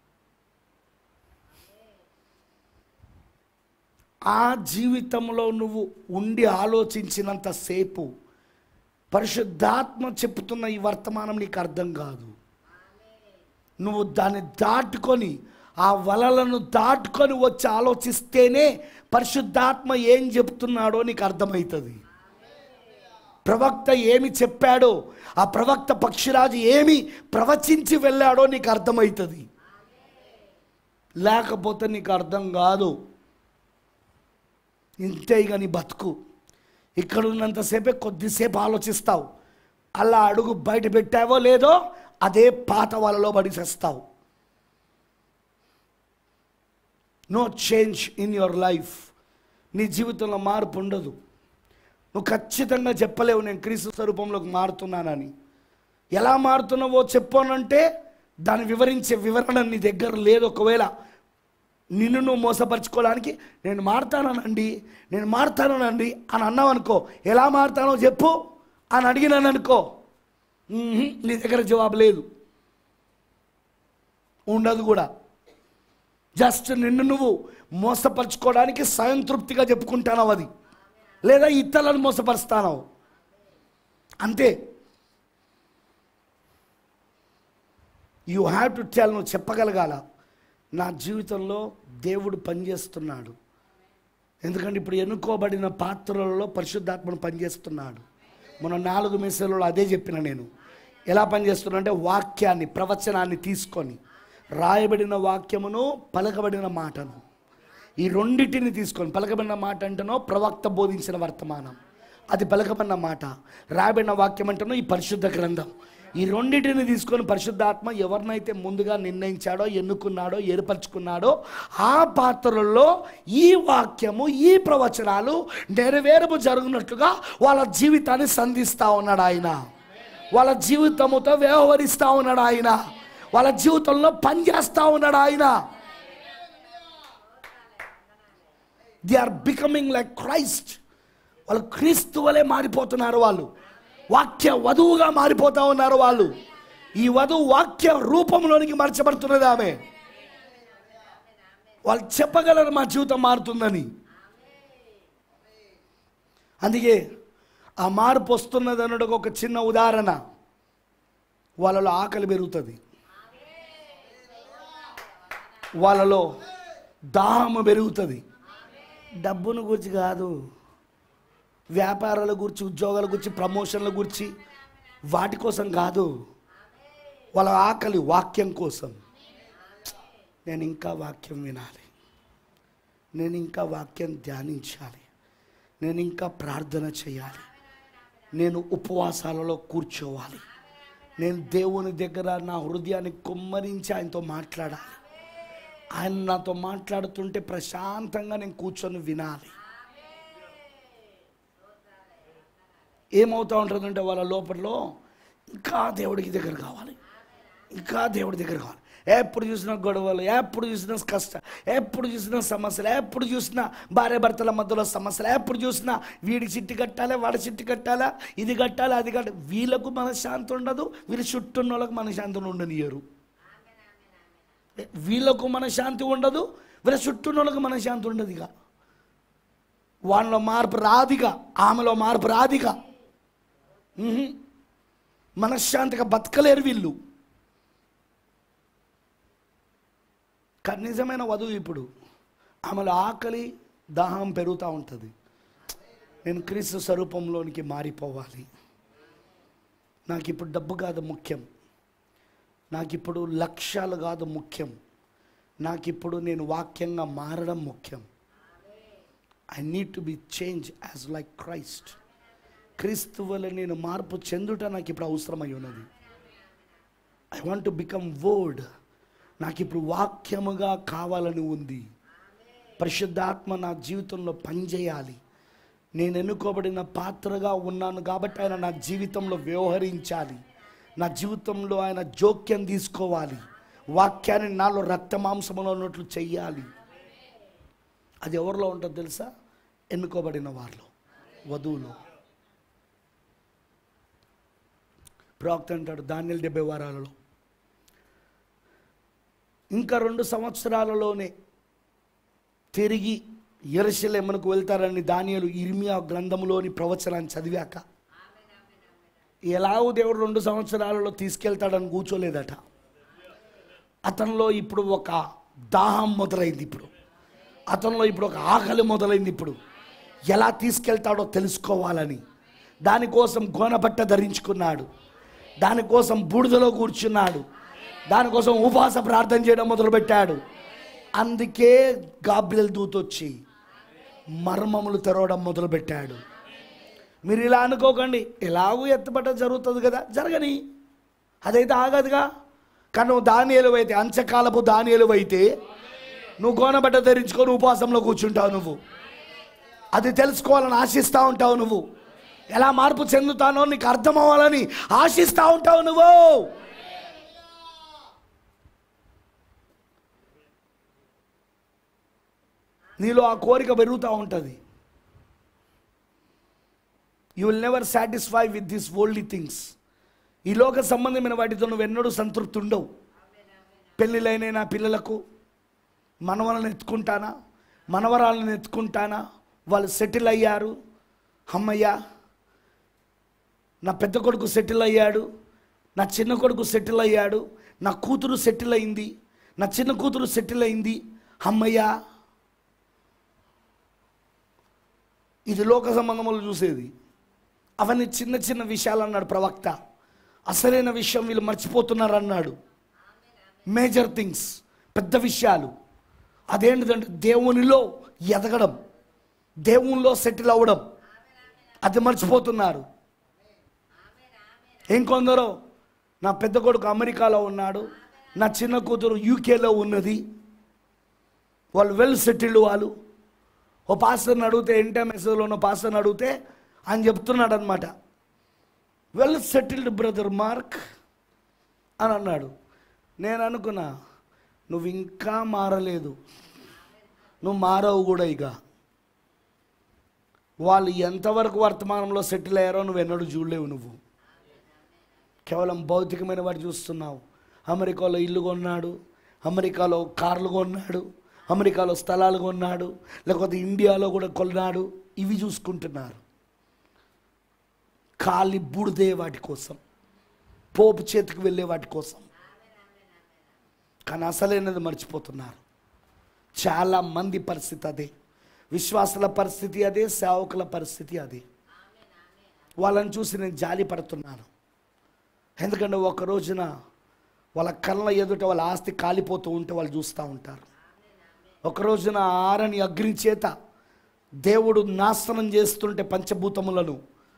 ఆ జీవితంలో నువ్వు ఉండి ఆలోచించినంతసేపు పరిశుద్ధాత్మ చెప్తున్న ఈ వర్తమానం నీకు అర్థం కాదు నువ్వు దాన్ని దాటుకొని ఆ వలలను దాటుకొని వచ్చి ఆలోచిస్తేనే పరిశుద్ధాత్మ ఏం చెప్తున్నాడో నీకు అర్థమవుతుంది ప్రవక్త ఏమి చెప్పాడో ఆ ప్రవక్త పక్షిరాజు ఏమి ప్రవచించి వెళ్ళాడో నీకు అర్థమవుతుంది లేకపోతే నీకు అర్థం కాదు ఇంతే ఇక నీ బతుకు ఇక్కడ ఉన్నంతసేపే కొద్దిసేపు ఆలోచిస్తావు అలా అడుగు బయట పెట్టావో లేదో అదే పాత వాళ్ళలో పడిసేస్తావు no change in your life నీ జీవితంలో మార్పు ఉండదు నువ్వు ఖచ్చితంగా చెప్పలేవు నేను క్రీస్తు స్వరూపంలోకి మారుతున్నానని ఎలా మారుతున్నావో చెప్పానంటే దాన్ని వివరించే వివరణ నీ దగ్గర లేదు ఒకవేళ నిన్ను నువ్వు మోసపరచుకోవడానికి నేను మారుతానండి నేను మారుతానండి అని అన్నావు అనుకో ఎలా మారుతానో చెప్పు అని అడిగినాను అనుకో మ్మ్హ్, నీ దగ్గర జవాబు లేదు ఉండదు కూడా జస్ట్ నిన్ను నువ్వు మోసపరచుకోవడానికి స్వయం తృప్తిగా చెప్పుకుంటానవు అది లేదా ఇతరులను మోసపరుస్తానవు అంతే యూ హ్యావ్ టు టెల్ నువ్వు చెప్పగలగాల నా జీవితంలో దేవుడు పనిచేస్తున్నాడు ఎందుకంటే ఇప్పుడు ఎన్నుకోబడిన పాత్రలలో పరిశుద్ధాత్మను పనిచేస్తున్నాడు మన నాలుగు మెసేజ్లలో అదే చెప్పిన నేను ఎలా పనిచేస్తున్నా అంటే వాక్యాన్ని ప్రవచనాన్ని తీసుకొని రాయబడిన వాక్యమును పలకబడిన మాటను ఈ రెండింటిని తీసుకొని పలకబడిన మాట అంటేనో ప్రవక్త బోధించిన వర్తమానం అది పలకబడిన మాట రాయబడిన వాక్యం అంటేనో ఈ పరిశుద్ధ గ్రంథం ఈ రెండింటిని తీసుకొని పరిశుద్ధాత్మ ఎవరినైతే ముందుగా నిర్ణయించాడో ఎన్నుకున్నాడో ఏర్పరచుకున్నాడో ఆ పాత్రల్లో ఈ వాక్యము ఈ ప్రవచనాలు నెరవేరము జరుగునట్లుగా వాళ్ళ జీవితాన్ని సంధిస్తూ ఉన్నాడు ఆయన వాళ్ళ జీవితముతో వ్యవహరిస్తూ ఉన్నాడు ఆయన వాళ్ళ జీవితంలో పనిచేస్తూ ఉన్నాడు ఆయన they are becoming like Christ వాళ్ళు క్రీస్తు వలె మారిపోతున్నారు వాళ్ళు వాక్య వధువుగా మారిపోతా ఉన్నారు వాళ్ళు ఈ వధువు వాక్య రూపంలోనికి మార్చబడుతున్నది ఆమె వాళ్ళు చెప్పగలరు మా జీవితం మారుతుందని అందుకే ఆ మార్పు వస్తున్నది అన్నది ఒక చిన్న ఉదాహరణ వాళ్ళలో ఆకలి పెరుగుతుంది వాళ్ళలో దాహము పెరుగుతుంది డబ్బును గురించి కాదు వ్యాపారాల గురించి ఉద్యోగాల గురించి ప్రమోషన్ల గురించి వాటి కోసం కాదు వాళ్ళ ఆకలి వాక్యం కోసం నేను ఇంకా వాక్యం వినాలి నేను ఇంకా వాక్యం ధ్యానించాలి నేను ఇంకా ప్రార్థన చేయాలి నేను ఉపవాసాలలో కూర్చోవాలి నేను దేవుని దగ్గర నా హృదయాన్ని కుమ్మరించి ఆయనతో మాట్లాడాలి ఆయన నాతో మాట్లాడుతుంటే ప్రశాంతంగా నేను కూర్చొని వినాలి ఏమవుతూ ఉంటుందంటే వాళ్ళ లోపలలో ఇంకా దేవుడికి దగ్గర కావాలి ఇంకా దేవుడి దగ్గర కావాలి ఎప్పుడు చూసినా గొడవలు ఎప్పుడు చూసినా కష్టం ఎప్పుడు చూసినా సమస్యలు ఎప్పుడు చూసినా భార్య భర్తల మధ్యలో సమస్యలు ఎప్పుడు చూసినా వీడి చిట్టి కట్టాలి వాడి చిట్టి కట్టాలా ఇది కట్టాలి అది కట్టాలి వీళ్ళకు మనశ్శాంతి ఉండదు వీళ్ళ చుట్టూ ఉన్న వాళ్ళకు మనశ్శాంతి ఉండనియరు వీళ్ళకు మనశ్శాంతి ఉండదు వీళ్ళ చుట్టూ ఉన్న వాళ్ళకు మనశ్శాంతి ఉండదు ఇక వాళ్ళలో మార్పు రాదిగా ఆమెలో మార్పు రాదిగా ఉహుం. మనశ్శాంతిగా బతకలేరు వీళ్ళు కానీ నిజమైన వధువు ఇప్పుడు ఆమెలో ఆకలి దాహం పెరుగుతూ ఉంటుంది నేను క్రీస్తు స్వరూపంలోనికి మారిపోవాలి నాకు ఇప్పుడు డబ్బు కాదు ముఖ్యం నాకు ఇప్పుడు లక్ష్యాలు కాదు ముఖ్యం నాకు ఇప్పుడు నేను వాక్యంగా మారడం ముఖ్యం I need to be change as like Christ క్రీస్తు వల్ల నేను మార్పు చెందుట నాకు ఇప్పుడు అవసరమై ఉన్నది I want to become word నాకు ఇప్పుడు వాక్యముగా కావాలని ఉంది పరిశుద్ధాత్మ నా జీవితంలో పనిచేయాలి నేను ఎన్నుకోబడిన పాత్రగా ఉన్నాను కాబట్టి ఆయన నా జీవితంలో వ్యవహరించాలి నా జీవితంలో ఆయన జోక్యం తీసుకోవాలి వాక్యాన్ని నాలో రక్త మాంసంలో ఉన్నట్లు చెయ్యాలి అది ఎవరిలో ఉంటుందో తెలుసా ఎన్నుకోబడిన వారిలో వధువులో ప్రవక్త అంటాడు ధాన్యాలు డెబ్బై వారాలలో ఇంకా రెండు సంవత్సరాలలోనే తిరిగి ఎరసలేమనకు వెళ్తారని దానియలు ఇర్మియా గ్రంథంలోని ప్రవచనాన్ని చదివాక ఎలాగో దేవుడు రెండు సంవత్సరాలలో తీసుకెళ్తాడని కూర్చోలేదట అతనిలో ఇప్పుడు ఒక దాహం మొదలైంది ఇప్పుడు అతనిలో ఇప్పుడు ఒక ఆకలి మొదలైంది ఇప్పుడు ఎలా తీసుకెళ్తాడో తెలుసుకోవాలని దానికోసం గోనబట్ట ధరించుకున్నాడు దానికోసం బూడిదలో కూర్చున్నాడు దానికోసం ఉపవాస ప్రార్థన చేయడం మొదలుపెట్టాడు అందుకే గాబ్రియల్ దూతొచ్చి మర్మములు తెరవడం మొదలుపెట్టాడు మీరు ఇలా అనుకోకండి ఎలాగూ ఎత్తుబట్ట జరుగుతుంది కదా జరగని అదైతే ఆగదుగా కానీ నువ్వు దానియలు అయితే అంచకాలపు దానియలు అయితే నువ్వు గోనబట్ట ధరించుకొని ఉపవాసంలో కూర్చుంటావు నువ్వు అది తెలుసుకోవాలని ఆశిస్తూ ఉంటావు నువ్వు ఎలా మార్పు చెందుతానో నీకు అర్థం అవ్వాలని ఆశిస్తూ ఉంటావు నువ్వు నీలో ఆ కోరిక పెరుగుతూ ఉంటుంది you will never satisfy with this worldly things ఈ లోక సంబంధమైన వాటితో నువ్వు ఎన్నడూ సంతృప్తి ఉండవు పెళ్ళిళ్ళైన నా పిల్లలకు మనవలను ఎత్తుకుంటానా మనవరాలను ఎత్తుకుంటానా వాళ్ళు సెటిల్ అయ్యారు అమ్మయ్య నా పెద్ద కొడుకు సెటిల్ అయ్యాడు నా చిన్న కొడుకు సెటిల్ అయ్యాడు నా కూతురు సెటిల్ అయింది నా చిన్న కూతురు సెటిల్ అయింది అమ్మయ్యా ఇది లోక సంబంధములు చూసేది అవన్నీ చిన్న చిన్న విషయాలు అన్నాడు ప్రవక్త అసలైన విషయం వీళ్ళు మర్చిపోతున్నారు అన్నాడు మేజర్ థింగ్స్ పెద్ద విషయాలు అదేంటిదంటే దేవునిలో ఎదగడం దేవునిలో సెటిల్ అవ్వడం అది మర్చిపోతున్నారు ఇంకొందరు నా పెద్ద కొడుకు అమెరికాలో ఉన్నాడు నా చిన్న కూతురు యూకేలో ఉన్నది వాళ్ళు వెల్ సెటిల్డ్ వాళ్ళు ఓ పాస్టర్ని అడిగితే ఎన్టీఎంఎస్లో ఉన్న పాస్టర్ని అడిగితే ఆయన చెప్తున్నాడు అనమాట వెల్ సెటిల్డ్ బ్రదర్ మార్క్ అని అన్నాడు నేను అనుకున్నా నువ్వు ఇంకా మారలేదు నువ్వు మారవు కూడా ఇక వాళ్ళు ఎంతవరకు వర్తమానంలో సెటిల్ అయ్యారో నువ్వు ఎన్నడూ చూడలేవు నువ్వు కేవలం భౌతికమైన వాటి చూస్తున్నావు అమెరికాలో ఇల్లు కొన్నాడు అమెరికాలో కార్లు కొన్నాడు అమెరికాలో స్థలాలు కొన్నాడు లేకపోతే ఇండియాలో కూడా కొన్నాడు ఇవి చూసుకుంటున్నారు ఖాళీ బూడిదే వాటి కోసం పోపు చేతికి వెళ్ళే వాటి కోసం కానీ అసలైనది మర్చిపోతున్నారు చాలా మంది పరిస్థితి అదే విశ్వాసుల పరిస్థితి అదే సేవకుల పరిస్థితి అదే వాళ్ళని చూసి నేను జాలి పడుతున్నాను ఎందుకంటే ఒక రోజున వాళ్ళ కళ్ళ ఎదుట వాళ్ళ ఆస్తి కాలిపోతూ ఉంటే వాళ్ళు చూస్తూ ఉంటారు ఒక రోజున ఆరని అగ్ని చేత దేవుడు నాశనం చేస్తుంటే పంచభూతములను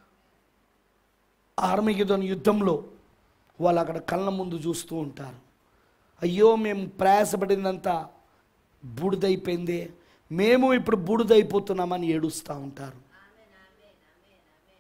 ఆర్మిగిదోని యుద్ధంలో వాళ్ళు అక్కడ కళ్ళ ముందు చూస్తూ ఉంటారు అయ్యో మేము ప్రయాసపడిందంతా బూడిదైపోయిందే మేము ఇప్పుడు బూడిదైపోతున్నామని ఏడుస్తూ ఉంటారు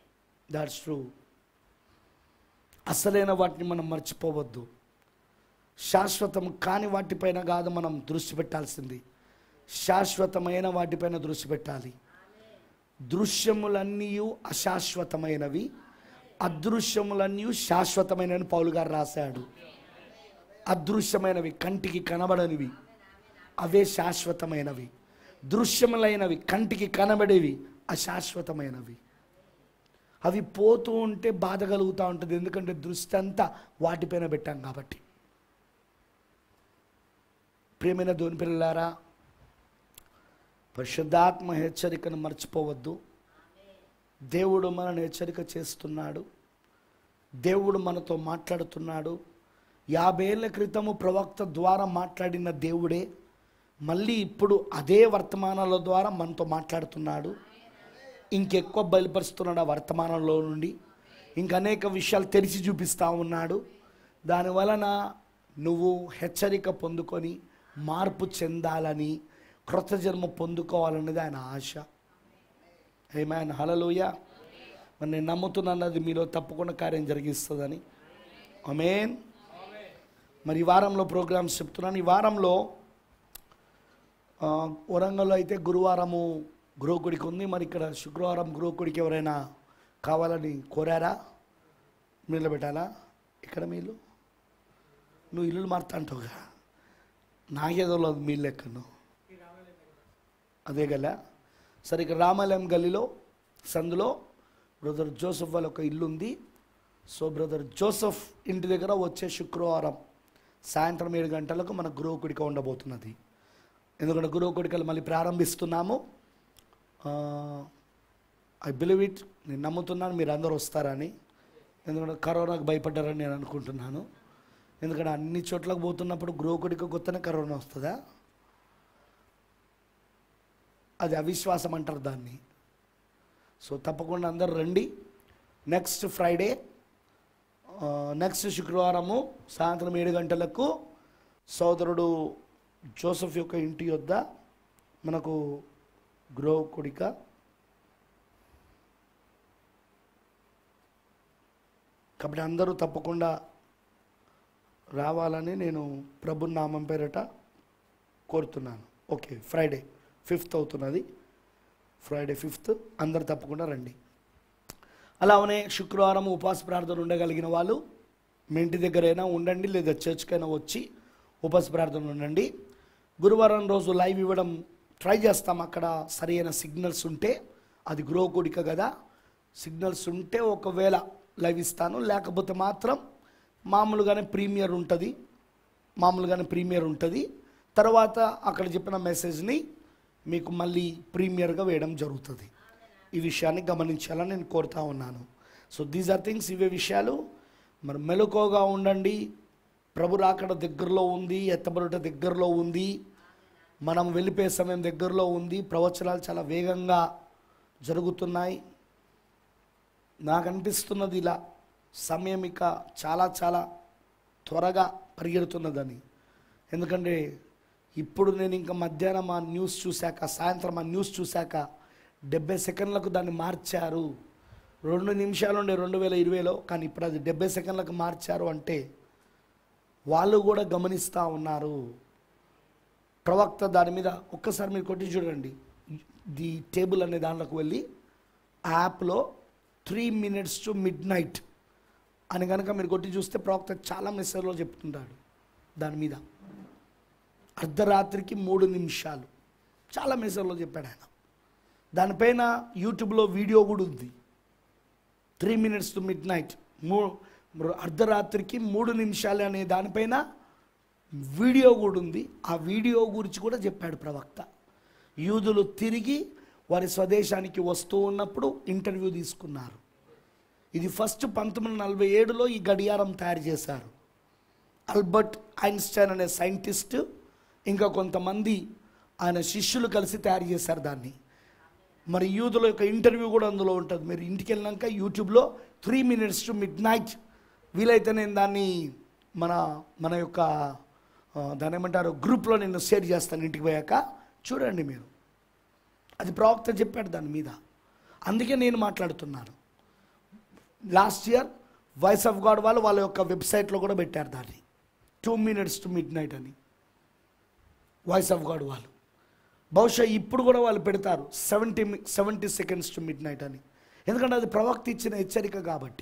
దాట్స్ ట్రూ అసలైన వాటిని మనం మర్చిపోవద్దు శాశ్వతం కాని వాటిపైన కాదు మనం దృష్టి పెట్టాల్సింది శాశ్వతమైన వాటిపైన దృష్టి పెట్టాలి దృశ్యములన్నీ అశాశ్వతమైనవి అదృశ్యములన్నీ శాశ్వతమైనవి పౌలు గారు రాశాడు అదృశ్యమైనవి కంటికి కనబడనివి అవే శాశ్వతమైనవి దృశ్యములైనవి కంటికి కనబడేవి అశాశ్వతమైనవి అవి పోతూ ఉంటే బాధ కలుగుతూ ఉంటుంది ఎందుకంటే దృష్టి అంతా వాటిపైన పెట్టాం కాబట్టి ప్రేమైన దోని పిల్లలారా పరిశుద్ధాత్మ హెచ్చరికను మర్చిపోవద్దు దేవుడు మనల్ని హెచ్చరిక చేస్తున్నాడు దేవుడు మనతో మాట్లాడుతున్నాడు యాభేళ్ల క్రితము ప్రవక్త ద్వారా మాట్లాడిన దేవుడే మళ్ళీ ఇప్పుడు అదే వర్తమానాల ద్వారా మనతో మాట్లాడుతున్నాడు ఇంకెక్కువ బయలుపరుస్తున్నాడు ఆ వర్తమానంలో నుండి ఇంక అనేక విషయాలు తెరిచి చూపిస్తూ ఉన్నాడు దాని వలన నువ్వు హెచ్చరిక పొందుకొని మార్పు చెందాలని క్రొత్త జన్మ పొందుకోవాలనేది ఆయన ఆశ ఏమైనా హలలోయ మరి నేను నమ్ముతున్నాను అది మీలో తప్పకుండా కార్యం జరిగిస్తుందని అమేన్ మరి ఈ వారంలో ప్రోగ్రామ్స్ చెప్తున్నాను ఈ వారంలో ఆ, వరంగల్లో అయితే గురువారము గృహకుడికి ఉంది మరి ఇక్కడ శుక్రవారం గృహకుడికి ఎవరైనా కావాలని కోరారా మీళ్ళు పెట్టాలా ఇక్కడ మీళ్ళు నువ్వు ఇల్లు మారుతా అంటావుగా నాకేదో లేదు మీ లెక్కను అదే గల సరే ఇక్కడ రామాలయం గల్లీలో సందులో బ్రదర్ జోసఫ్ వాళ్ళ ఒక ఇల్లు ఉంది సో బ్రదర్ జోసఫ్ ఇంటి దగ్గర వచ్చే శుక్రవారం సాయంత్రం ఏడు గంటలకు మన గృహకుడిక ఉండబోతున్నది ఎందుకంటే గృహకుడికలు మళ్ళీ ప్రారంభిస్తున్నాము ఐ బిలీవ్ ఇట్ నేను నమ్ముతున్నాను మీరు అందరూ వస్తారని ఎందుకంటే కరోనాకు భయపడ్డారని నేను అనుకుంటున్నాను ఎందుకంటే అన్ని చోట్లకు పోతున్నప్పుడు గృహకుడికి కొత్తనే కరోనా వస్తుందా అది అవిశ్వాసం అంటారు దాన్ని సో తప్పకుండా అందరు రండి నెక్స్ట్ ఫ్రైడే నెక్స్ట్ శుక్రవారము సాయంత్రం ఏడు గంటలకు సోదరుడు జోసఫ్ యొక్క ఇంటి యొద్ద మనకు గృహ కొడిక కాబట్టి అందరూ తప్పకుండా రావాలని నేను ప్రభు నామం పేరట కోరుతున్నాను ఓకే ఫ్రైడే ఫిఫ్త్ అవుతున్నది ఫ్రైడే ఫిఫ్త్ అందరు తప్పకుండా రండి అలానే శుక్రవారం ఉపవాస ప్రార్థన ఉండగలిగిన వాళ్ళు మీ ఇంటి దగ్గరైనా ఉండండి లేదా చర్చ్కైనా వచ్చి ఉపవాస ప్రార్థన ఉండండి గురువారం రోజు లైవ్ ఇవ్వడం ట్రై చేస్తాం అక్కడ సరైన సిగ్నల్స్ ఉంటే అది గ్రో కూడిక కదా సిగ్నల్స్ ఉంటే ఒకవేళ లైవ్ ఇస్తాను లేకపోతే మాత్రం మామూలుగానే ప్రీమియర్ ఉంటుంది మామూలుగానే ప్రీమియర్ ఉంటుంది తర్వాత అక్కడ చెప్పిన మెసేజ్ని మీకు మళ్ళీ ప్రీమియర్గా వేయడం జరుగుతుంది ఈ విషయాన్ని గమనించాలని నేను కోరుతా ఉన్నాను సో దీస్ ఆర్ థింగ్స్ ఇవే విషయాలు మరి మెలకువగా ఉండండి ప్రభు రాకడ దగ్గరలో ఉంది ఎత్తబడుట దగ్గరలో ఉంది మనం వెళ్ళిపోయే సమయం దగ్గరలో ఉంది ప్రవచనాలు చాలా వేగంగా జరుగుతున్నాయి నాకు అనిపిస్తున్నది ఇలా సమయం ఇక చాలా చాలా త్వరగా పరిగెడుతున్నదని ఎందుకంటే ఇప్పుడు నేను ఇంకా మధ్యాహ్నం ఆ న్యూస్ చూశాక సాయంత్రం ఆ న్యూస్ చూశాక డెబ్బై సెకండ్లకు దాన్ని మార్చారు రెండు నిమిషాలు ఉండే రెండు వేల ఇరవైలో కానీ ఇప్పుడు అది డెబ్బై సెకండ్లకు మార్చారు అంటే వాళ్ళు కూడా గమనిస్తూ ఉన్నారు ప్రవక్త దాని మీద ఒక్కసారి మీరు కొట్టి చూడండి ది టేబుల్ అనే దాంట్లోకి వెళ్ళి ఆ యాప్లో three minutes to midnight అని కనుక మీరు కొట్టి చూస్తే ప్రవక్త చాలా మెసేజ్లో చెప్తుంటాడు దాని మీద అర్ధరాత్రికి మూడు నిమిషాలు చాలా మెసేజ్లో చెప్పాడు ఆయన దానిపైన యూట్యూబ్లో వీడియో కూడా ఉంది three minutes to midnight మూ అర్ధరాత్రికి మూడు నిమిషాలు అనే దానిపైన వీడియో కూడా ఉంది ఆ వీడియో గురించి కూడా చెప్పాడు ప్రవక్త యూదులు తిరిగి వారి స్వదేశానికి వస్తూ ఉన్నప్పుడు ఇంటర్వ్యూ తీసుకున్నారు ఇది ఫస్ట్ పంతొమ్మిది వందల నలభై ఏడులో ఈ గడియారం తయారు చేశారు ఆల్బర్ట్ ఐన్స్టైన్ అనే సైంటిస్ట్ ఇంకా కొంతమంది ఆయన శిష్యులు కలిసి తయారు చేశారు దాన్ని మరి యూదుల యొక్క ఇంటర్వ్యూ కూడా అందులో ఉంటుంది మీరు ఇంటికి వెళ్ళినాక యూట్యూబ్లో three minutes to midnight వీలైతే నేను దాన్ని మన మన యొక్క ఆ, దాన్ని ఏమంటారు గ్రూప్లో నేను షేర్ చేస్తాను ఇంటికి పోయాక చూడండి మీరు అది ప్రవక్త చెప్పాడు దాని మీద అందుకే నేను మాట్లాడుతున్నాను last year voice of God వాళ్ళు వాళ్ళ యొక్క వెబ్సైట్లో కూడా పెట్టారు దాన్ని two minutes to midnight అని వాయిస్ ఆఫ్ గాడ్ వాళ్ళు బహుశా ఇప్పుడు కూడా వాళ్ళు పెడతారు seventy seventy seconds to midnight అని ఎందుకంటే అది ప్రవక్త ఇచ్చిన హెచ్చరిక కాబట్టి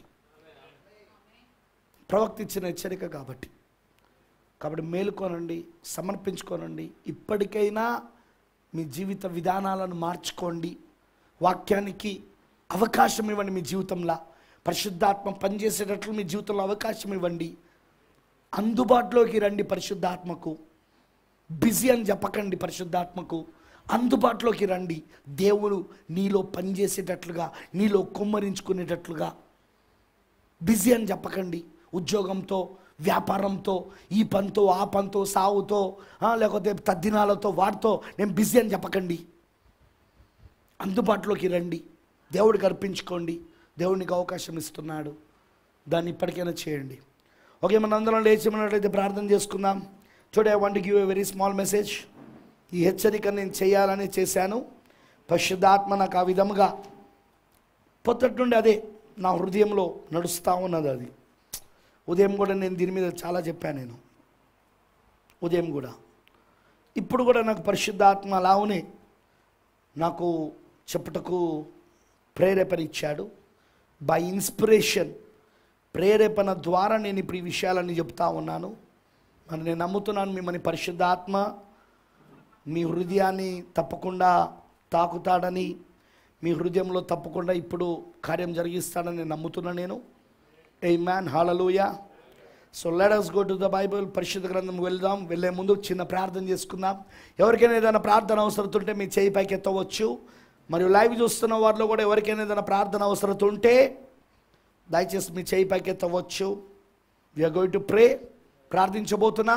ప్రవక్త ఇచ్చిన హెచ్చరిక కాబట్టి కాబట్టి మేలుకోనండి సమర్పించుకోనండి ఇప్పటికైనా మీ జీవిత విధానాలను మార్చుకోండి వాక్యానికి అవకాశం ఇవ్వండి మీ జీవితంలో పరిశుద్ధాత్మ పనిచేసేటట్లు మీ జీవితంలో అవకాశం ఇవ్వండి అందుబాటులోకి రండి పరిశుద్ధాత్మకు బిజీ అని చెప్పకండి పరిశుద్ధాత్మకు అందుబాటులోకి రండి దేవుడు నీలో పనిచేసేటట్లుగా నీలో కుమ్మరించుకునేటట్లుగా బిజీ అని చెప్పకండి ఉద్యోగంతో వ్యాపారంతో ఈ పనితో ఆ పనితో సావుతో ఆ, లేకపోతే తద్దినాలతో వాటితో నేను బిజీ అని చెప్పకండి అందుబాటులోకి రండి దేవుడికి అర్పించుకోండి దేవునికి అవకాశం ఇస్తున్నాడు దాన్ని ఇప్పటికైనా చేయండి ఓకే మన అందరం లేచి ఉన్నట్లయితే ప్రార్థన చేసుకుందాం చూడే I want give a very small message ఈ హెచ్చరిక నేను చేయాలని చేశాను పరిశుద్ధాత్మ నాకు ఆ విధముగా పొత్తటి నుండి అదే నా హృదయంలో నడుస్తూ ఉన్నది అది ఉదయం కూడా నేను దీని మీద చాలా చెప్పాను నేను ఉదయం కూడా ఇప్పుడు కూడా నాకు పరిశుద్ధాత్మ అలానే నాకు చెప్పుటకు ప్రేరేపణ ఇచ్చాడు బై ఇన్స్పిరేషన్ ప్రేరేపణ ద్వారా నేను ఇప్పుడు ఈ విషయాలన్నీ చెప్తా ఉన్నాను మరి నేను నమ్ముతున్నాను మిమ్మల్ని పరిశుద్ధాత్మ మీ హృదయాన్ని తప్పకుండా తాకుతాడని మీ హృదయంలో తప్పకుండా ఇప్పుడు కార్యం జరిగిస్తాడని నేను నమ్ముతున్నాను నేను amen hallelujah so let's go to the Bible పరిశుద్ధ గ్రంథం వెళ్దాం వెళ్ళే ముందు చిన్న ప్రార్థన చేసుకుందాం ఎవరికైనా ఏదైనా ప్రార్థన అవసరం ఉంటే మీ చేయి పైకి ఎత్తవచ్చు మరియు లైవ్ చూస్తున్న వారిలో కూడా ఎవరికైనా ఏదైనా ప్రార్థన అవసరం ఉంటే దయచేసి మీ చేయి పైకి ఎత్తవచ్చు విఆర్ గోయింగ్ టు ప్రే ప్రార్థించబోతున్నాం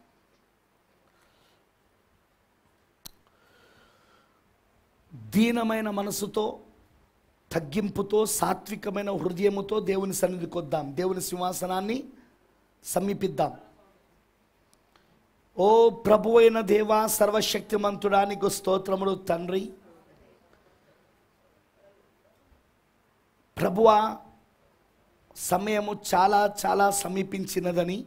దీనమైన మనసుతో తగ్గింపుతో సాత్వికమైన హృదయముతో దేవుని సన్నిధికి వద్దాం దేవుని సింహాసనాన్ని సమీపిద్దాం ఓ ప్రభు అయిన దేవా సర్వశక్తిమంతుడా నీకు స్తోత్రములు తండ్రి ప్రభువా సమయము చాలా చాలా సమీపించినదని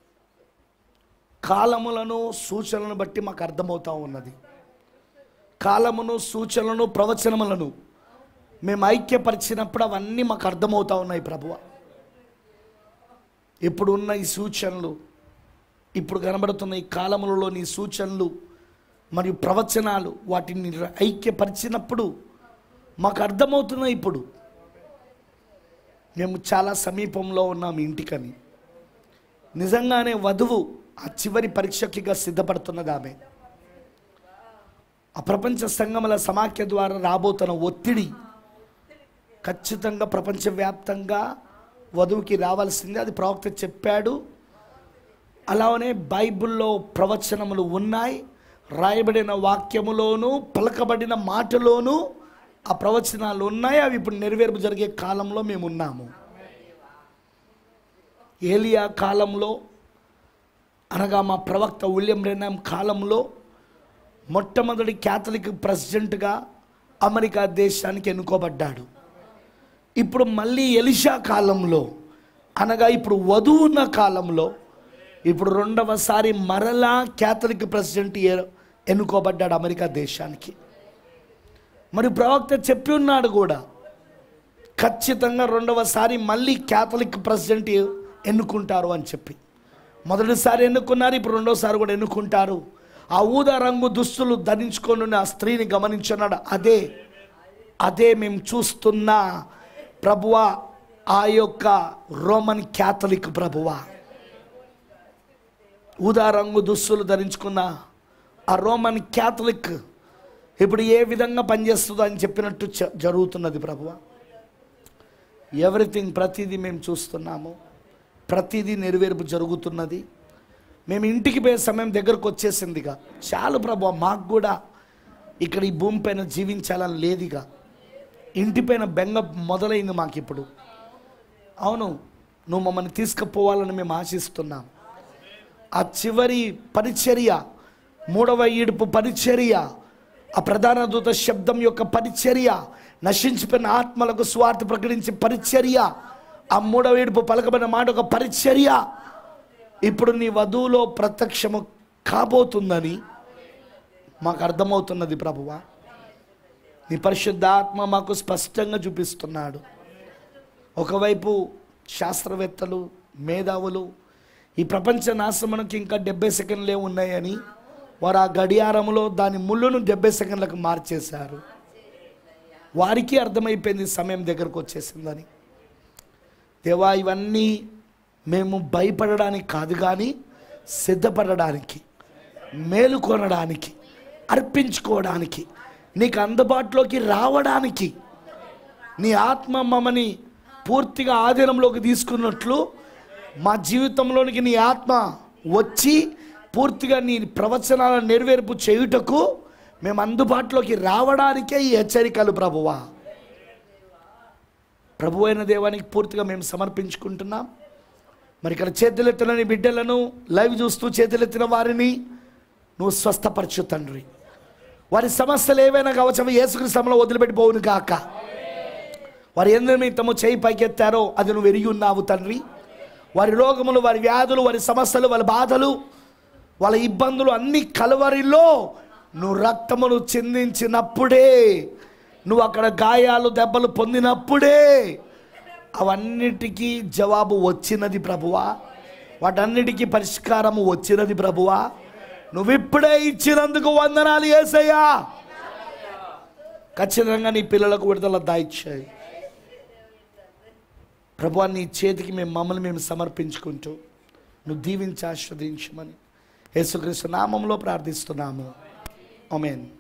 కాలములను సూచనలను బట్టి మాకు అర్థమవుతా ఉన్నది కాలమును సూచనలను ప్రవచనములను మేము ఐక్యపరిచినప్పుడు అవన్నీ మాకు అర్థమవుతా ఉన్నాయి ప్రభువ ఇప్పుడు ఉన్న ఈ సూచనలు ఇప్పుడు కనబడుతున్న ఈ కాలములలోని సూచనలు మరియు ప్రవచనాలు వాటిని ఐక్యపరిచినప్పుడు మాకు అర్థమవుతున్నాయి ఇప్పుడు మేము చాలా సమీపంలో ఉన్నాం ఇంటికని నిజంగానే వధువు ఆ చివరి పరీక్షకిగా సిద్ధపడుతున్నది ఆమె ఆ ప్రపంచ సంగముల సమాఖ్య ద్వారా రాబోతున్న ఒత్తిడి ఖచ్చితంగా ప్రపంచవ్యాప్తంగా వధువుకి రావాల్సిందే అది ప్రవక్త చెప్పాడు అలానే బైబిల్లో ప్రవచనములు ఉన్నాయి రాయబడిన వాక్యములోను పలకబడిన మాటలోను ఆ ప్రవచనాలు ఉన్నాయి అవి ఇప్పుడు నెరవేర్పు జరిగే కాలంలో మేము ఉన్నాము ఏలియా కాలంలో అనగా మా ప్రవక్త విలియం రెనామ్ కాలంలో మొట్టమొదటి క్యాథలిక్ ప్రెసిడెంట్గా అమెరికా దేశానికి ఎన్నుకోబడ్డాడు ఇప్పుడు మళ్ళీ ఎలిషా కాలంలో అనగా ఇప్పుడు వధువు ఉన్న కాలంలో ఇప్పుడు రెండవసారి మరలా క్యాథలిక్ ప్రెసిడెంట్ ఏ- ఎన్నుకోబడ్డాడు అమెరికా దేశానికి మరి ప్రవక్త చెప్పి ఉన్నాడు కూడా ఖచ్చితంగా రెండవసారి మళ్ళీ క్యాథలిక్ ప్రెసిడెంట్ ఎన్నుకుంటారు అని చెప్పి మొదటిసారి ఎన్నుకున్నారు ఇప్పుడు రెండోసారి కూడా ఎన్నుకుంటారు ఆ ఊదా రంగు దుస్తులు ధరించుకొని ఉన్న ఆ స్త్రీని గమనించున్నాడు అదే అదే మేము చూస్తున్న ప్రభువా ఆ యొక్క రోమన్ క్యాథలిక్ ప్రభువా ఊదా రంగు దుస్తులు ధరించుకున్న ఆ రోమన్ క్యాథలిక్ ఇప్పుడు ఏ విధంగా పనిచేస్తుందో అని చెప్పినట్టు చ- జరుగుతున్నది ప్రభువ ఎవ్రీథింగ్ ప్రతిదీ మేము చూస్తున్నాము ప్రతిదీ నెరవేర్పు జరుగుతున్నది మేము ఇంటికి పోయే సమయం దగ్గరకు వచ్చేసిందిగా చాలు ప్రభు మాకు కూడా ఇక్కడ ఈ భూమి పైన జీవించాలని లేదిగా ఇంటిపైన బెంగ మొదలైంది మాకు ఇప్పుడు అవును నువ్వు మమ్మల్ని తీసుకుపోవాలని మేము ఆశిస్తున్నాం ఆ చివరి పరిచర్య మూడవ ఈడుపు పరిచర్య ఆ ప్రధాన దూత శబ్దం యొక్క పరిచర్య నశించిపోయిన ఆత్మలకు స్వార్థ ప్రకటించే పరిచర్య ఆ మూడవ ఈడుపు పలకబడిన మాట ఒక పరిచర్య ఇప్పుడు నీ వధువులో ప్రత్యక్షము కాబోతుందని మాకు అర్థమవుతున్నది ప్రభువా నీ పరిశుద్ధాత్మ మాకు స్పష్టంగా చూపిస్తున్నాడు ఒకవైపు శాస్త్రవేత్తలు మేధావులు ఈ ప్రపంచ నాశనకి ఇంకా డెబ్బై సెకండ్లే ఉన్నాయని వారు ఆ గడియారంలో దాని ముళ్ళును డెబ్బై సెకండ్లకు మార్చేశారు వారికి అర్థమైపోయింది సమయం దగ్గరకు వచ్చేసిందని దేవా ఇవన్నీ మేము భయపడడానికి కాదు కానీ సిద్ధపడడానికి మేలుకొనడానికి అర్పించుకోవడానికి నీకు అందుబాటులోకి రావడానికి నీ ఆత్మ మమ్మని పూర్తిగా ఆధీనంలోకి తీసుకున్నట్లు మా జీవితంలోనికి నీ ఆత్మ వచ్చి పూర్తిగా నీ ప్రవచనాల నెరవేర్పు చేయుటకు మేము అందుబాటులోకి రావడానికే ఈ హెచ్చరికలు ప్రభువా ప్రభు అయిన దేవానికి పూర్తిగా మేము సమర్పించుకుంటున్నాం మరి ఇక్కడ చేతులెత్తిన నీ బిడ్డలను లైవ్ చూస్తూ చేతులెత్తిన వారిని నువ్వు స్వస్థపరచు తండ్రి వారి సమస్యలు ఏవైనా కావచ్చు అవి యేసుక్రీస్తులో వదిలిపెట్టిపోవును కాక వారు ఎందు నిమిత్తము చేయి పైకెత్తారో అది నువ్వు ఎరిగి ఉన్నావు తండ్రి వారి రోగములు వారి వ్యాధులు వారి సమస్యలు వాళ్ళ బాధలు వాళ్ళ ఇబ్బందులు అన్ని కలవరిలో నువ్వు రక్తమును చిందించినప్పుడే నువ్వు అక్కడ గాయాలు దెబ్బలు పొందినప్పుడే అవన్నిటికీ జవాబు వచ్చినది ప్రభువా వాటన్నిటికీ పరిష్కారము వచ్చినది ప్రభువా నువ్వు ఇప్పుడే ఇచ్చినందుకు వందనాలు ఏసయ్యా ఖచ్చితంగా నీ పిల్లలకు విడుదల దాయిచ్చాయి ప్రభు నీ చేతికి మేము మమ్మల్ని మేము సమర్పించుకుంటూ నువ్వు దీవించి ఆస్వాదించమని యేసుక్రీస్తు నామంలో ప్రార్థిస్తున్నాము ఆమేన్